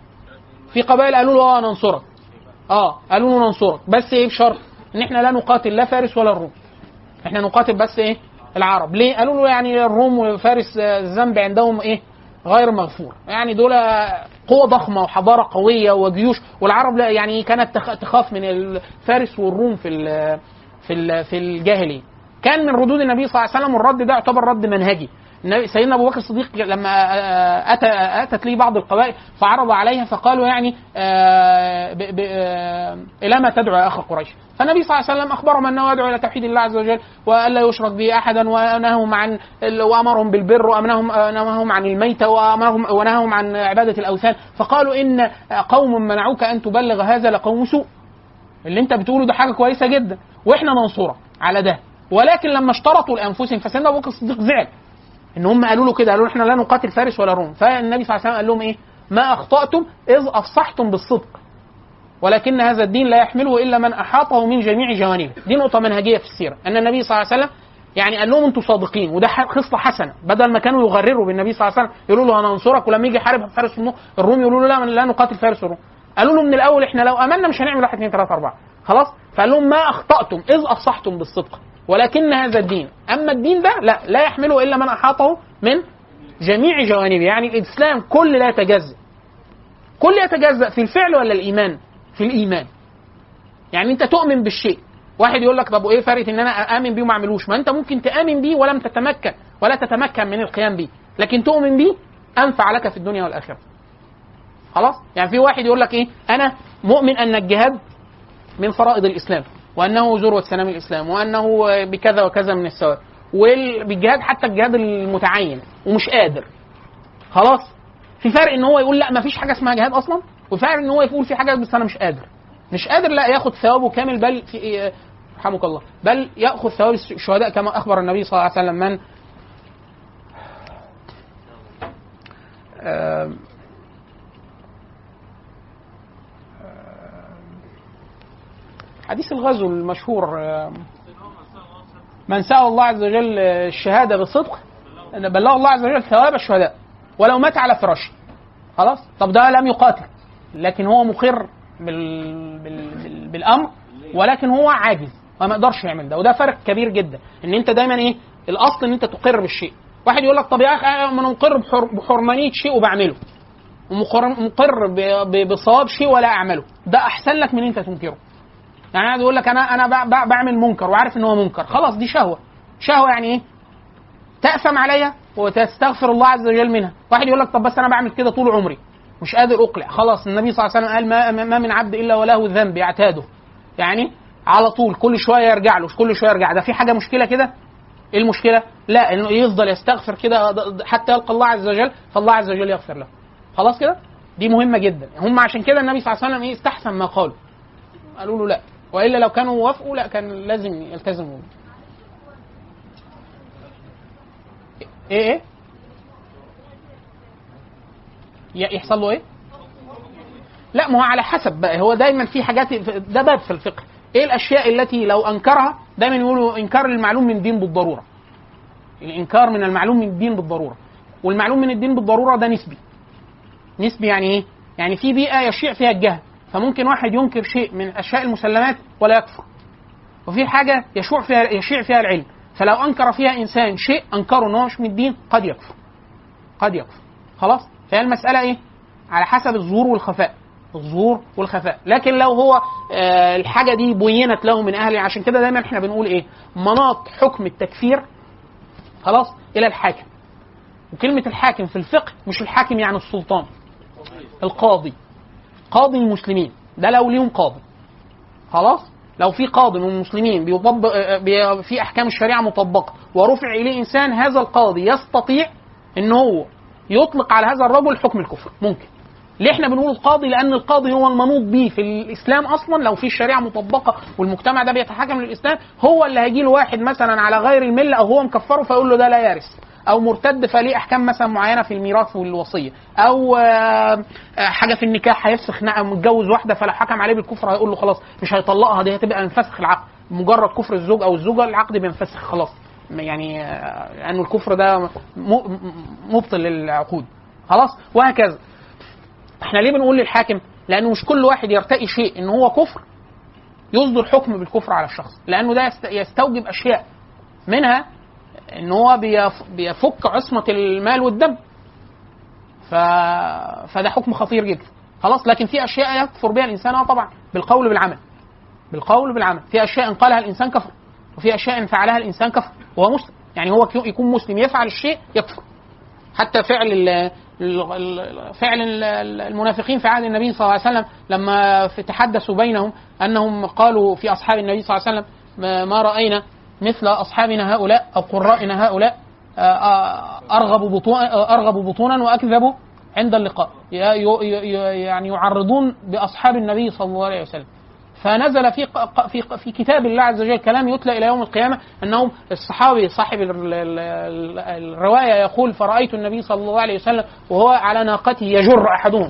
في قبائل قالوا له اه ننصرك اه قالوا له ننصرك بس ايه بشرط ان احنا لا نقاتل لا فارس ولا الروم احنا نقاتل بس ايه العرب ليه قالوا له يعني الروم وفارس آه، الذنب عندهم ايه غير مغفور يعني دول قوة ضخمة وحضارة قوية وجيوش والعرب لا يعني كانت تخ- تخاف من الفارس والروم في ال في ال في الجاهلية كان من ردود النبي صلى الله عليه وسلم والرد ده يعتبر رد منهجي النبي- سيدنا ابو بكر الصديق لما آه، اتى اتت لي بعض القبائل فعرض عليها فقالوا يعني آه، ب- ب- آه، الى ما تدعو يا اخ قريش فالنبي صلى الله عليه وسلم اخبرهم انه يدعو الى توحيد الله عز وجل والا يشرك به احدا ونههم عن ال- وامرهم بالبر وامرهم نههم عن الميته وامرهم ونههم عن عباده الاوثان فقالوا ان قوم منعوك ان تبلغ هذا لقوم سوء اللي انت بتقوله ده حاجه كويسه جدا واحنا ننصرك على ده ولكن لما اشترطوا لانفسهم فسيدنا ابو بكر الصديق زعل ان هم قالوا له كده قالوا له احنا لا نقاتل فارس ولا روم فالنبي صلى الله عليه وسلم قال لهم ايه ما اخطاتم اذ افصحتم بالصدق ولكن هذا الدين لا يحمله الا من احاطه من جميع جوانبه دي نقطه منهجيه في السيره ان النبي صلى الله عليه وسلم يعني قال لهم انتم صادقين وده ح- خصله حسنه بدل ما كانوا يغرروا بالنبي صلى الله عليه وسلم يقولوا له هننصرك ولما يجي يحارب فارس والروم- الروم يقولوا له لا لا نقاتل فارس والروم قالوا له من الاول احنا لو امنا مش هنعمل واحد اثنين ثلاثه اربعه خلاص فقال لهم ما اخطاتم اذ افصحتم بالصدق ولكن هذا الدين اما الدين ده لا لا يحمله الا من احاطه من جميع جوانبه يعني الاسلام كل لا يتجزا كل يتجزا في الفعل ولا الايمان في الايمان يعني انت تؤمن بالشيء واحد يقول لك طب وايه فرق ان انا امن بيه وما اعملوش ما انت ممكن تامن بيه ولم تتمكن ولا تتمكن من القيام بيه لكن تؤمن بيه انفع لك في الدنيا والاخره خلاص يعني في واحد يقول لك ايه انا مؤمن ان الجهاد من فرائض الاسلام وانه ذروه سنام الاسلام وانه بكذا وكذا من الثواب والجهاد حتى الجهاد المتعين ومش قادر خلاص في فرق ان هو يقول لا ما فيش حاجه اسمها جهاد اصلا وفرق ان هو يقول في حاجه بس انا مش قادر مش قادر لا ياخذ ثوابه كامل بل في رحمك الله بل ياخذ ثواب الشهداء كما اخبر النبي صلى الله عليه وسلم من آم، حديث الغزو المشهور آم، من سأل الله عز وجل الشهادة بالصدق أن بلغ الله عز وجل ثواب الشهداء ولو مات على فراشه خلاص طب ده لم يقاتل لكن هو مقر بال... بال... بال... بالامر ولكن هو عاجز وما يقدرش يعمل ده وده فرق كبير جدا ان انت دايما ايه الاصل ان انت تقر بالشيء واحد يقول لك طب يا اخي انا مقر بحر... بحرمانيه شيء وبعمله ومقر مقر ب... ب... بصواب شيء ولا اعمله ده احسن لك من انت تنكره يعني انا يقول لك انا انا ب... ب... بعمل منكر وعارف ان هو منكر خلاص دي شهوه شهوه يعني ايه تأثم عليا وتستغفر الله عز وجل منها واحد يقول لك طب بس انا بعمل كده طول عمري مش قادر اقلع خلاص النبي صلى الله عليه وسلم قال ما, ما من عبد الا وله ذنب يعتاده يعني على طول كل شويه يرجع له كل شويه يرجع ده في حاجه مشكله كده ايه المشكله لا انه يفضل يستغفر كده حتى يلقى الله عز وجل فالله عز وجل يغفر له خلاص كده دي مهمه جدا هم عشان كده النبي صلى الله عليه وسلم ايه استحسن ما قالوا قالوا له لا والا لو كانوا وافقوا لا كان لازم يلتزموا ايه ايه ي- يحصل له ايه لا ما هو على حسب بقى هو دايما في حاجات ده باب في الفقه ايه الاشياء التي لو انكرها دايما يقولوا انكار المعلوم من الدين بالضروره الانكار من المعلوم من الدين بالضروره والمعلوم من الدين بالضروره ده نسبي نسبي يعني ايه يعني في بيئه يشيع فيها الجهل فممكن واحد ينكر شيء من اشياء المسلمات ولا يكفر وفي حاجه يشوع فيها يشيع فيها العلم فلو انكر فيها انسان شيء انكره ان هو مش من الدين قد يكفر قد يكفر خلاص فهي المساله ايه على حسب الظهور والخفاء الظهور والخفاء لكن لو هو آه الحاجه دي بينت له من اهله عشان كده دايما احنا بنقول ايه مناط حكم التكفير خلاص الى الحاكم وكلمه الحاكم في الفقه مش الحاكم يعني السلطان القاضي قاضي المسلمين ده لو ليهم قاضي خلاص لو في قاضي من المسلمين بيطبق آه، بي- في احكام الشريعه مطبقه ورفع اليه انسان هذا القاضي يستطيع ان هو يطلق على هذا الرجل حكم الكفر ممكن ليه احنا بنقول القاضي لان القاضي هو المنوط به في الاسلام اصلا لو في الشريعه مطبقه والمجتمع ده بيتحكم للاسلام هو اللي هيجي له واحد مثلا على غير المله او هو مكفره فيقول له ده لا يرث او مرتد فليه احكام مثلا معينه في الميراث والوصيه او آه، آه، حاجه في النكاح هيفسخ نعم متجوز واحده فلو حكم عليه بالكفر هيقول له خلاص مش هيطلقها دي هتبقى من فسخ العقد مجرد كفر الزوج او الزوجه العقد بينفسخ خلاص يعني آه، لانه الكفر ده م- م- مبطل للعقود خلاص وهكذا احنا ليه بنقول للحاكم لانه مش كل واحد يرتقي شيء ان هو كفر يصدر حكم بالكفر على الشخص لانه ده يست- يستوجب اشياء منها ان هو بيف- بيفك عصمه المال والدم ف... فده حكم خطير جدا خلاص لكن في اشياء يكفر بها الانسان اه طبعا بالقول بالعمل بالقول بالعمل في اشياء ان قالها الانسان كفر وفي اشياء ان فعلها الانسان كفر وهو مسلم يعني هو كيو- يكون مسلم يفعل الشيء يكفر حتى فعل ال ال- ال- فعل ال- ال- المنافقين في عهد النبي صلى الله عليه وسلم لما في تحدثوا بينهم انهم قالوا في اصحاب النبي صلى الله عليه وسلم ما- ما راينا مثل اصحابنا هؤلاء او قرائنا هؤلاء آه، آه، ارغب بطون ارغب بطونا واكذب عند اللقاء ي- ي- ي- يعني يعرضون باصحاب النبي صلى الله عليه وسلم فنزل في ق- في في كتاب الله عز وجل كلام يتلى الى يوم القيامه انهم الصحابي صاحب ال- ال- ال- الروايه يقول فرايت النبي صلى الله عليه وسلم وهو على ناقته يجر احدهم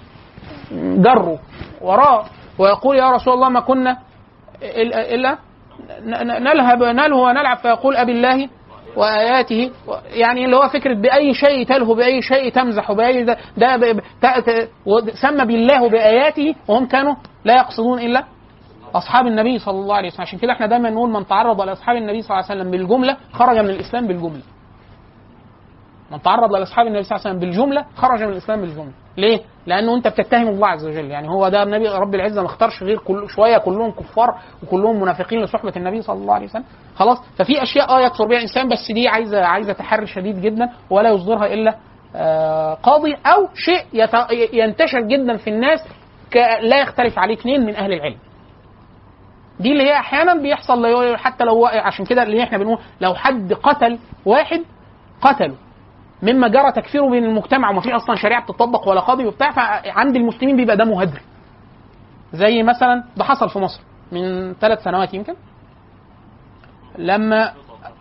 جره وراه ويقول يا رسول الله ما كنا الا إلا ن- ن- نلهب نلهو ونلعب فيقول ابي الله واياته يعني اللي هو فكره باي شيء تلهو باي شيء تمزح باي ده, ده ب- ب- ت- ت- ود- سمى بالله باياته وهم كانوا لا يقصدون الا اصحاب النبي صلى الله عليه وسلم عشان كده احنا دايما نقول من تعرض لاصحاب النبي صلى الله عليه وسلم بالجمله خرج من الاسلام بالجمله من تعرض لاصحاب النبي صلى الله عليه وسلم بالجمله خرج من الاسلام بالجمله ليه لانه انت بتتهم الله عز وجل يعني هو ده النبي رب العزه ما اختارش غير كل شويه كلهم كفار وكلهم منافقين لصحبه النبي صلى الله عليه وسلم خلاص ففي اشياء اه يكفر بها الانسان بس دي عايزه عايزه تحري شديد جدا ولا يصدرها الا آه، قاضي او شيء يت- ينتشر جدا في الناس ك- لا يختلف عليه اثنين من اهل العلم دي اللي هي احيانا بيحصل لو- حتى لو عشان كده اللي احنا بنقول لو حد قتل واحد قتله مما جرى تكفيره بين المجتمع وما في اصلا شريعه بتطبق ولا قاضي وبتاع فعند المسلمين بيبقى ده مهدر زي مثلا ده حصل في مصر من ثلاث سنوات يمكن لما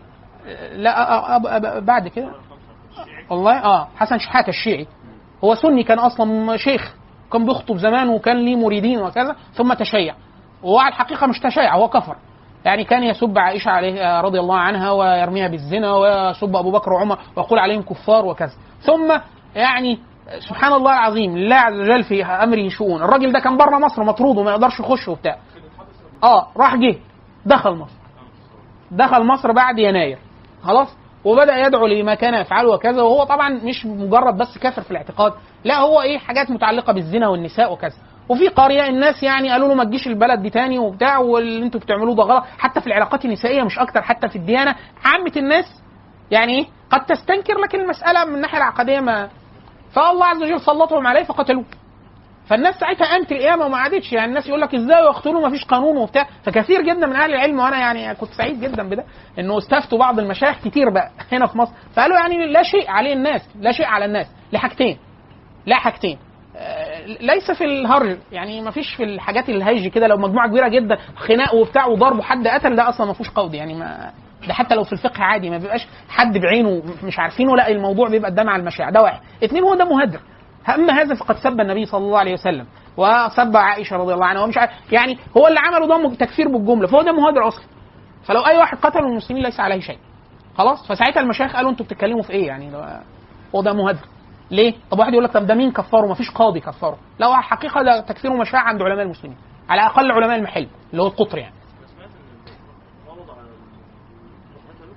لا أ- أ- أ- بعد كده والله اه حسن شحاته الشيعي هو سني كان اصلا شيخ كان بيخطب زمان وكان ليه مريدين وكذا ثم تشيع وهو على الحقيقه مش تشيع هو كفر يعني كان يسب عائشه عليه رضي الله عنها ويرميها بالزنا ويسب ابو بكر وعمر ويقول عليهم كفار وكذا ثم يعني سبحان الله العظيم الله عز وجل في امره شؤون الراجل ده كان بره مصر مطرود وما يقدرش يخش وبتاع اه راح جه دخل مصر دخل مصر بعد يناير خلاص وبدا يدعو لما كان يفعله وكذا وهو طبعا مش مجرد بس كافر في الاعتقاد لا هو ايه حاجات متعلقه بالزنا والنساء وكذا وفي قريه الناس يعني قالوا له ما تجيش البلد دي تاني وبتاع واللي انتوا بتعملوه ده غلط حتى في العلاقات النسائيه مش اكتر حتى في الديانه عامه الناس يعني ايه قد تستنكر لكن المساله من الناحيه العقديه ما فالله عز وجل سلطهم عليه فقتلوه فالناس ساعتها قامت القيامه وما عادتش يعني الناس يقول لك ازاي يقتلوا ما فيش قانون وبتاع فكثير جدا من اهل العلم وانا يعني كنت سعيد جدا بده انه استفتوا بعض المشايخ كتير بقى هنا في مصر فقالوا يعني لا شيء عليه الناس لا شيء على الناس لحاجتين لا حاجتين آه، ليس في الهرج يعني ما فيش في الحاجات الهيج كده لو مجموعه كبيره جدا خناق وبتاع وضرب وحد قتل ده اصلا ما فيهوش قود يعني ما ده حتى لو في الفقه عادي ما بيبقاش حد بعينه مش عارفينه لا الموضوع بيبقى قدام على المشاع ده واحد اثنين هو ده مهدر اما هذا فقد سب النبي صلى الله عليه وسلم وسب عائشه رضي الله عنها ومش عارف يعني هو اللي عمله ده م- تكفير بالجمله فهو ده مهدر اصلا فلو اي واحد قتل المسلمين ليس عليه شيء خلاص فساعتها المشايخ قالوا انتوا بتتكلموا في ايه يعني ده- هو ده مهدر ليه؟ طب واحد يقول لك طب ده مين كفره؟ مفيش قاضي كفره. لا هو الحقيقه ده تكفيره مشاع عند علماء المسلمين. على الاقل علماء المحل اللي هو القطر يعني. سمعت ان غلط على قتلوه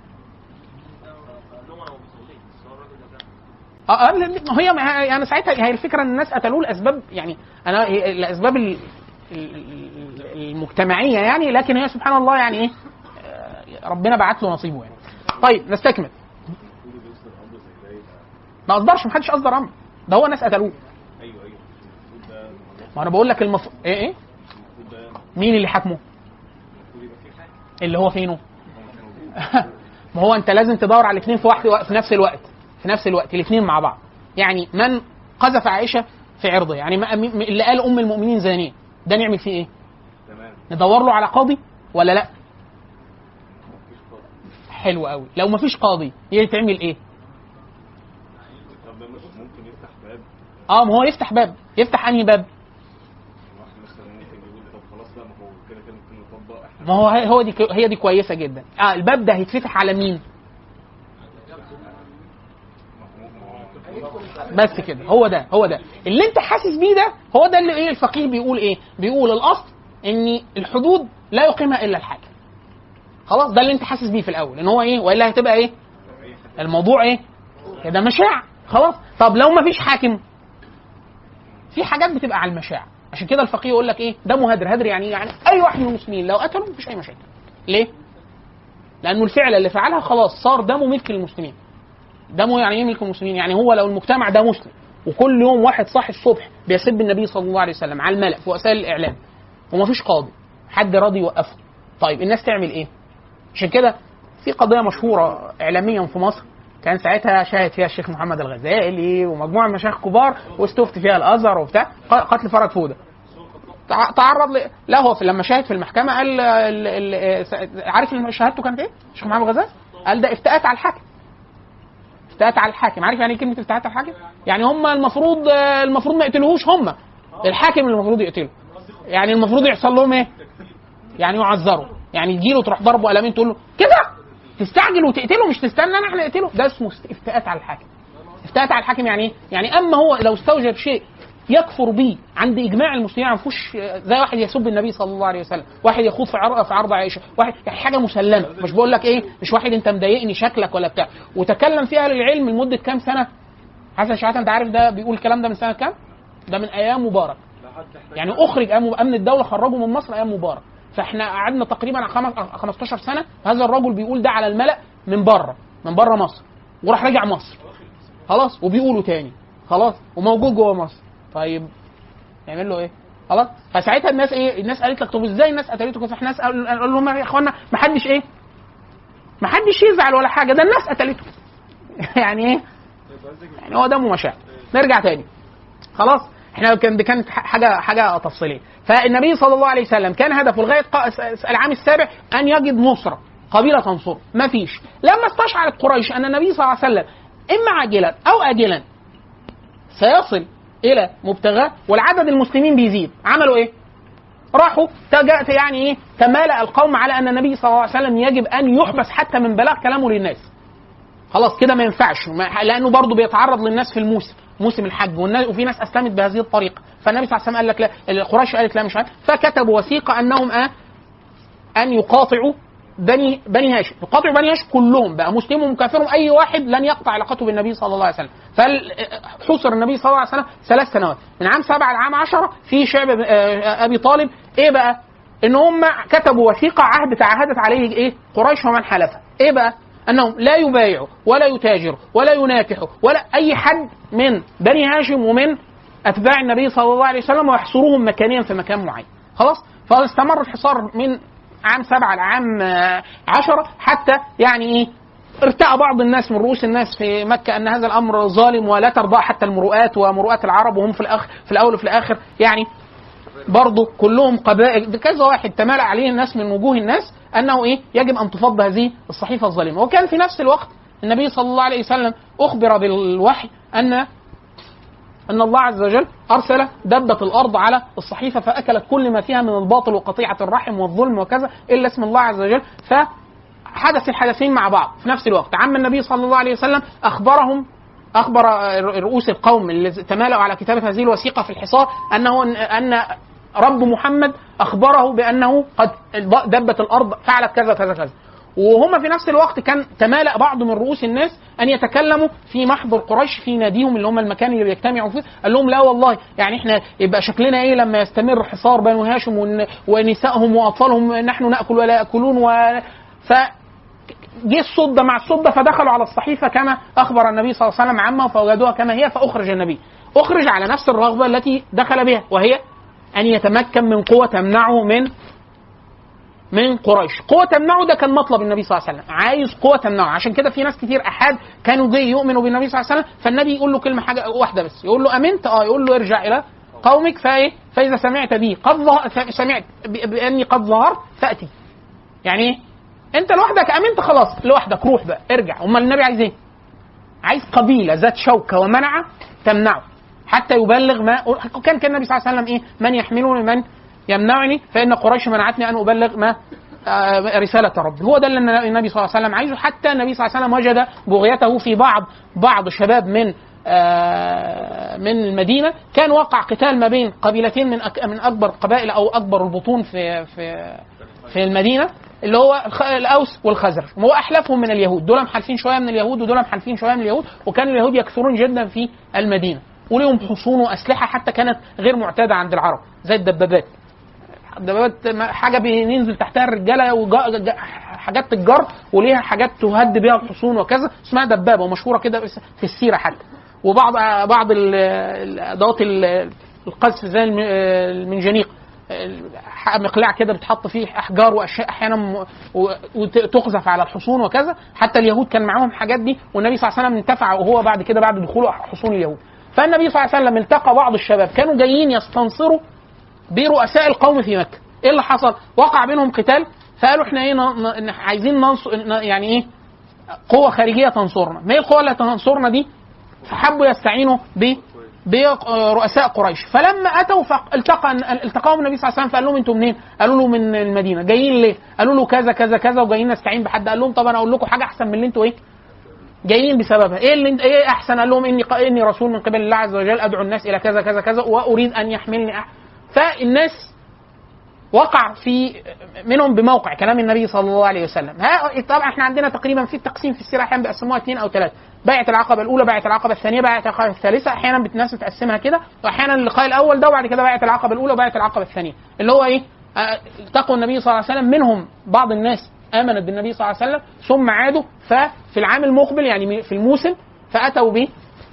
قال لهم انا ما بصليش بس هو الراجل ده كان اه آه، لأن هي ما- انا ساعتها هي الفكره ان الناس قتلوه لاسباب يعني انا هي الاسباب ال- ال- ال- المجتمعيه يعني لكن هي سبحان الله يعني ايه آه، ربنا بعت له نصيبه يعني. طيب نستكمل. ما اصدرش محدش اصدر امر ده هو ناس قتلوه. ايوه ايوه المفروض ده ما انا بقول لك المف... ايه ايه؟ المفروض ده مين اللي حاكمه؟ المفروض يبقى في حاجه اللي هو فينه؟ ما هو انت لازم تدور على الاثنين في واحد في نفس الوقت في نفس الوقت الاثنين مع بعض يعني من قذف عائشه في عرضه يعني ما- م- اللي قال ام المؤمنين زانيه ده نعمل فيه ايه؟ تمام ندور له على قاضي ولا لا؟ مفيش خالص حلو قوي لو ما فيش قاضي يتعمل ايه؟ طب ده مش ممكن يفتح باب اه ما هو يفتح باب يفتح انهي باب؟ واحد مثلا ممكن يقول طب خلاص بقى ما هو كده كده ممكن نطبق احنا ما هو هو دي هي دي كويسه جدا اه الباب ده هيتفتح على مين بس كده هو ده هو ده اللي انت حاسس بيه ده هو ده اللي ايه الفقيه بيقول ايه بيقول الاصل ان الحدود لا يقيمها الا الحاكم خلاص ده اللي انت حاسس بيه في الاول ان هو ايه والا هتبقى ايه الموضوع ايه كده مشاع خلاص طب لو ما فيش حاكم في حاجات بتبقى على المشاع عشان كده الفقيه يقول لك ايه ده مهدر هدر يعني إيه؟ يعني اي واحد من المسلمين لو قتله مفيش اي مشاكل ليه لانه الفعل اللي فعلها خلاص صار دمه ملك للمسلمين دمه يعني ايه ملك المسلمين يعني هو لو المجتمع ده مسلم وكل يوم واحد صاحي الصبح بيسب النبي صلى الله عليه وسلم على الملأ في وسائل الاعلام ومفيش قاضي حد راضي يوقفه طيب الناس تعمل ايه عشان كده في قضيه مشهوره اعلاميا في مصر كان ساعتها شاهد فيها الشيخ محمد الغزالي ومجموعه من المشايخ كبار واستفتي فيها الازهر وبتاع ق- قتل فرج فوده تع- تعرض ل... لا هو في لما شاهد في المحكمه قال ال... ال... س- عارف الم- شهادته كانت ايه؟ الشيخ محمد الغزالي قال ده افتاءات على الحاكم افتاءات على الحاكم عارف يعني ايه كلمه افتاءات على الحاكم؟ يعني هم المفروض المفروض ما يقتلوهوش هم الحاكم اللي المفروض يقتله يعني المفروض يحصل لهم ايه؟ يعني يعذروا يعني يجيله تروح ضربه قلمين تقول له كده تستعجل وتقتله مش تستنى ان احنا نقتله ده اسمه است- افتاءات على الحاكم افتاءات على الحاكم يعني ايه؟ يعني اما هو لو استوجب شيء يكفر به عند اجماع المسلمين ما فيهوش زي واحد يسب النبي صلى الله عليه وسلم، واحد يخوض في عرض في عرض عائشه، واحد يعني حاجه مسلمه مش بقول لك ايه مش واحد انت مضايقني شكلك ولا بتاع، وتكلم فيها اهل العلم لمده كام سنه؟ حسن شحاته انت عارف ده بيقول الكلام ده من سنه كام؟ ده من ايام مبارك. يعني اخرج أيام امن الدوله خرجه من مصر ايام مبارك. فاحنا قعدنا تقريبا خمس- 15 سنه هذا الرجل بيقول ده على الملأ من بره من بره مصر وراح راجع مصر خلاص وبيقولوا تاني خلاص وموجود جوه مصر طيب يعمل له ايه؟ خلاص فساعتها الناس ايه؟ الناس قالت لك طب ازاي الناس قتلته كده؟ فاحنا ناس قال قال لهم يا اخوانا ما حدش ايه؟ ما حدش يزعل ولا حاجه ده الناس قتلته يعني ايه؟ يعني هو دمه مشاع نرجع تاني خلاص احنا كان دي كانت حاجه حاجه تفصيليه فالنبي صلى الله عليه وسلم كان هدفه لغايه قا- العام السابع ان يجد نصره قبيله تنصره ما فيش لما استشعرت قريش ان النبي صلى الله عليه وسلم اما عاجلا او اجلا سيصل الى مبتغاه والعدد المسلمين بيزيد عملوا ايه؟ راحوا تجأت يعني ايه تمالأ القوم على ان النبي صلى الله عليه وسلم يجب ان يحبس حتى من بلاغ كلامه للناس خلاص كده ما ينفعش ما- لانه برضه بيتعرض للناس في الموسم موسم الحج والناس وفي ناس اسلمت بهذه الطريقه فالنبي صلى الله عليه وسلم قال لك لا قريش قالت لا مش عارف فكتبوا وثيقه انهم آه ان يقاطعوا بني بني هاشم يقاطعوا بني هاشم كلهم بقى مسلمهم وكافرهم اي واحد لن يقطع علاقته بالنبي صلى الله عليه وسلم فحصر النبي صلى الله عليه وسلم ثلاث سنوات من عام سبعة لعام عشرة في شعب آه، ابي طالب ايه بقى ان هم كتبوا وثيقه عهد تعهدت عليه ايه قريش ومن حلفها ايه بقى انهم لا يبايعوا ولا يتاجروا ولا يناكحوا ولا اي حد من بني هاشم ومن اتباع النبي صلى الله عليه وسلم ويحصروهم مكانيا في مكان معين خلاص فاستمر الحصار من عام سبعة لعام آه، عشرة حتى يعني ايه ارتأى بعض الناس من رؤوس الناس في مكة أن هذا الأمر ظالم ولا ترضى حتى المروءات ومروءات العرب وهم في الأخ في الأول وفي الآخر يعني برضه كلهم قبائل ده كذا واحد تمالأ عليه الناس من وجوه الناس انه ايه يجب ان تفض هذه الصحيفه الظالمه وكان في نفس الوقت النبي صلى الله عليه وسلم اخبر بالوحي ان ان الله عز وجل ارسل دبه الارض على الصحيفه فاكلت كل ما فيها من الباطل وقطيعه الرحم والظلم وكذا الا اسم الله عز وجل فحدث الحدثين مع بعض في نفس الوقت عم النبي صلى الله عليه وسلم اخبرهم اخبر رؤوس القوم اللي تمالأوا على كتابه هذه الوثيقه في الحصار انه ان رب محمد اخبره بانه قد دبت الارض فعلت كذا كذا كذا وهم في نفس الوقت كان تمالأ بعض من رؤوس الناس ان يتكلموا في محضر قريش في ناديهم اللي هم المكان اللي بيجتمعوا فيه قال لهم لا والله يعني احنا يبقى شكلنا ايه لما يستمر حصار بنو هاشم ون- ونسائهم واطفالهم نحن ناكل ولا ياكلون و ف جه الصوت ده مع الصوت ده فدخلوا على الصحيفه كما اخبر النبي صلى الله عليه وسلم عما فوجدوها كما هي فاخرج النبي اخرج على نفس الرغبه التي دخل بها وهي ان يتمكن من قوه تمنعه من من قريش قوة تمنعه ده كان مطلب النبي صلى الله عليه وسلم عايز قوة تمنعه عشان كده في ناس كتير أحد كانوا جاي يؤمنوا بالنبي صلى الله عليه وسلم فالنبي يقول له كلمة حاجة واحدة بس يقول له أمنت اه يقول له ارجع إلى قومك فايه فإذا سمعت بي قد ظهر سمعت ب- بأني قد ظهرت فأتي يعني ايه انت لوحدك امنت خلاص لوحدك روح بقى ارجع امال النبي عايز ايه عايز قبيله ذات شوكه ومنعه تمنعه حتى يبلغ ما كان كان النبي صلى الله عليه وسلم ايه من يحملني من يمنعني فان قريش منعتني ان ابلغ ما آه، رسالة ربي هو ده اللي النبي صلى الله عليه وسلم عايزه حتى النبي صلى الله عليه وسلم وجد بغيته في بعض بعض شباب من آه، من المدينة كان وقع قتال ما بين قبيلتين من أك- من أكبر القبائل أو أكبر البطون في في في المدينة اللي هو الخ- الأوس والخزرج هو أحلفهم من اليهود دول محالفين شوية من اليهود ودول محالفين شوية من اليهود وكان اليهود يكثرون جدا في المدينة وليهم حصون وأسلحة حتى كانت غير معتادة عند العرب زي الدبابات دبابات ما- حاجه بينزل تحتها الرجاله وجا- جا- حاجات تتجر وليها حاجات تهد بيها الحصون وكذا اسمها دبابه ومشهوره كده بس- في السيره حتى وبعض بعض ال- الادوات ال- القذف زي الم- المنجنيق ح- مقلاع كده بتحط فيه احجار واشياء احيانا م- و- وتقذف على الحصون وكذا حتى اليهود كان معاهم الحاجات دي والنبي صلى الله عليه وسلم انتفع وهو بعد كده بعد دخوله حصون اليهود فالنبي صلى الله عليه وسلم التقى بعض الشباب كانوا جايين يستنصروا برؤساء القوم في مكه ايه اللي حصل وقع بينهم قتال فقالوا احنا ايه ن- ن- عايزين ننصر ن- يعني ايه قوه خارجيه تنصرنا ما هي القوه اللي تنصرنا دي فحبوا يستعينوا ب برؤساء قريش فلما اتوا فالتقى التقاهم النبي صلى الله عليه وسلم فقال لهم انتم منين؟ قالوا له من المدينه جايين ليه؟ قالوا له كذا كذا كذا وجايين نستعين بحد قال لهم طب انا اقول لكم حاجه احسن من اللي انتوا ايه؟ جايين بسببها ايه اللي انت ايه احسن قال لهم اني اني رسول من قبل الله عز وجل ادعو الناس الى كذا كذا كذا واريد ان يحملني أح فالناس وقع في منهم بموقع كلام النبي صلى الله عليه وسلم ها طبعا احنا عندنا تقريبا في التقسيم في السيره احيانا بيقسموها اثنين او ثلاثه بيعه العقبه الاولى بيعه العقبه الثانيه بيعه العقبه الثالثه احيانا الناس بتقسمها كده واحيانا اللقاء الاول ده وبعد كده بيعه العقبه الاولى وبيعه العقبه الثانيه اللي هو ايه آه، التقوا النبي صلى الله عليه وسلم منهم بعض الناس امنت بالنبي صلى الله عليه وسلم ثم عادوا ففي العام المقبل يعني في الموسم فاتوا به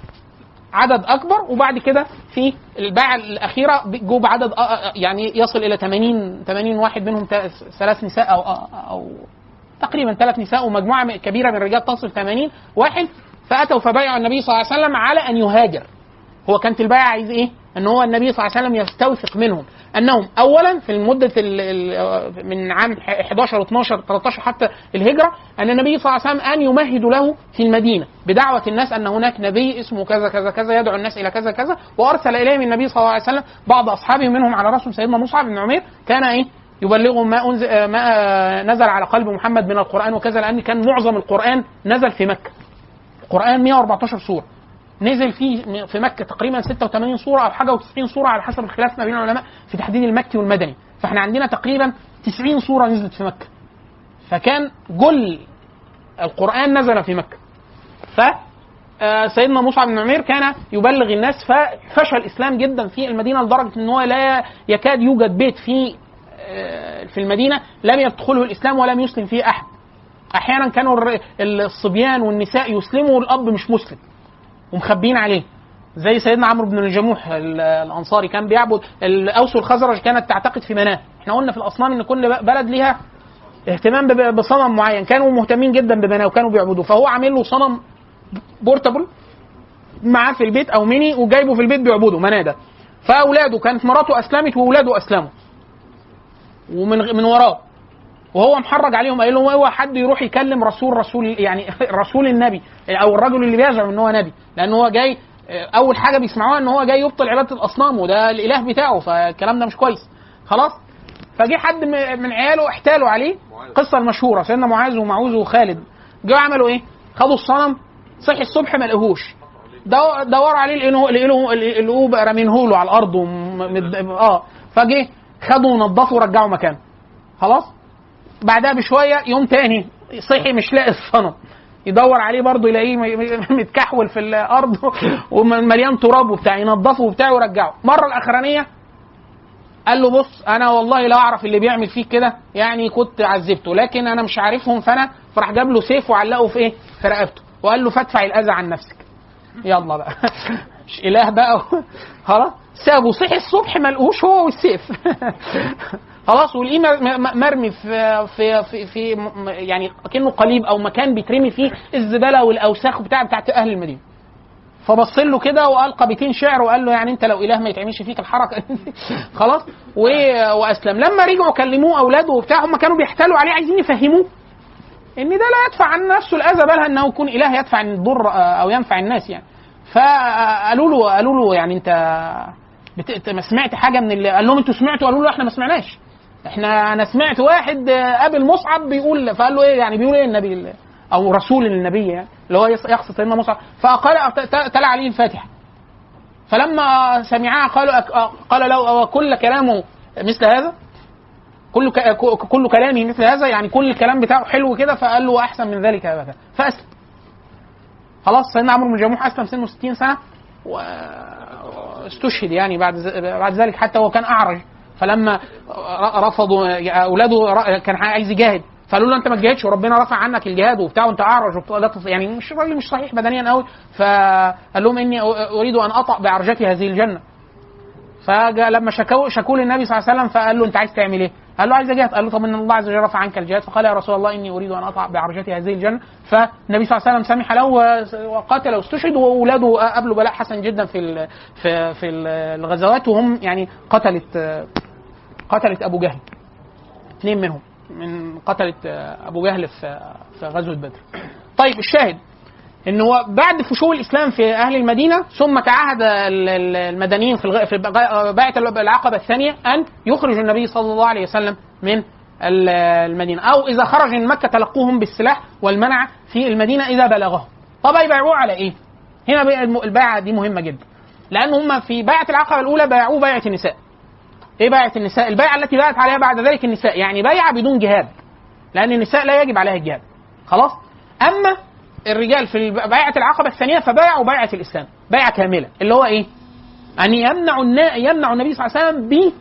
عدد اكبر وبعد كده في البيعه الاخيره جو بعدد آه، آه، يعني يصل الى 80 80 واحد منهم تا- ثلاث نساء او او, أو تقريبا ثلاث نساء ومجموعه كبيره من الرجال تصل 80 واحد فاتوا فبايعوا النبي صلى الله عليه وسلم على ان يهاجر هو كانت البيعه عايز ايه؟ ان هو النبي صلى الله عليه وسلم يستوثق منهم انهم اولا في المده ال ال من عام 11 12 13 حتى الهجره ان النبي صلى الله عليه وسلم ان يمهد له في المدينه بدعوه الناس ان هناك نبي اسمه كذا كذا كذا يدعو الناس الى كذا كذا وارسل اليهم النبي صلى الله عليه وسلم بعض اصحابه منهم على راسهم سيدنا مصعب بن عمير كان ايه؟ يبلغهم ما أنزل ما نزل على قلب محمد من القران وكذا لان كان معظم القران نزل في مكه. القران 114 سوره. نزل في في مكه تقريبا 86 سوره او حاجه و90 سوره على حسب الخلاف ما بين العلماء في تحديد المكي والمدني فاحنا عندنا تقريبا 90 سوره نزلت في مكه فكان جل القران نزل في مكه ف آه، سيدنا مصعب بن عمير كان يبلغ الناس ففشى الاسلام جدا في المدينه لدرجه ان هو لا يكاد يوجد بيت في آه، في المدينه لم يدخله الاسلام ولم يسلم فيه احد احيانا كانوا الر- الصبيان والنساء يسلموا والاب مش مسلم ومخبين عليه زي سيدنا عمرو بن الجموح ال- الانصاري كان بيعبد الاوس والخزرج كانت تعتقد في مناه احنا قلنا في الاصنام ان كل بلد ليها اهتمام ب- بصنم معين كانوا مهتمين جدا بمناه وكانوا بيعبدوه فهو عامل له صنم بورتابل معاه في البيت او ميني وجايبه في البيت بيعبده مناه ده فاولاده كانت مراته اسلمت واولاده اسلموا ومن من وراه وهو محرج عليهم قايل لهم اوعى حد يروح يكلم رسول رسول يعني رسول النبي او الرجل اللي بيزعم ان هو نبي لان هو جاي اول حاجه بيسمعوها ان هو جاي يبطل عباده الاصنام وده الاله بتاعه فالكلام ده مش كويس خلاص فجه حد م- من عياله احتالوا عليه القصه المشهوره سيدنا معاذ ومعوذ وخالد جوا عملوا ايه؟ خدوا الصنم صحي الصبح ما لقوهوش دو- دوروا عليه لقينه لقينه لقوه بقى رامينه له على الارض وم- مد- اه فجه خدوا ونضفوا ورجعوا مكانه خلاص بعدها بشويه يوم تاني صحي مش لاقي الصنم يدور عليه برضه يلاقيه م- م- متكحول في الارض ومليان تراب وبتاع ينضفه وبتاع ويرجعه المره الاخرانيه قال له بص انا والله لا اعرف اللي بيعمل فيك كده يعني كنت عذبته لكن انا مش عارفهم فانا فراح جاب له سيف وعلقه في ايه في رقبته وقال له فادفع الاذى عن نفسك يلا بقى مش اله بقى خلاص سابه صحي الصبح ما لقوش هو والسيف خلاص ولقيه م- م- مرمي في في في, في م- يعني كانه قليب او مكان بيترمي فيه الزباله والاوساخ بتاع بتاعت اهل المدينه فبص له كده والقى بيتين شعر وقال له يعني انت لو اله ما يتعملش فيك الحركه خلاص و- واسلم لما رجعوا كلموه اولاده وبتاع هم كانوا بيحتالوا عليه عايزين يفهموه ان ده لا يدفع عن نفسه الاذى بل انه يكون اله يدفع عن الضر آه، او ينفع الناس يعني فقالوا له قالوا له يعني انت بت... انت ما سمعت حاجه من اللي قال لهم انتوا سمعتوا قالوا له احنا ما سمعناش احنا انا سمعت واحد آه، قابل مصعب بيقول فقال له ايه يعني بيقول ايه النبي ال- او رسول النبي يعني اللي هو يص- يقصد سيدنا مصعب فقال ت- ت- تلا عليه الفاتحه فلما سمعها قالوا أك- آه، قال له أو كل كلامه مثل هذا كل ك- ك- كل كلامه مثل هذا يعني كل الكلام بتاعه حلو كده فقال له احسن من ذلك ابدا فاسلم خلاص سيدنا عمرو بن جموح اسلم سنه 60 سنه واستشهد يعني بعد ز- بعد ذلك حتى هو كان اعرج فلما ر- رفضوا اولاده ر- كان عايز يجاهد فقالوا له انت ما تجاهدش وربنا رفع عنك الجهاد وبتاع وانت اعرج وبتاع لا تص- يعني مش راجل مش صحيح بدنيا قوي فقال لهم اني اريد ان اطأ بعرجتي هذه الجنه فجاء لما شكوا شكوا للنبي صلى الله عليه وسلم فقال له انت عايز تعمل ايه؟ قال له عايز اجاهد قال له طب ان الله عز وجل رفع عنك الجهاد فقال يا رسول الله اني اريد ان اطع بعرجتي هذه الجنه فالنبي صلى الله عليه وسلم سمح له و- وقاتل واستشهد واولاده قابلوا بلاء حسن جدا في ال- في في الغزوات وهم يعني قتلت قتلت ابو جهل اثنين منهم من قتلت ابو جهل في في غزوه بدر. طيب الشاهد ان هو بعد فشو الاسلام في اهل المدينه ثم تعهد ال- ال- المدنيين في الغ- في بغ- بيعه العقبه الثانيه ان يخرج النبي صلى الله عليه وسلم من ال- المدينه او اذا خرج من مكه تلقوهم بالسلاح والمنع في المدينه اذا بلغهم. طب يبايعوه على ايه؟ هنا بقى الم- البيعه دي مهمه جدا. لان هم في بيعه العقبه الاولى بايعوه بيعه النساء. ايه بيعه النساء؟ البيعه التي بايعت عليها بعد ذلك النساء، يعني بيعه بدون جهاد. لان النساء لا يجب عليها الجهاد. خلاص؟ اما الرجال في الب- بيعه العقبه الثانيه فبايعوا بيعه الاسلام، بيعه كامله اللي هو ايه؟ ان يمنع النا... يمنع النبي صلى الله عليه وسلم ب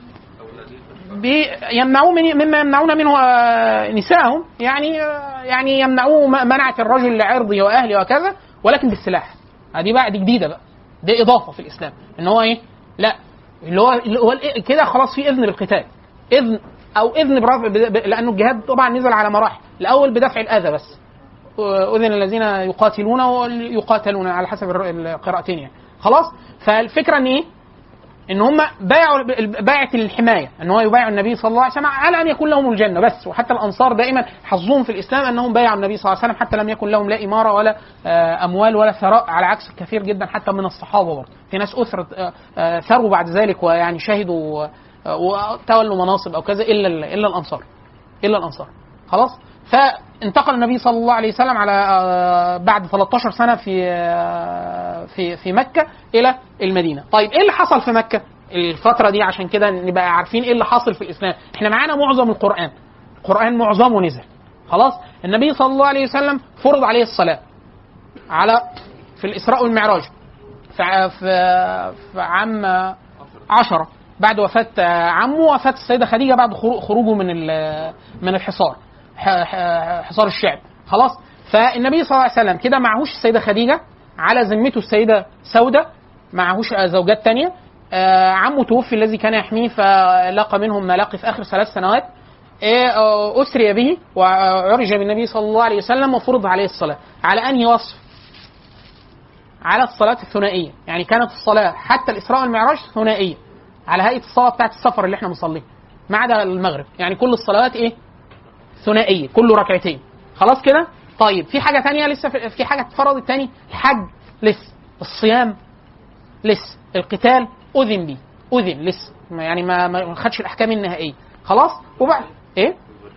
ب- يمنعوه من مما يمنعون منه آه، نساءهم يعني آه، يعني يمنعوه م- منعة الرجل لعرضه واهله وكذا ولكن بالسلاح دي بقى دي جديده بقى دي اضافه في الاسلام ان هو ايه لا اللي هو اللي هو الإيه- كده خلاص في اذن بالقتال اذن او اذن برفع ب- ب- لانه الجهاد طبعا نزل على مراحل الاول بدفع الاذى بس اذن الذين يقاتلون ويقاتلون على حسب الر- القراءتين يعني خلاص فالفكره ان ايه ان هم بايعوا بايعه الحمايه ان هو يبايع النبي صلى الله عليه وسلم على ان يكون لهم الجنه بس وحتى الانصار دائما حظهم في الاسلام انهم بايعوا النبي صلى الله عليه وسلم حتى لم يكن لهم لا اماره ولا آه، اموال ولا ثراء على عكس كثير جدا حتى من الصحابه برضه في ناس اثرت آه، آه، ثروا بعد ذلك ويعني شهدوا آه، وتولوا مناصب او كذا الا ال- الا الانصار الا الانصار خلاص فانتقل النبي صلى الله عليه وسلم على آه، بعد 13 سنه في آه، في في مكه الى المدينه طيب ايه اللي حصل في مكه الفتره دي عشان كده نبقى عارفين ايه اللي حاصل في الاسلام احنا معانا معظم القران القران معظمه نزل خلاص النبي صلى الله عليه وسلم فرض عليه الصلاه على في الاسراء والمعراج في ع- في في عام عشرة بعد وفاة عمه وفاة السيدة خديجة بعد خرو- خروجه من ال- من الحصار ح- ح- حصار الشعب خلاص فالنبي صلى الله عليه وسلم كده معهوش السيدة خديجة على ذمته السيدة سودة معهوش زوجات تانية آه، عمه توفي الذي كان يحميه فلاقى منهم ما لاقي في آخر ثلاث سنوات إيه، آه، أسري به وعرج بالنبي صلى الله عليه وسلم وفرض عليه الصلاة على أنهي وصف على الصلاة الثنائية يعني كانت الصلاة حتى الإسراء والمعراج ثنائية على هيئة الصلاة بتاعت السفر اللي احنا بنصليها ما عدا المغرب يعني كل الصلوات ايه ثنائية كله ركعتين خلاص كده طيب في حاجة تانية لسه في, في حاجة اتفرضت تاني الحج لسه الصيام لسه القتال أذن بيه أذن لسه ما- يعني ما ما خدش الأحكام النهائية خلاص وبعد ايه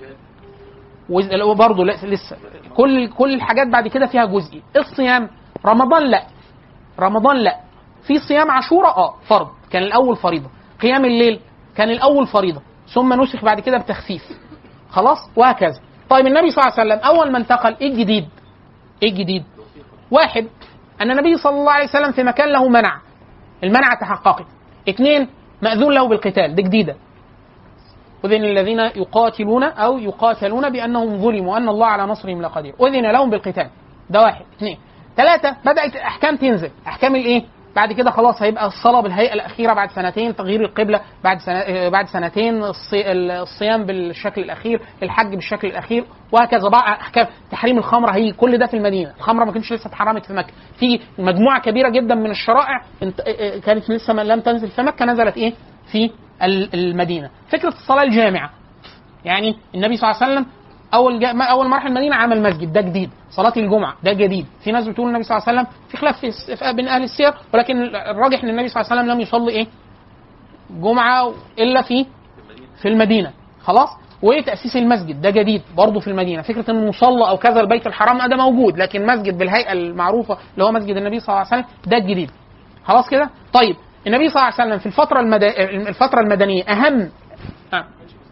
وز- وبرضه لا- لسه كل كل الحاجات بعد كده فيها جزئي الصيام رمضان لا رمضان لا في صيام عاشوراء اه فرض كان الاول فريضه قيام الليل كان الاول فريضه ثم نسخ بعد كده بتخفيف خلاص وهكذا طيب النبي صلى الله عليه وسلم اول ما انتقل ايه الجديد ايه الجديد واحد ان النبي صلى الله عليه وسلم في مكان له منع المنع تحققت اثنين مأذون له بالقتال دي جديده أذن الذين يقاتلون أو يقاتلون بأنهم ظلموا وأن الله على نصرهم لقدير أذن لهم بالقتال ده واحد اثنين ثلاثة بدأت أحكام تنزل أحكام الإيه؟ بعد كده خلاص هيبقى الصلاة بالهيئة الأخيرة بعد سنتين تغيير القبلة بعد سنة آه، بعد سنتين الصي... الصيام بالشكل الأخير الحج بالشكل الأخير وهكذا بقى أحكام تحريم الخمر هي كل ده في المدينة الخمرة ما كانتش لسه اتحرمت في مكة في مجموعة كبيرة جدا من الشرائع انت- آه، آه، كانت لسه ما لم تنزل في مكة نزلت إيه في ال- المدينة فكرة الصلاة الجامعة يعني النبي صلى الله عليه وسلم اول جا... ما- اول ما راح المدينه عمل مسجد ده جديد صلاه الجمعه ده جديد في ناس بتقول النبي صلى الله عليه وسلم في خلاف في الس- في- بين اهل السير ولكن الراجح ان النبي صلى الله عليه وسلم لم يصلي ايه جمعه الا في في المدينه خلاص وتاسيس المسجد ده جديد برضه في المدينه فكره ان مصلى او كذا البيت الحرام ده موجود لكن مسجد بالهيئه المعروفه اللي هو مسجد النبي صلى الله عليه وسلم ده الجديد خلاص كده طيب النبي صلى الله عليه وسلم في الفتره المد... الفتره المدنيه اهم آه.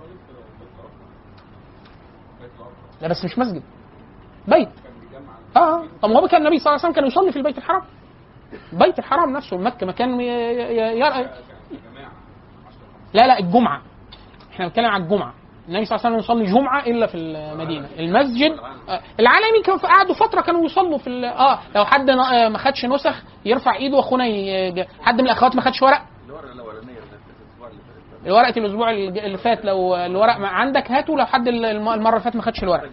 لا بس مش مسجد بيت اه طب ما هو كان النبي صلى الله عليه وسلم كان يصلي في البيت الحرام بيت الحرام نفسه مكه مكان ي... ي... ي... لا لا الجمعه احنا بنتكلم عن الجمعه النبي صلى الله عليه وسلم يصلي جمعه الا في المدينه المسجد آه، العالمي كانوا قعدوا فتره كانوا يصلوا في ال- اه لو حد ن- آه، ما خدش نسخ يرفع ايده واخونا ي- حد من الاخوات ما خدش ورق الورقه الاسبوع الج- اللي فات لو الورق ما عندك هاته لو حد ال- الم- المره اللي فاتت ما خدش الورق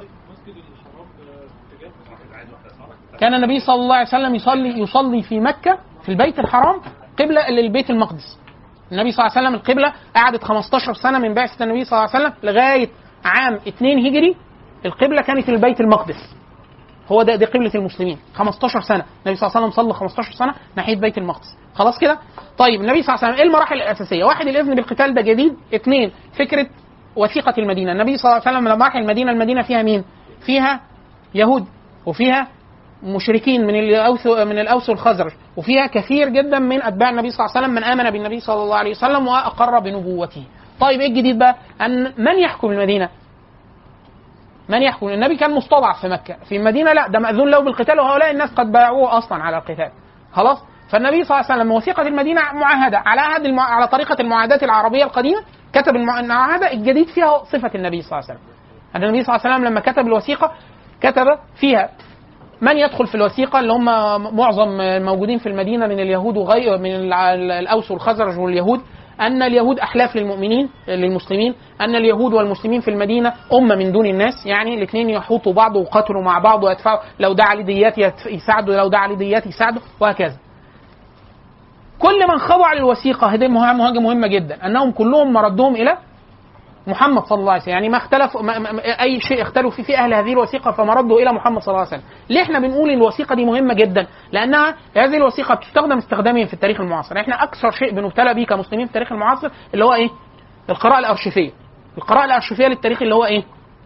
كان النبي صلى الله عليه وسلم يصلي يصلي في مكه في البيت الحرام قبله للبيت المقدس النبي صلى الله عليه وسلم القبله قعدت 15 سنه من بعثه النبي صلى الله عليه وسلم لغايه عام 2 هجري القبله كانت البيت المقدس هو ده دي قبله المسلمين 15 سنه النبي صلى الله عليه وسلم صلى 15 سنه ناحيه بيت المقدس خلاص كده طيب النبي صلى الله عليه وسلم ايه المراحل الاساسيه واحد الاذن بالقتال ده جديد اثنين فكره وثيقه المدينه النبي صلى الله عليه وسلم لما راح المدينه المدينه فيها مين فيها يهود وفيها مشركين من الاوس من الاوس والخزرج وفيها كثير جدا من اتباع النبي صلى الله عليه وسلم من امن بالنبي صلى الله عليه وسلم واقر بنبوته. طيب ايه الجديد بقى؟ ان من يحكم المدينه؟ من يحكم؟ النبي كان مستضعف في مكه، في المدينه لا ده ماذون له بالقتال وهؤلاء الناس قد بايعوه اصلا على القتال. خلاص؟ فالنبي صلى الله عليه وسلم وثيقه المدينه معاهده على عهد المع... على طريقه المعاهدات العربيه القديمه كتب المع- المعاهده الجديد فيها صفه النبي صلى الله عليه وسلم. أن النبي صلى الله عليه وسلم لما كتب الوثيقه كتب فيها من يدخل في الوثيقة اللي هم معظم الموجودين في المدينة من اليهود وغير من الع- الأوس والخزرج واليهود أن اليهود أحلاف للمؤمنين للمسلمين أن اليهود والمسلمين في المدينة أمة من دون الناس يعني الاثنين يحوطوا بعض ويقاتلوا مع بعض ويدفعوا لو دعا لديات يدف- يساعدوا لو دعا لديات يساعدوا وهكذا كل من خضع للوثيقة هذه مهمة حاجة مهمة جدا أنهم كلهم مردهم إلى محمد صلى الله عليه وسلم يعني ما اختلف ما ما ما- اي شيء اختلفوا فيه في اهل هذه الوثيقه فمردوا الى محمد صلى الله عليه وسلم ليه احنا بنقول الوثيقه دي مهمه جدا لانها هذه الوثيقه بتستخدم استخداميا في التاريخ المعاصر احنا اكثر شيء بنبتلى به كمسلمين في التاريخ المعاصر اللي هو ايه القراءه الارشيفيه القراءه الارشيفيه للتاريخ اللي هو ايه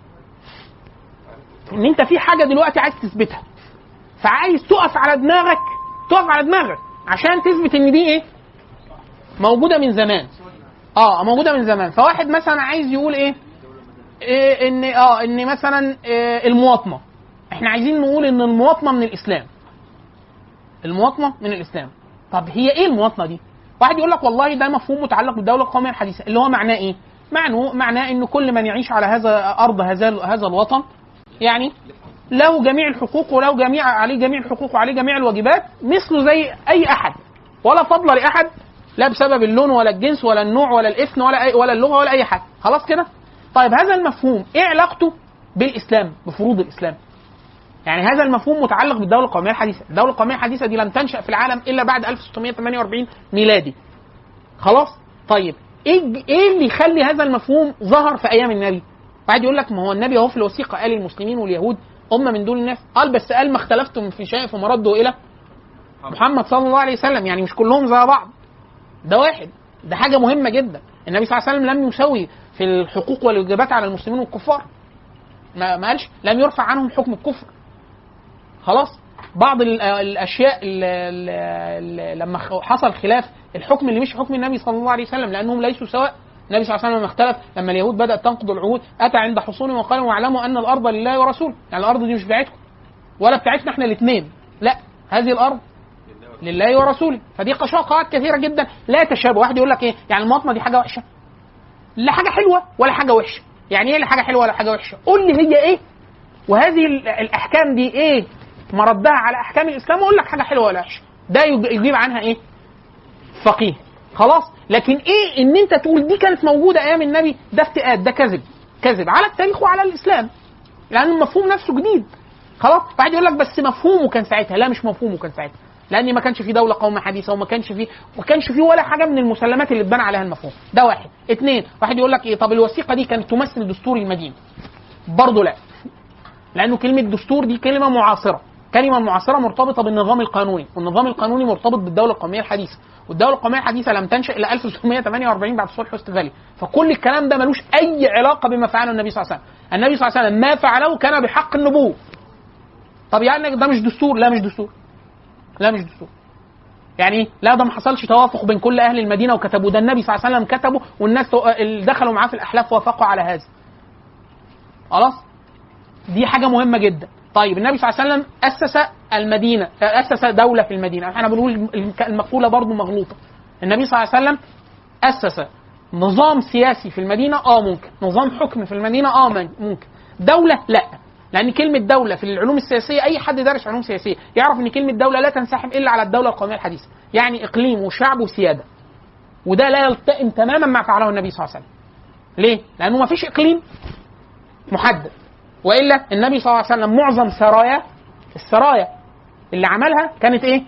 ان انت في حاجه دلوقتي عايز تثبتها فعايز تقف على دماغك تقف على دماغك عشان تثبت ان دي ايه موجوده من زمان اه موجوده من زمان فواحد مثلا عايز يقول ايه, إيه ان اه ان مثلا إيه المواطنه احنا عايزين نقول ان المواطنه من الاسلام المواطنه من الاسلام طب هي ايه المواطنه دي واحد يقول لك والله ده مفهوم متعلق بالدوله القوميه الحديثه اللي هو معناه ايه معناه معناه ان كل من يعيش على هذا ارض هذا هذا الوطن يعني له جميع الحقوق وله جميع عليه جميع الحقوق وعليه جميع الواجبات مثله زي اي احد ولا فضل لاحد لا بسبب اللون ولا الجنس ولا النوع ولا الاثن ولا أي ولا اللغه ولا اي حاجه خلاص كده طيب هذا المفهوم ايه علاقته بالاسلام بفروض الاسلام يعني هذا المفهوم متعلق بالدوله القوميه الحديثه الدوله القوميه الحديثه دي لم تنشا في العالم الا بعد 1648 ميلادي خلاص طيب ايه ايه اللي يخلي هذا المفهوم ظهر في ايام النبي واحد يقول لك ما هو النبي اهو في الوثيقه قال المسلمين واليهود امه من دون الناس قال بس قال ما اختلفتم في شيء فمردوا الى محمد صلى الله عليه وسلم يعني مش كلهم زي بعض ده واحد ده حاجه مهمه جدا النبي صلى الله عليه وسلم لم يسوي في الحقوق والواجبات على المسلمين والكفار ما ما قالش لم يرفع عنهم حكم الكفر خلاص بعض ال- الاشياء اللي لما خ- حصل خلاف الحكم اللي مش حكم النبي صلى الله عليه وسلم لانهم ليسوا سواء النبي صلى الله عليه وسلم لما اختلف لما اليهود بدات تنقض العهود اتى عند حصونهم وقال واعلموا ان الارض لله ورسوله يعني الارض دي مش بتاعتكم ولا بتاعتنا احنا الاثنين لا هذه الارض لله ورسوله فدي قواعد كثيره جدا لا تشابه واحد يقول لك ايه يعني المواطنه دي حاجه وحشه لا حاجه حلوه ولا حاجه وحشه يعني ايه لا حاجه حلوه ولا حاجه وحشه قول لي هي ايه وهذه ال- الاحكام دي ايه مردها على احكام الاسلام واقول لك حاجه حلوه ولا وحشه ده يج- يجيب عنها ايه فقيه خلاص لكن ايه ان انت تقول دي كانت موجوده ايام النبي ده افتئات ده كذب كذب على التاريخ وعلى الاسلام لان المفهوم نفسه جديد خلاص واحد يقول لك بس مفهومه كان ساعتها لا مش مفهومه كان ساعتها لان ما كانش في دوله قوميه حديثه وما كانش في ما كانش في ولا حاجه من المسلمات اللي اتبنى عليها المفهوم ده واحد اثنين واحد يقول لك ايه طب الوثيقه دي كانت تمثل دستور المدينه برضه لا لانه كلمه دستور دي كلمه معاصره كلمه معاصره مرتبطه بالنظام القانوني والنظام القانوني مرتبط بالدوله القوميه الحديثه والدوله القوميه الحديثه لم تنشا الا 1948 بعد صلح وستفالي فكل الكلام ده ملوش اي علاقه بما فعله النبي صلى الله عليه وسلم النبي صلى الله عليه وسلم ما فعله كان بحق النبوه طب يعني ده مش دستور لا مش دستور لا مش دستور يعني ايه؟ لا ده ما حصلش توافق بين كل اهل المدينه وكتبوا ده النبي صلى الله عليه وسلم كتبه والناس تو- اللي دخلوا معاه في الاحلاف وافقوا على هذا خلاص دي حاجه مهمه جدا طيب النبي صلى الله عليه وسلم اسس المدينه اسس دوله في المدينه احنا بنقول المقوله برضو مغلوطه النبي صلى الله عليه وسلم اسس نظام سياسي في المدينه اه ممكن نظام حكم في المدينه اه من- ممكن دوله لا لان كلمه دوله في العلوم السياسيه اي حد دارس علوم سياسيه يعرف ان كلمه دوله لا تنسحب الا على الدوله القوميه الحديثه يعني اقليم وشعب وسياده وده لا يلتئم تماما ما فعله النبي صلى الله عليه وسلم ليه لانه ما فيش اقليم محدد والا النبي صلى الله عليه وسلم معظم سرايا السرايا اللي عملها كانت ايه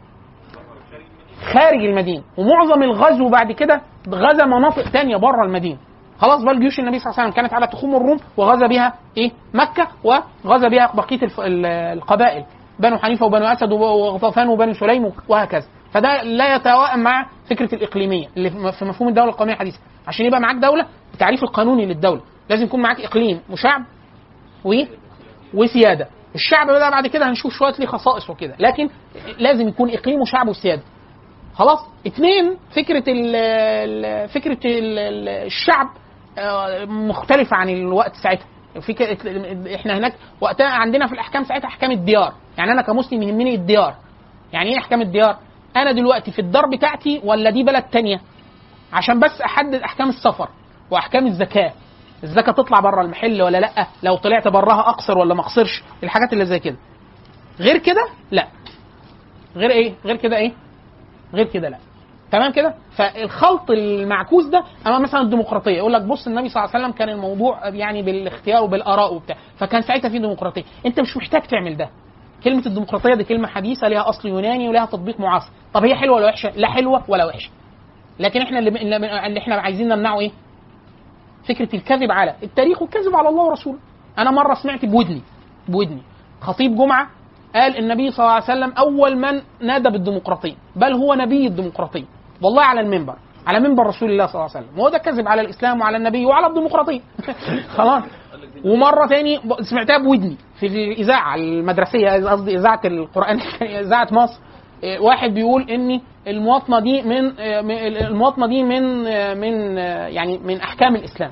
خارج المدينه ومعظم الغزو بعد كده غزا مناطق تانية بره المدينه خلاص بقى جيوش النبي صلى الله عليه وسلم كانت على تخوم الروم وغزا بها ايه مكه وغزا بها بقيه الف- ال- القبائل بنو حنيفه وبنو اسد وغطفان وبني سليم وهكذا فده لا يتوائم مع فكره الاقليميه اللي في في مفهوم الدوله القوميه الحديثه عشان يبقى معاك دوله التعريف القانوني للدوله لازم يكون معاك اقليم وشعب و وسياده الشعب بقى بعد كده هنشوف شويه ليه خصائص وكده لكن لازم يكون اقليم وشعب وسياده خلاص اثنين فكره ال ال- فكره ال ال الشعب آه، مختلفه عن الوقت ساعتها فكرة احنا هناك وقتها عندنا في الاحكام ساعتها احكام الديار يعني انا كمسلم يهمني الديار يعني ايه احكام الديار انا دلوقتي في الدار بتاعتي ولا دي بلد تانية عشان بس احدد احكام السفر واحكام الزكاه الزكاه تطلع بره المحل ولا لا لو طلعت براها اقصر ولا ما اقصرش الحاجات اللي زي كده غير كده لا غير ايه غير كده ايه غير كده لا تمام كده فالخلط المعكوس ده اما مثلا الديمقراطيه يقول لك بص النبي صلى الله عليه وسلم كان الموضوع يعني بالاختيار وبالاراء وبتاع فكان ساعتها في ديمقراطيه انت مش محتاج تعمل ده كلمه الديمقراطيه دي كلمه حديثه ليها اصل يوناني ولها تطبيق معاصر طب هي حلوه ولا وحشه لا حلوه ولا وحشه لكن احنا اللي, اللي احنا عايزين نمنعه ايه فكره الكذب على التاريخ والكذب على الله ورسوله انا مره سمعت بودني بودني خطيب جمعه قال النبي صلى الله عليه وسلم اول من نادى بالديمقراطيه بل هو نبي الديمقراطيه والله على المنبر على منبر رسول الله صلى الله عليه وسلم وهو ده كذب على الاسلام وعلى النبي وعلى الديمقراطيه خلاص ومره تاني ب- سمعتها بودني في الاذاعه المدرسيه قصدي اذاعه القران اذاعه مصر إيه، واحد بيقول ان المواطنه دي من آه، من- المواطنه دي من آه، من آه، يعني من احكام الاسلام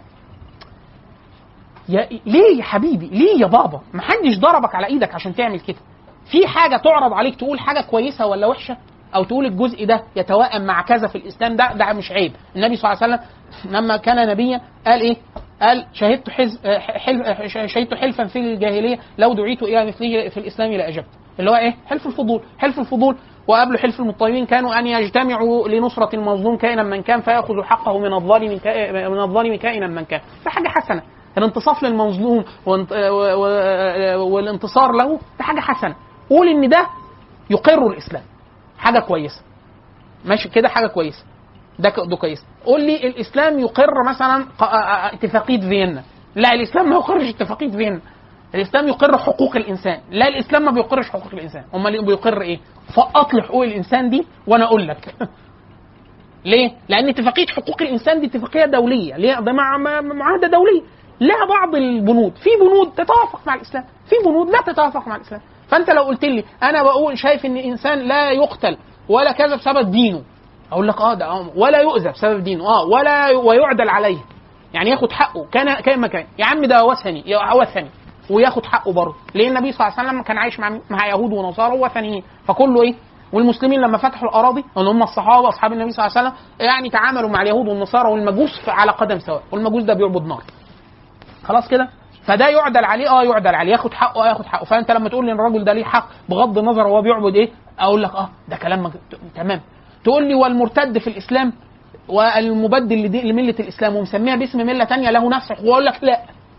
يا ليه يا حبيبي ليه يا بابا ما حدش ضربك على ايدك عشان تعمل كده في حاجه تعرض عليك تقول حاجه كويسه ولا وحشه او تقول الجزء ده يتوائم مع كذا في الاسلام ده ده مش عيب النبي صلى الله عليه وسلم لما كان نبيا قال ايه قال شهدت حز حلف شهدت حلفا في الجاهليه لو دعيت الى مثله في الاسلام لاجبت اللي هو ايه حلف الفضول حلف الفضول وقبل حلف المطيبين كانوا ان يجتمعوا لنصره المظلوم كائنا من كان فياخذ حقه من الظالم كا- من الظالم كائنا من كان ده حاجه حسنه الانتصاف للمظلوم وانت- و- و- والانتصار له ده حاجه حسنه قول ان ده يقر الاسلام حاجه كويسه ماشي كده حاجه كويسه ده ك- ده كويس قول لي الاسلام يقر مثلا ق- آ- آ- اتفاقيه فيينا لا الاسلام ما يقرش اتفاقيه فيينا الاسلام يقر حقوق الانسان لا الاسلام ما بيقرش حقوق الانسان امال بيقر ايه فقط لي حقوق الانسان دي وانا اقول لك ليه لان اتفاقيه حقوق الانسان دي اتفاقيه دوليه ليه ده مع مع- معاهده دوليه لها بعض البنود في بنود تتوافق مع الاسلام في بنود لا تتوافق مع الاسلام فانت لو قلت لي انا بقول شايف ان الانسان لا يقتل ولا كذا بسبب دينه اقول لك اه ده آه ولا يؤذى بسبب دينه اه ولا ويعدل عليه يعني ياخد حقه كان كان مكان يا عم ده وثني يا وثني وياخد حقه برضه ليه النبي صلى الله عليه وسلم كان عايش مع مع يهود ونصارى ووثنيين فكله ايه والمسلمين لما فتحوا الاراضي اللي هم الصحابه اصحاب النبي صلى الله عليه وسلم يعني تعاملوا مع اليهود والنصارى والمجوس على قدم سواء والمجوس ده بيعبد نار خلاص كده فده يعدل عليه اه يعدل عليه ياخد حقه اه ياخد حقه فانت لما تقول لي ان الراجل ده ليه حق بغض النظر هو بيعبد ايه اقول لك اه ده كلام مج... تمام تقول لي والمرتد في الاسلام والمبدل لدي- لمله الاسلام ومسميها باسم مله تانية له نفس حقوق اقول لك لا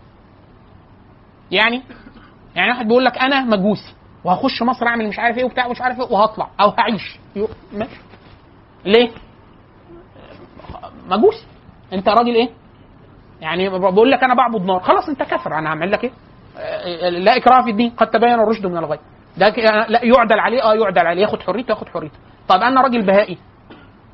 يعني يعني واحد بيقول لك انا مجوسي وهخش مصر اعمل مش عارف ايه وبتاع مش عارف ايه وهطلع او هعيش يو- ماشي ليه؟ مجوسي انت راجل ايه؟ يعني بقول لك انا بعبد نار خلاص انت كافر انا هعمل لك ايه؟ آه، لا اكراه في الدين قد تبين الرشد من الغي ده ك- لا يعدل عليه اه يعدل عليه ياخد حريته ياخد حريته طب انا راجل بهائي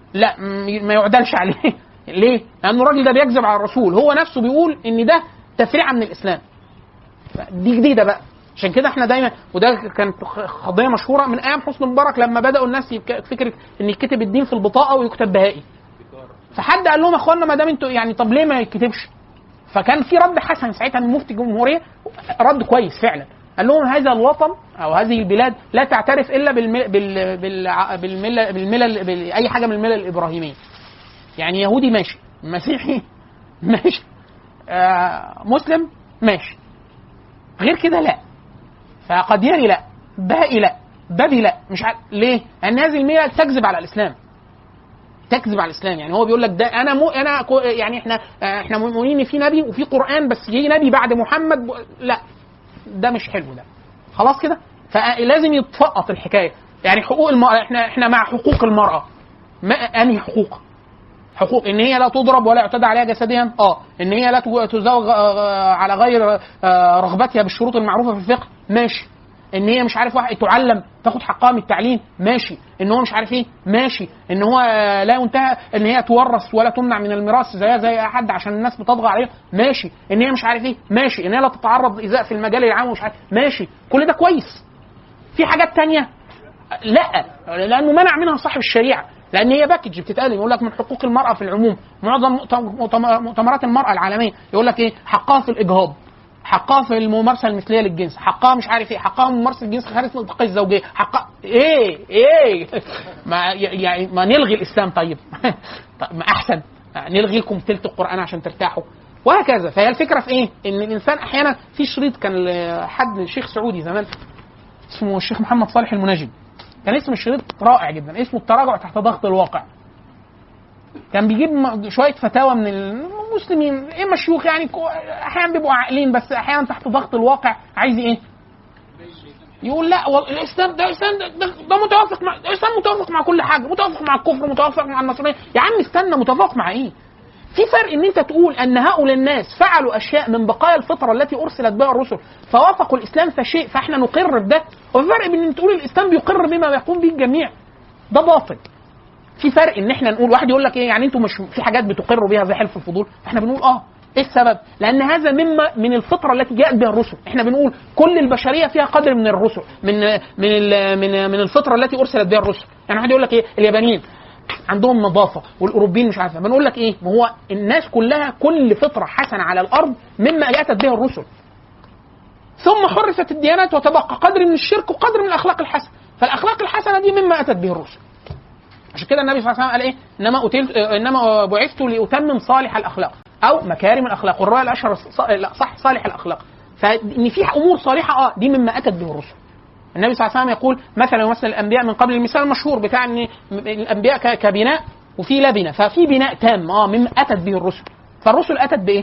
لا م- ما يعدلش عليه ليه؟ لأن الراجل ده بيكذب على الرسول هو نفسه بيقول إن ده تفريعة من الإسلام دي جديدة بقى عشان كده احنا دايما وده كانت قضيه مشهوره من ايام حسني مبارك لما بداوا الناس يك- فكره ان يكتب الدين في البطاقه ويكتب بهائي فحد قال لهم يا اخوانا ما دام انتوا يعني طب ليه ما يتكتبش؟ فكان في رد حسن ساعتها من مفتي الجمهوريه رد كويس فعلا قال لهم هذا الوطن او هذه البلاد لا تعترف الا بالمل بال بال بالملل بالملل باي حاجه من الملل الابراهيميه يعني يهودي ماشي مسيحي ماشي آه مسلم ماشي غير كده لا فقدياني لا بهائي لا بابي لا مش عارف ليه؟ لان هذه المله تكذب على الاسلام تكذب على الاسلام يعني هو بيقول لك ده انا مو انا كو- يعني احنا آه، احنا مؤمنين ان في نبي وفي قران بس جه نبي بعد محمد ب... لا ده مش حلو ده خلاص كده فلازم يتفقط الحكايه يعني حقوق المراه احنا احنا مع حقوق المراه ما انهي حقوق حقوق ان هي لا تضرب ولا يعتدى عليها جسديا اه ان هي لا تج- تزوج آه، على غير آه، رغبتها بالشروط المعروفه في الفقه ماشي ان هي مش عارف واحد تعلم تاخد حقها من التعليم ماشي ان هو مش عارف ايه ماشي ان هو آه، لا ينتهى ان هي تورث ولا تمنع من الميراث زيها زي اي حد عشان الناس بتطغى عليها ماشي ان هي مش عارف ايه ماشي ان هي لا تتعرض لايذاء في المجال العام ومش عارف ماشي كل ده كويس في حاجات تانية لا لانه منع منها صاحب الشريعه لان هي باكج بتتقال يقول لك من حقوق المراه في العموم معظم مؤتم- مؤتمرات المراه العالميه يقول لك ايه حقها في الاجهاض حقها في الممارسه المثليه للجنس حقها مش عارف ايه حقها ممارسه الجنس خارج نطاق الزوجيه حقها ايه ايه ما يعني ما نلغي الاسلام طيب طيب ما احسن نلغي لكم تلت القران عشان ترتاحوا وهكذا فهي الفكره في ايه ان الانسان احيانا في شريط كان لحد شيخ سعودي زمان اسمه الشيخ محمد صالح المناجم كان اسم الشريط رائع جدا اسمه التراجع تحت ضغط الواقع كان بيجيب م- شويه فتاوى من المسلمين ايه مشيوخ يعني كو- احيانا بيبقوا عاقلين بس احيانا تحت ضغط الواقع عايز ايه يقول لا وال- الاسلام ده الاسلام ده, ده, ده متوافق مع الاسلام متوافق مع كل حاجه متوافق مع الكفر متوافق مع النصرانيه يا عم استنى متوافق مع ايه في فرق ان انت تقول ان هؤلاء الناس فعلوا اشياء من بقايا الفطره التي ارسلت بها الرسل فوافقوا الاسلام فشيء فاحنا نقر بده وفي فرق بين ان تقول الاسلام بيقر بما يقوم به الجميع ده باطل في فرق ان احنا نقول واحد يقول لك ايه يعني انتوا مش في حاجات بتقروا بيها زي حلف الفضول احنا بنقول اه ايه السبب؟ لان هذا مما من الفطره التي جاءت بها الرسل، احنا بنقول كل البشريه فيها قدر من الرسل، من من ال- من من الفطره التي ارسلت بها الرسل، يعني واحد يقول لك ايه اليابانيين عندهم نظافه والاوروبيين مش عارف إيه. بنقول لك ايه؟ ما هو الناس كلها كل فطره حسنه على الارض مما اتت به الرسل. ثم حرفت الديانات وتبقى قدر من الشرك وقدر من الاخلاق الحسنه، فالاخلاق الحسنه دي مما اتت به الرسل. عشان كده النبي صلى الله عليه وسلم قال ايه؟ انما أتيت انما بعثت لاتمم صالح الاخلاق او مكارم الاخلاق والروايه الاشهر ص- لا صح صالح الاخلاق فان في امور صالحه اه دي مما اتت به الرسل. النبي صلى الله عليه وسلم يقول مثلا يمثل الانبياء من قبل المثال المشهور بتاع ان الانبياء ك- كبناء وفي لبنه ففي بناء تام اه مما اتت به الرسل. فالرسل اتت بايه؟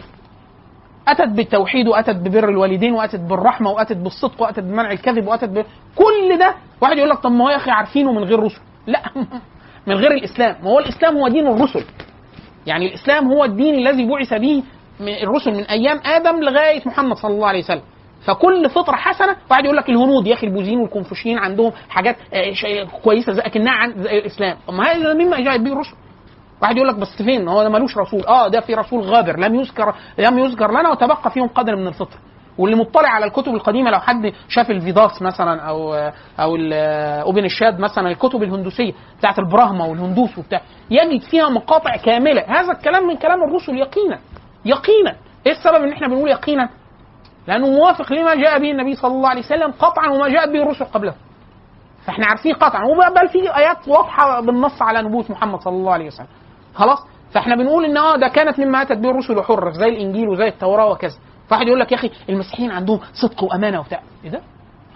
اتت بالتوحيد واتت ببر الوالدين واتت بالرحمه واتت بالصدق واتت بمنع الكذب واتت ب... كل ده واحد يقول لك طب ما هو يا اخي عارفينه من غير رسل لا من غير الاسلام ما هو الاسلام هو دين الرسل يعني الاسلام هو الدين الذي بعث به من الرسل من ايام ادم لغايه محمد صلى الله عليه وسلم فكل فطره حسنه واحد يقول لك الهنود يا اخي البوذيين والكونفوشيين عندهم حاجات آه، شيء كويسه زي اكنها عن زي الاسلام اما هذا مما جاءت به الرسل واحد يقول لك بس فين هو ده ملوش رسول اه ده في رسول غابر لم يذكر لم يذكر لنا وتبقى فيهم قدر من الفطر واللي مطلع على الكتب القديمه لو حد شاف الفيداس مثلا او او ال- اوبن الشاد مثلا الكتب الهندوسيه بتاعت البراهما والهندوس وبتاع يجد فيها مقاطع كامله هذا الكلام من كلام الرسل يقينا يقينا ايه السبب ان احنا بنقول يقينا لانه موافق لما جاء به النبي صلى الله عليه وسلم قطعا وما جاءت به الرسل قبله فاحنا عارفين قطعا وبل في ايات واضحه بالنص على نبوه محمد صلى الله عليه وسلم خلاص فاحنا بنقول ان اه ده كانت مما اتت به الرسل وحرف زي الانجيل وزي التوراه وكذا فواحد يقول لك يا اخي المسيحيين عندهم صدق وامانه وبتاع ايه ده؟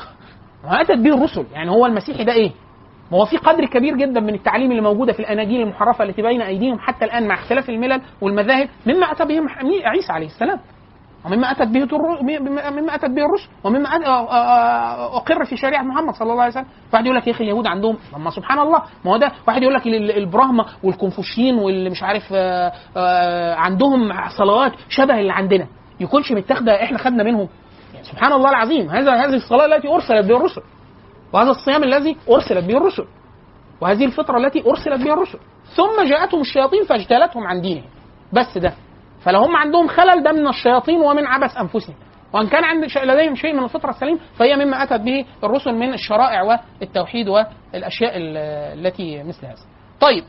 ما اتت به الرسل يعني هو المسيحي ده ايه؟ ما هو في قدر كبير جدا من التعاليم اللي موجوده في الاناجيل المحرفه التي بين ايديهم حتى الان مع اختلاف الملل والمذاهب مما اتى به مح- عيسى عليه السلام ومما اتت به الر- مما اتت به الرسل ومما أت- آه، آه، اقر في شريعه محمد صلى الله عليه وسلم واحد يقول لك يا اخي اليهود عندهم طب ما سبحان الله ما هو ده واحد يقول لك ال- البراهمه والكونفوشيين واللي مش عارف آه، آه، عندهم صلوات شبه اللي عندنا يكونش متاخده احنا خدنا منهم يعني سبحان الله العظيم هذا هذه الصلاه التي ارسلت بها الرسل وهذا الصيام الذي ارسلت به الرسل وهذه الفطره التي ارسلت بها الرسل ثم جاءتهم الشياطين فاجتالتهم عن دينهم بس ده فلو هم عندهم خلل ده من الشياطين ومن عبث انفسهم وان كان عند ش- لديهم شيء من الفطره السليم فهي مما اتت به الرسل من الشرائع والتوحيد والاشياء ال- التي مثل هذا. طيب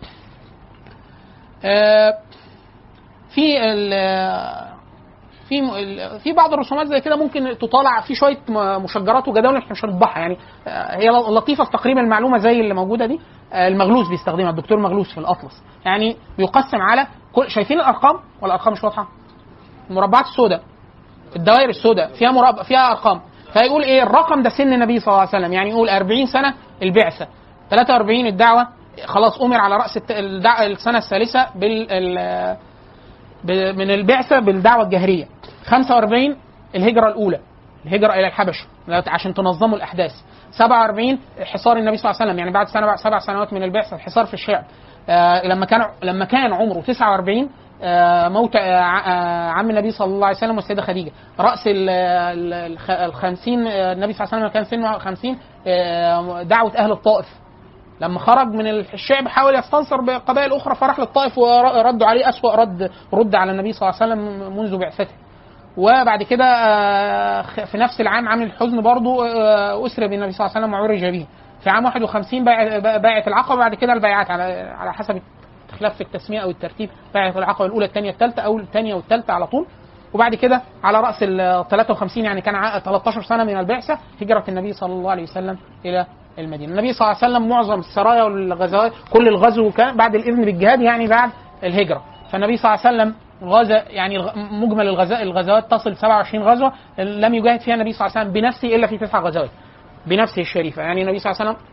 آه، في ال- في م- ال- في بعض الرسومات زي كده ممكن تطالع في شويه م- مشجرات وجداول احنا مش هنطبعها يعني آه، هي ل- لطيفه في تقريب المعلومه زي اللي موجوده دي آه، المغلوس بيستخدمها الدكتور مغلوس في الاطلس يعني بيقسم على كل شايفين الارقام ولا الارقام مش واضحه؟ المربعات السوداء الدوائر السوداء فيها مربع فيها ارقام فيقول ايه الرقم ده سن النبي صلى الله عليه وسلم يعني يقول 40 سنه البعثه 43 الدعوه خلاص امر على راس الت- الدع- السنه الثالثه بال ال- ب- من البعثه بالدعوه الجهريه 45 الهجره الاولى الهجره الى الحبشه عشان تنظموا الاحداث 47 حصار النبي صلى الله عليه وسلم يعني بعد سنه سبع سنوات من البعثه الحصار في الشعب آه لما كان لما كان عمره 49 آه موت آه ع- آه عم النبي صلى الله عليه وسلم والسيده خديجه راس ال- ال- الخ- الخمسين آه النبي صلى الله عليه وسلم كان سنه 50 آه دعوه اهل الطائف لما خرج من الشعب حاول يستنصر بقبائل اخرى فراح للطائف وردوا عليه اسوا رد رد على النبي صلى الله عليه وسلم منذ بعثته وبعد كده آه، خ- في نفس العام عام الحزن برضو آه، اسري بالنبي صلى الله عليه وسلم وعرج به في عام 51 بايع- بايعة العقبه بعد كده البيعات على على حسب اختلاف في التسميه او الترتيب بايعة العقبه الاولى الثانيه الثالثه او الثانيه والثالثه على طول وبعد كده على راس ال 53 يعني كان ع- 13 سنه من البعثه هجره النبي صلى الله عليه وسلم الى المدينه النبي صلى الله عليه وسلم معظم السرايا والغزوات كل الغزو كان بعد الاذن بالجهاد يعني بعد الهجره فالنبي صلى الله عليه وسلم غزا يعني الغ- مجمل الغزا الغزوات تصل 27 غزوه لم يجاهد فيها النبي صلى الله عليه وسلم بنفسه الا في تسع غزوات بنفسه الشريفه يعني النبي صلى الله عليه وسلم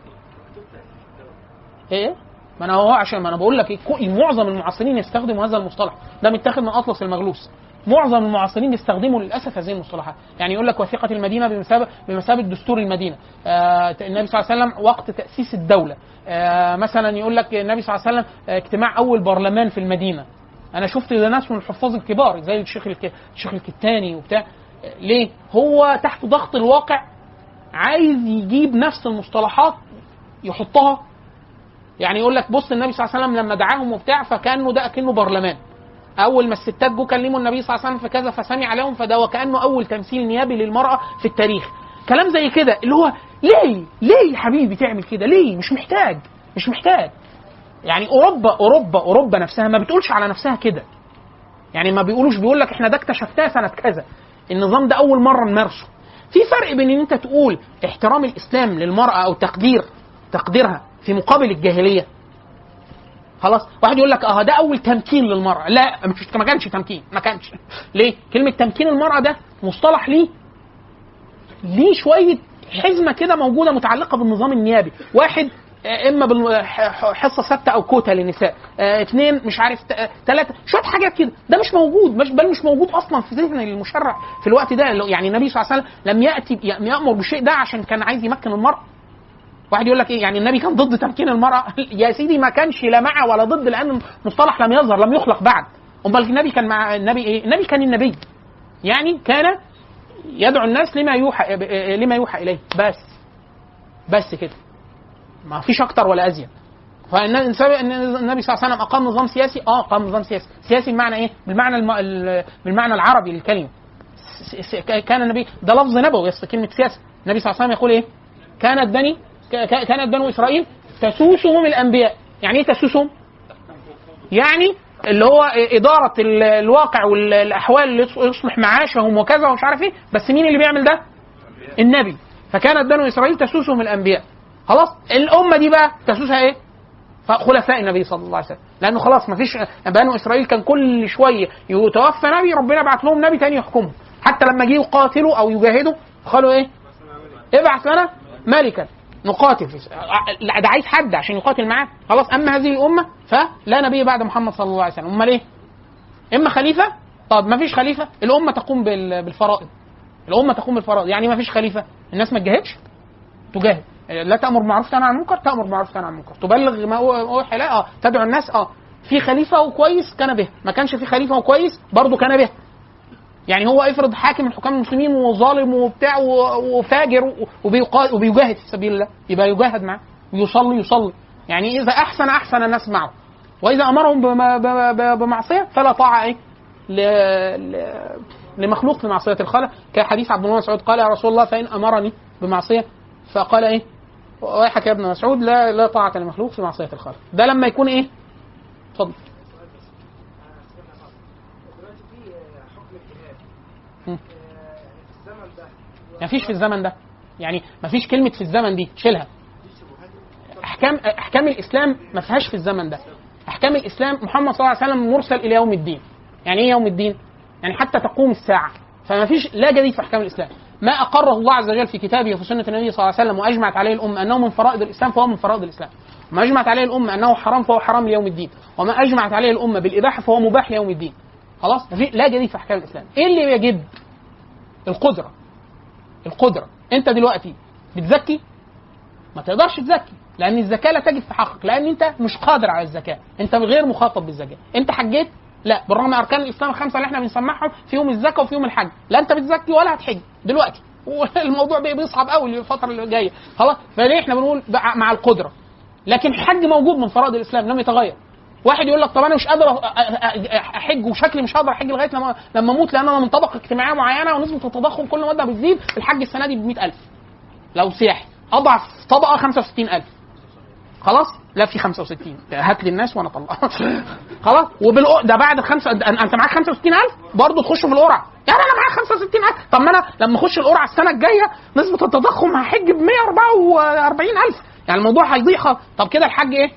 ايه ما انا هو عشان ما انا بقول لك إيه، كو- معظم المعاصرين يستخدموا هذا المصطلح ده متاخد من اطلس المغلوس معظم المعاصرين يستخدموا للاسف هذه المصطلحات يعني يقول لك وثيقه المدينه بمثابه بمثابه دستور المدينه آه النبي صلى الله عليه وسلم وقت تاسيس الدوله آه مثلا يقول لك النبي صلى الله عليه وسلم آه، اجتماع اول برلمان في المدينه انا شفت ده ناس من الحفاظ الكبار زي الشيخ الك... الشيخ الكتاني وبتاع آه، ليه هو تحت ضغط الواقع عايز يجيب نفس المصطلحات يحطها يعني يقول لك بص النبي صلى الله عليه وسلم لما دعاهم وبتاع فكانه ده اكنه برلمان اول ما الستات جو كلموا النبي صلى الله عليه وسلم في كذا فسمع لهم فده وكانه اول تمثيل نيابي للمراه في التاريخ كلام زي كده اللي هو ليه ليه يا حبيبي تعمل كده ليه مش محتاج مش محتاج يعني اوروبا اوروبا اوروبا نفسها ما بتقولش على نفسها كده يعني ما بيقولوش بيقول لك احنا ده اكتشفناه سنه كذا النظام ده اول مره نمارسه في فرق بين ان انت تقول احترام الاسلام للمراه او تقدير تقديرها في مقابل الجاهليه خلاص واحد يقول لك اه ده اول تمكين للمراه لا مش ما كانش تمكين ما كانش ليه كلمه تمكين المراه ده مصطلح ليه ليه شويه حزمه كده موجوده متعلقه بالنظام النيابي واحد آه، اما بالحصه ثابته او كوتا للنساء آه، اثنين مش عارف ثلاثه شويه حاجات كده ده مش موجود مش بل مش موجود اصلا في ذهن المشرع في الوقت ده لو- يعني النبي صلى الله عليه وسلم لم ياتي لم يامر بالشيء ده عشان كان عايز يمكن المراه واحد يقول لك ايه يعني النبي كان ضد تمكين المراه يا سيدي ما كانش لا مع ولا ضد لان المصطلح لم يظهر لم يخلق بعد امال النبي كان مع النبي ايه النبي كان النبي يعني كان يدعو الناس لما يوحى لما يوحى اليه بس بس كده ما فيش اكتر ولا ازيد فالنبي صلى الله عليه وسلم اقام نظام سياسي اه اقام نظام سياسي سياسي بمعنى ايه بالمعنى الم... ال- بالمعنى العربي للكلمه س- س- كان النبي ده لفظ نبوي يس كلمه سياسه النبي صلى الله عليه وسلم يقول ايه كانت بني ك- ك- كانت بنو اسرائيل تسوسهم الانبياء يعني ايه تسوسهم يعني اللي هو اداره ال- الواقع والاحوال اللي يص- يصلح معاشهم وكذا ومش عارف ايه بس مين اللي بيعمل ده النبي فكانت بنو اسرائيل تسوسهم الانبياء خلاص الامه دي بقى تسوسها ايه خلفاء النبي صلى الله عليه وسلم لانه خلاص ما فيش بنو اسرائيل كان كل شويه يتوفى نبي ربنا بعت لهم نبي تاني يحكمهم حتى لما جه يقاتلوا او يجاهدوا قالوا ايه ابعث لنا ملكا نقاتل في لا ده عايز حد عشان يقاتل معاه خلاص اما هذه الامه فلا نبي بعد محمد صلى الله عليه وسلم امال ايه اما خليفه طب ما فيش خليفه الامه تقوم بال- بالفرائض الامه تقوم بالفرائض يعني ما فيش خليفه الناس ما تجاهدش تجاهد لا تامر بالمعروف تنهى عن المنكر تامر بالمعروف تنهى عن المنكر تبلغ ما هو- اوحي لا اه تدعو الناس اه في خليفه وكويس كان به ما كانش في خليفه وكويس برضه كان به يعني هو افرض حاكم من حكام المسلمين وظالم وبتاع و- وفاجر و- وبيقا- وبيجاهد في سبيل الله يبقى يجاهد معاه ويصلي يصلي يعني اذا احسن احسن الناس معه واذا امرهم بما- ب- ب- بمعصيه فلا طاعه ايه ل... ل... لمخلوق لمعصيه الخالق كحديث عبد الله بن مسعود قال يا رسول الله فان امرني بمعصيه فقال ايه ويحك يا ابن مسعود لا لا طاعه لمخلوق في معصيه الخالق ده لما يكون ايه اتفضل دلوقتي في حكم الجهاد مم. آه، في الزمن ده مفيش في الزمن ده يعني مفيش كلمه في الزمن دي شيلها احكام احكام الاسلام ما فيهاش في الزمن ده احكام الاسلام محمد صلى الله عليه وسلم مرسل الى يوم الدين يعني ايه يوم الدين يعني حتى تقوم الساعه فما فيش لا جديد في احكام الاسلام ما اقره الله عز وجل في كتابه وفي سنه النبي صلى الله عليه وسلم واجمعت عليه الامه انه من فرائض الاسلام فهو من فرائض الاسلام وما اجمعت عليه الامه انه حرام فهو حرام ليوم الدين وما اجمعت عليه الامه بالاباحه فهو مباح ليوم الدين خلاص ما في لا جديد في احكام الاسلام ايه اللي يجب القدره القدره انت دلوقتي بتزكي ما تقدرش تزكي لان الزكاه لا تجب في حقك لان انت مش قادر على الزكاه انت غير مخاطب بالزكاه انت حجيت لا بالرغم من اركان الاسلام الخمسه اللي احنا بنسمعهم فيهم الزكاه وفيهم الحج لا انت بتزكي ولا هتحج دلوقتي والموضوع بي- بيصعب قوي الفتره اللي جايه خلاص فليه احنا بنقول بقى مع القدره لكن الحج موجود من فرائض الاسلام لم يتغير واحد يقول لك طب انا مش قادر أ- أ- أ- احج وشكلي مش هقدر احج لغايه لما لما اموت لان انا من طبقه اجتماعيه معينه ونسبه التضخم كل مده بتزيد الحج السنه دي ب 100000 لو سياحي اضعف طبقه 65000 خلاص لا في 65 هات لي الناس وانا اطلع خلاص وبالق ده بعد الخمسه أن- انت معاك 65000 برضه تخش في القرعه يعني انا معايا 65000 طب ما انا لما اخش القرعه السنه الجايه نسبه التضخم هحج ب 144000 يعني الموضوع هيضيع خالص. طب كده الحج ايه؟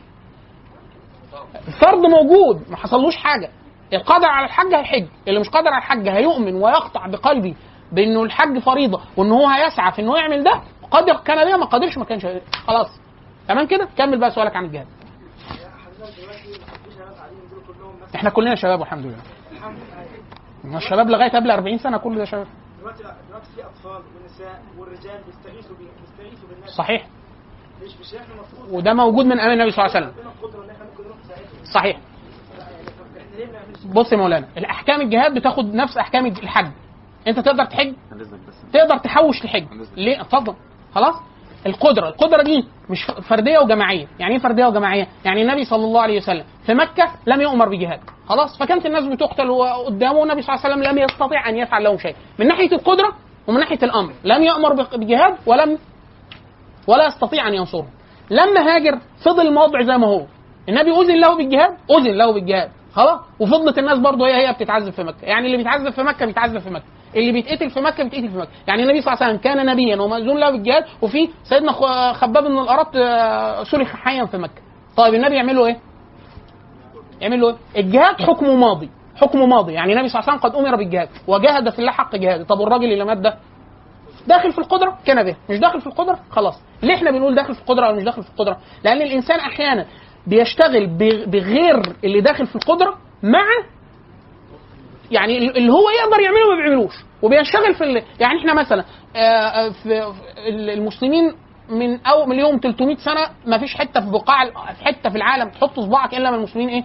الفرض موجود ما حصلوش حاجه القادر على الحج هيحج اللي مش قادر على الحج هيؤمن ويقطع بقلبه بانه الحج فريضه وان هو هيسعى في انه يعمل ده قادر كان بيها ما قادرش ما كانش هيقدر. خلاص تمام كده كمل بقى سؤالك عن الجهاد حضرتك دلوقتي في شباب قاعدين دول كلهم مثلا احنا كلنا شباب والحمد لله الحمد لله ما الشباب لغايه قبل 40 سنه كل ده شباب دلوقتي دلوقتي في اطفال ونساء والرجال بيستغيثوا بي- بيستغيثوا بالناس صحيح مش مش احنا المفروض وده موجود من ايام النبي صلى الله عليه وسلم عندنا القدره ان احنا ممكن نروح نساعدهم صحيح يعني طب احنا ليه ما نعملش بص يا مولانا الاحكام الجهاد بتاخد نفس احكام الحج انت تقدر تحج تقدر تحوش لحج ليه اتفضل خلاص القدره القدره دي مش فرديه وجماعيه يعني ايه فرديه وجماعيه يعني النبي صلى الله عليه وسلم في مكه لم يؤمر بجهاد خلاص فكانت الناس بتقتل قدامه والنبي صلى الله عليه وسلم لم يستطيع ان يفعل لهم شيء من ناحيه القدره ومن ناحيه الامر لم يؤمر بجهاد ولم ولا يستطيع ان ينصرهم لما هاجر فضل الموضع زي ما هو النبي اذن له بالجهاد اذن له بالجهاد خلاص وفضلت الناس برضه هي هي بتتعذب في مكه يعني اللي بيتعذب في مكه بيتعذب في مكه اللي بيتقتل في مكه بيتقتل في مكه يعني النبي صلى الله عليه وسلم كان نبيا ومأذون له بالجهاد وفي سيدنا خ- خباب بن الارط آه، سلخ حيا في مكه طيب النبي يعمل له ايه يعمل له ايه الجهاد حكمه ماضي حكمه ماضي يعني النبي صلى الله عليه وسلم قد امر بالجهاد وجاهد في الله حق جهاده طب والراجل اللي مات ده داخل في القدره كان به مش داخل في القدره خلاص ليه احنا بنقول داخل في القدره او مش داخل في القدره لان الانسان احيانا بيشتغل ب- بغير اللي داخل في القدره مع يعني اللي هو يقدر يعمله ما بيعملوش وبيشتغل في ال... يعني احنا مثلا آه، آه، في في المسلمين من او من يوم 300 سنه ما فيش حته في بقاع ال- في حته في العالم تحط صباعك الا من المسلمين ايه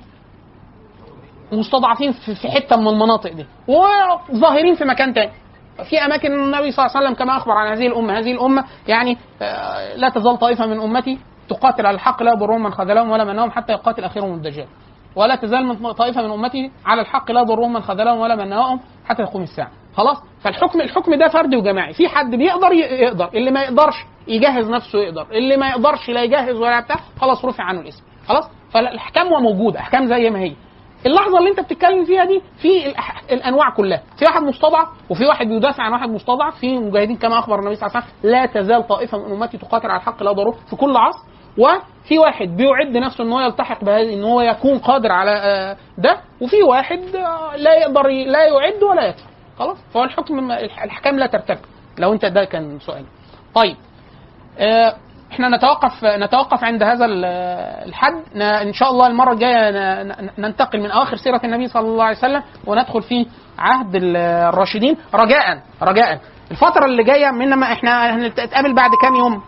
مستضعفين في في حته من المناطق دي وظاهرين في مكان تاني في اماكن النبي صلى الله عليه وسلم كما اخبر عن هذه الامه هذه الامه يعني آه، لا تزال طائفه من امتي تقاتل على الحق لا يضرهم من خذلهم ولا منهم حتى يقاتل اخرهم الدجال ولا تزال من طائفه من امتي على الحق لا يضرهم من خذلهم ولا من نواهم حتى تقوم الساعه خلاص فالحكم الحكم ده فردي وجماعي في حد بيقدر ي- يقدر اللي ما يقدرش يجهز نفسه يقدر اللي ما يقدرش لا يجهز ولا بتاع خلاص رفع عنه الاسم خلاص فالاحكام موجوده احكام زي ما هي اللحظه اللي انت بتتكلم فيها دي في الأح- الانواع كلها في واحد مستضعف وفي واحد بيدافع عن واحد مستضعف في مجاهدين كما اخبر النبي صلى الله عليه وسلم لا تزال طائفه من امتي تقاتل على الحق لا ضرور في كل عصر وفي واحد بيعد نفسه ان هو يلتحق بهذه ان هو يكون قادر على آه، ده وفي واحد آه، لا يقدر ي- لا يعد ولا يدفع خلاص فهو الحكم الح- الاحكام لا ترتكب لو انت ده كان سؤال طيب آه، احنا نتوقف نتوقف عند هذا ال- الحد ن- ان شاء الله المره الجايه ن- ن- ننتقل من اواخر سيره النبي صلى الله عليه وسلم وندخل في عهد ال- الراشدين رجاء رجاء الفتره اللي جايه منما احنا هنتقابل بعد كام يوم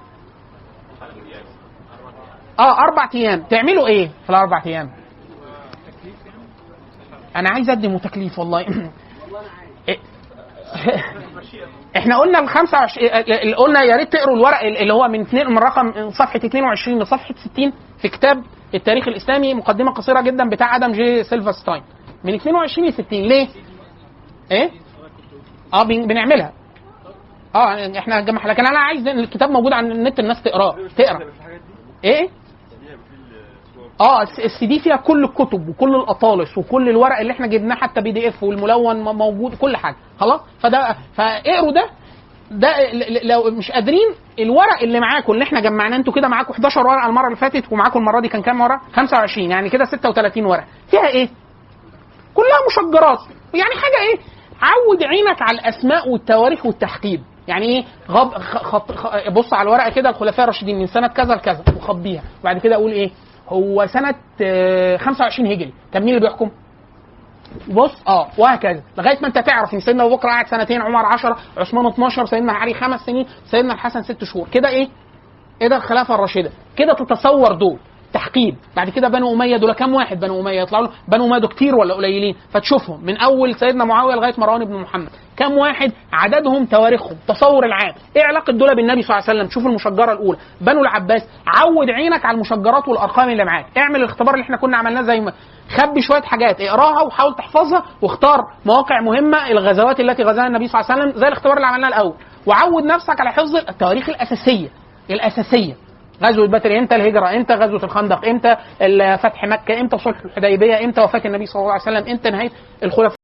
اه اربع ايام تعملوا ايه في الاربع ايام انا عايز اقدم تكليف والله إيه؟ احنا قلنا ال 25 ال- قلنا يا ريت تقروا الورق اللي هو من اثنين من رقم صفحه 22 لصفحه 60 في كتاب التاريخ الاسلامي مقدمه قصيره جدا بتاع ادم جي سيلفرستاين من 22 ل 60 ليه؟ ايه؟ اه بن- بنعملها اه احنا جمع لكن انا عايز الكتاب موجود على النت الناس تقراه تقرا ايه؟ اه الس- السي دي فيها كل الكتب وكل الاطالس وكل الورق اللي احنا جبناه حتى بي دي اف والملون م- موجود كل حاجه خلاص فده فاقروا ده ده ل- ل- لو مش قادرين الورق اللي معاكم اللي احنا جمعناه انتوا كده معاكم 11 ورقه المره اللي فاتت ومعاكم المره دي كان كام ورقه؟ 25 يعني كده 36 ورقه فيها ايه؟ كلها مشجرات يعني حاجه ايه؟ عود عينك على الاسماء والتواريخ والتحقيب يعني ايه غب خ- خط خ- بص على الورقه كده الخلفاء الراشدين من سنه كذا لكذا وخبيها وبعد كده اقول ايه هو سنه آه، 25 هجري كان مين اللي بيحكم بص اه وهكذا لغايه ما انت تعرف ان سيدنا ابو بكر قعد سنتين عمر 10 عثمان 12 سيدنا علي خمس سنين سيدنا الحسن ست شهور كده ايه ايه ده الخلافه الراشده كده تتصور دول تحقيب بعد كده بنو اميه دول كام واحد بنو اميه يطلعوا له بنو اميه دول كتير ولا قليلين فتشوفهم من اول سيدنا معاويه لغايه مروان بن محمد كام واحد عددهم تواريخهم تصور العام ايه علاقه دول بالنبي صلى الله عليه وسلم شوف المشجره الاولى بنو العباس عود عينك على المشجرات والارقام اللي معاك اعمل الاختبار اللي احنا كنا عملناه زي ما خبي شويه حاجات اقراها وحاول تحفظها واختار مواقع مهمه الغزوات التي غزاها النبي صلى الله عليه وسلم زي الاختبار اللي عملناه الاول وعود نفسك على حفظ التواريخ الاساسيه الاساسيه غزوه بدر امتى الهجره امتى غزوه الخندق امتى فتح مكه امتى صلح الحديبيه امتى وفاه النبي صلى الله عليه وسلم امتى نهايه الخلفاء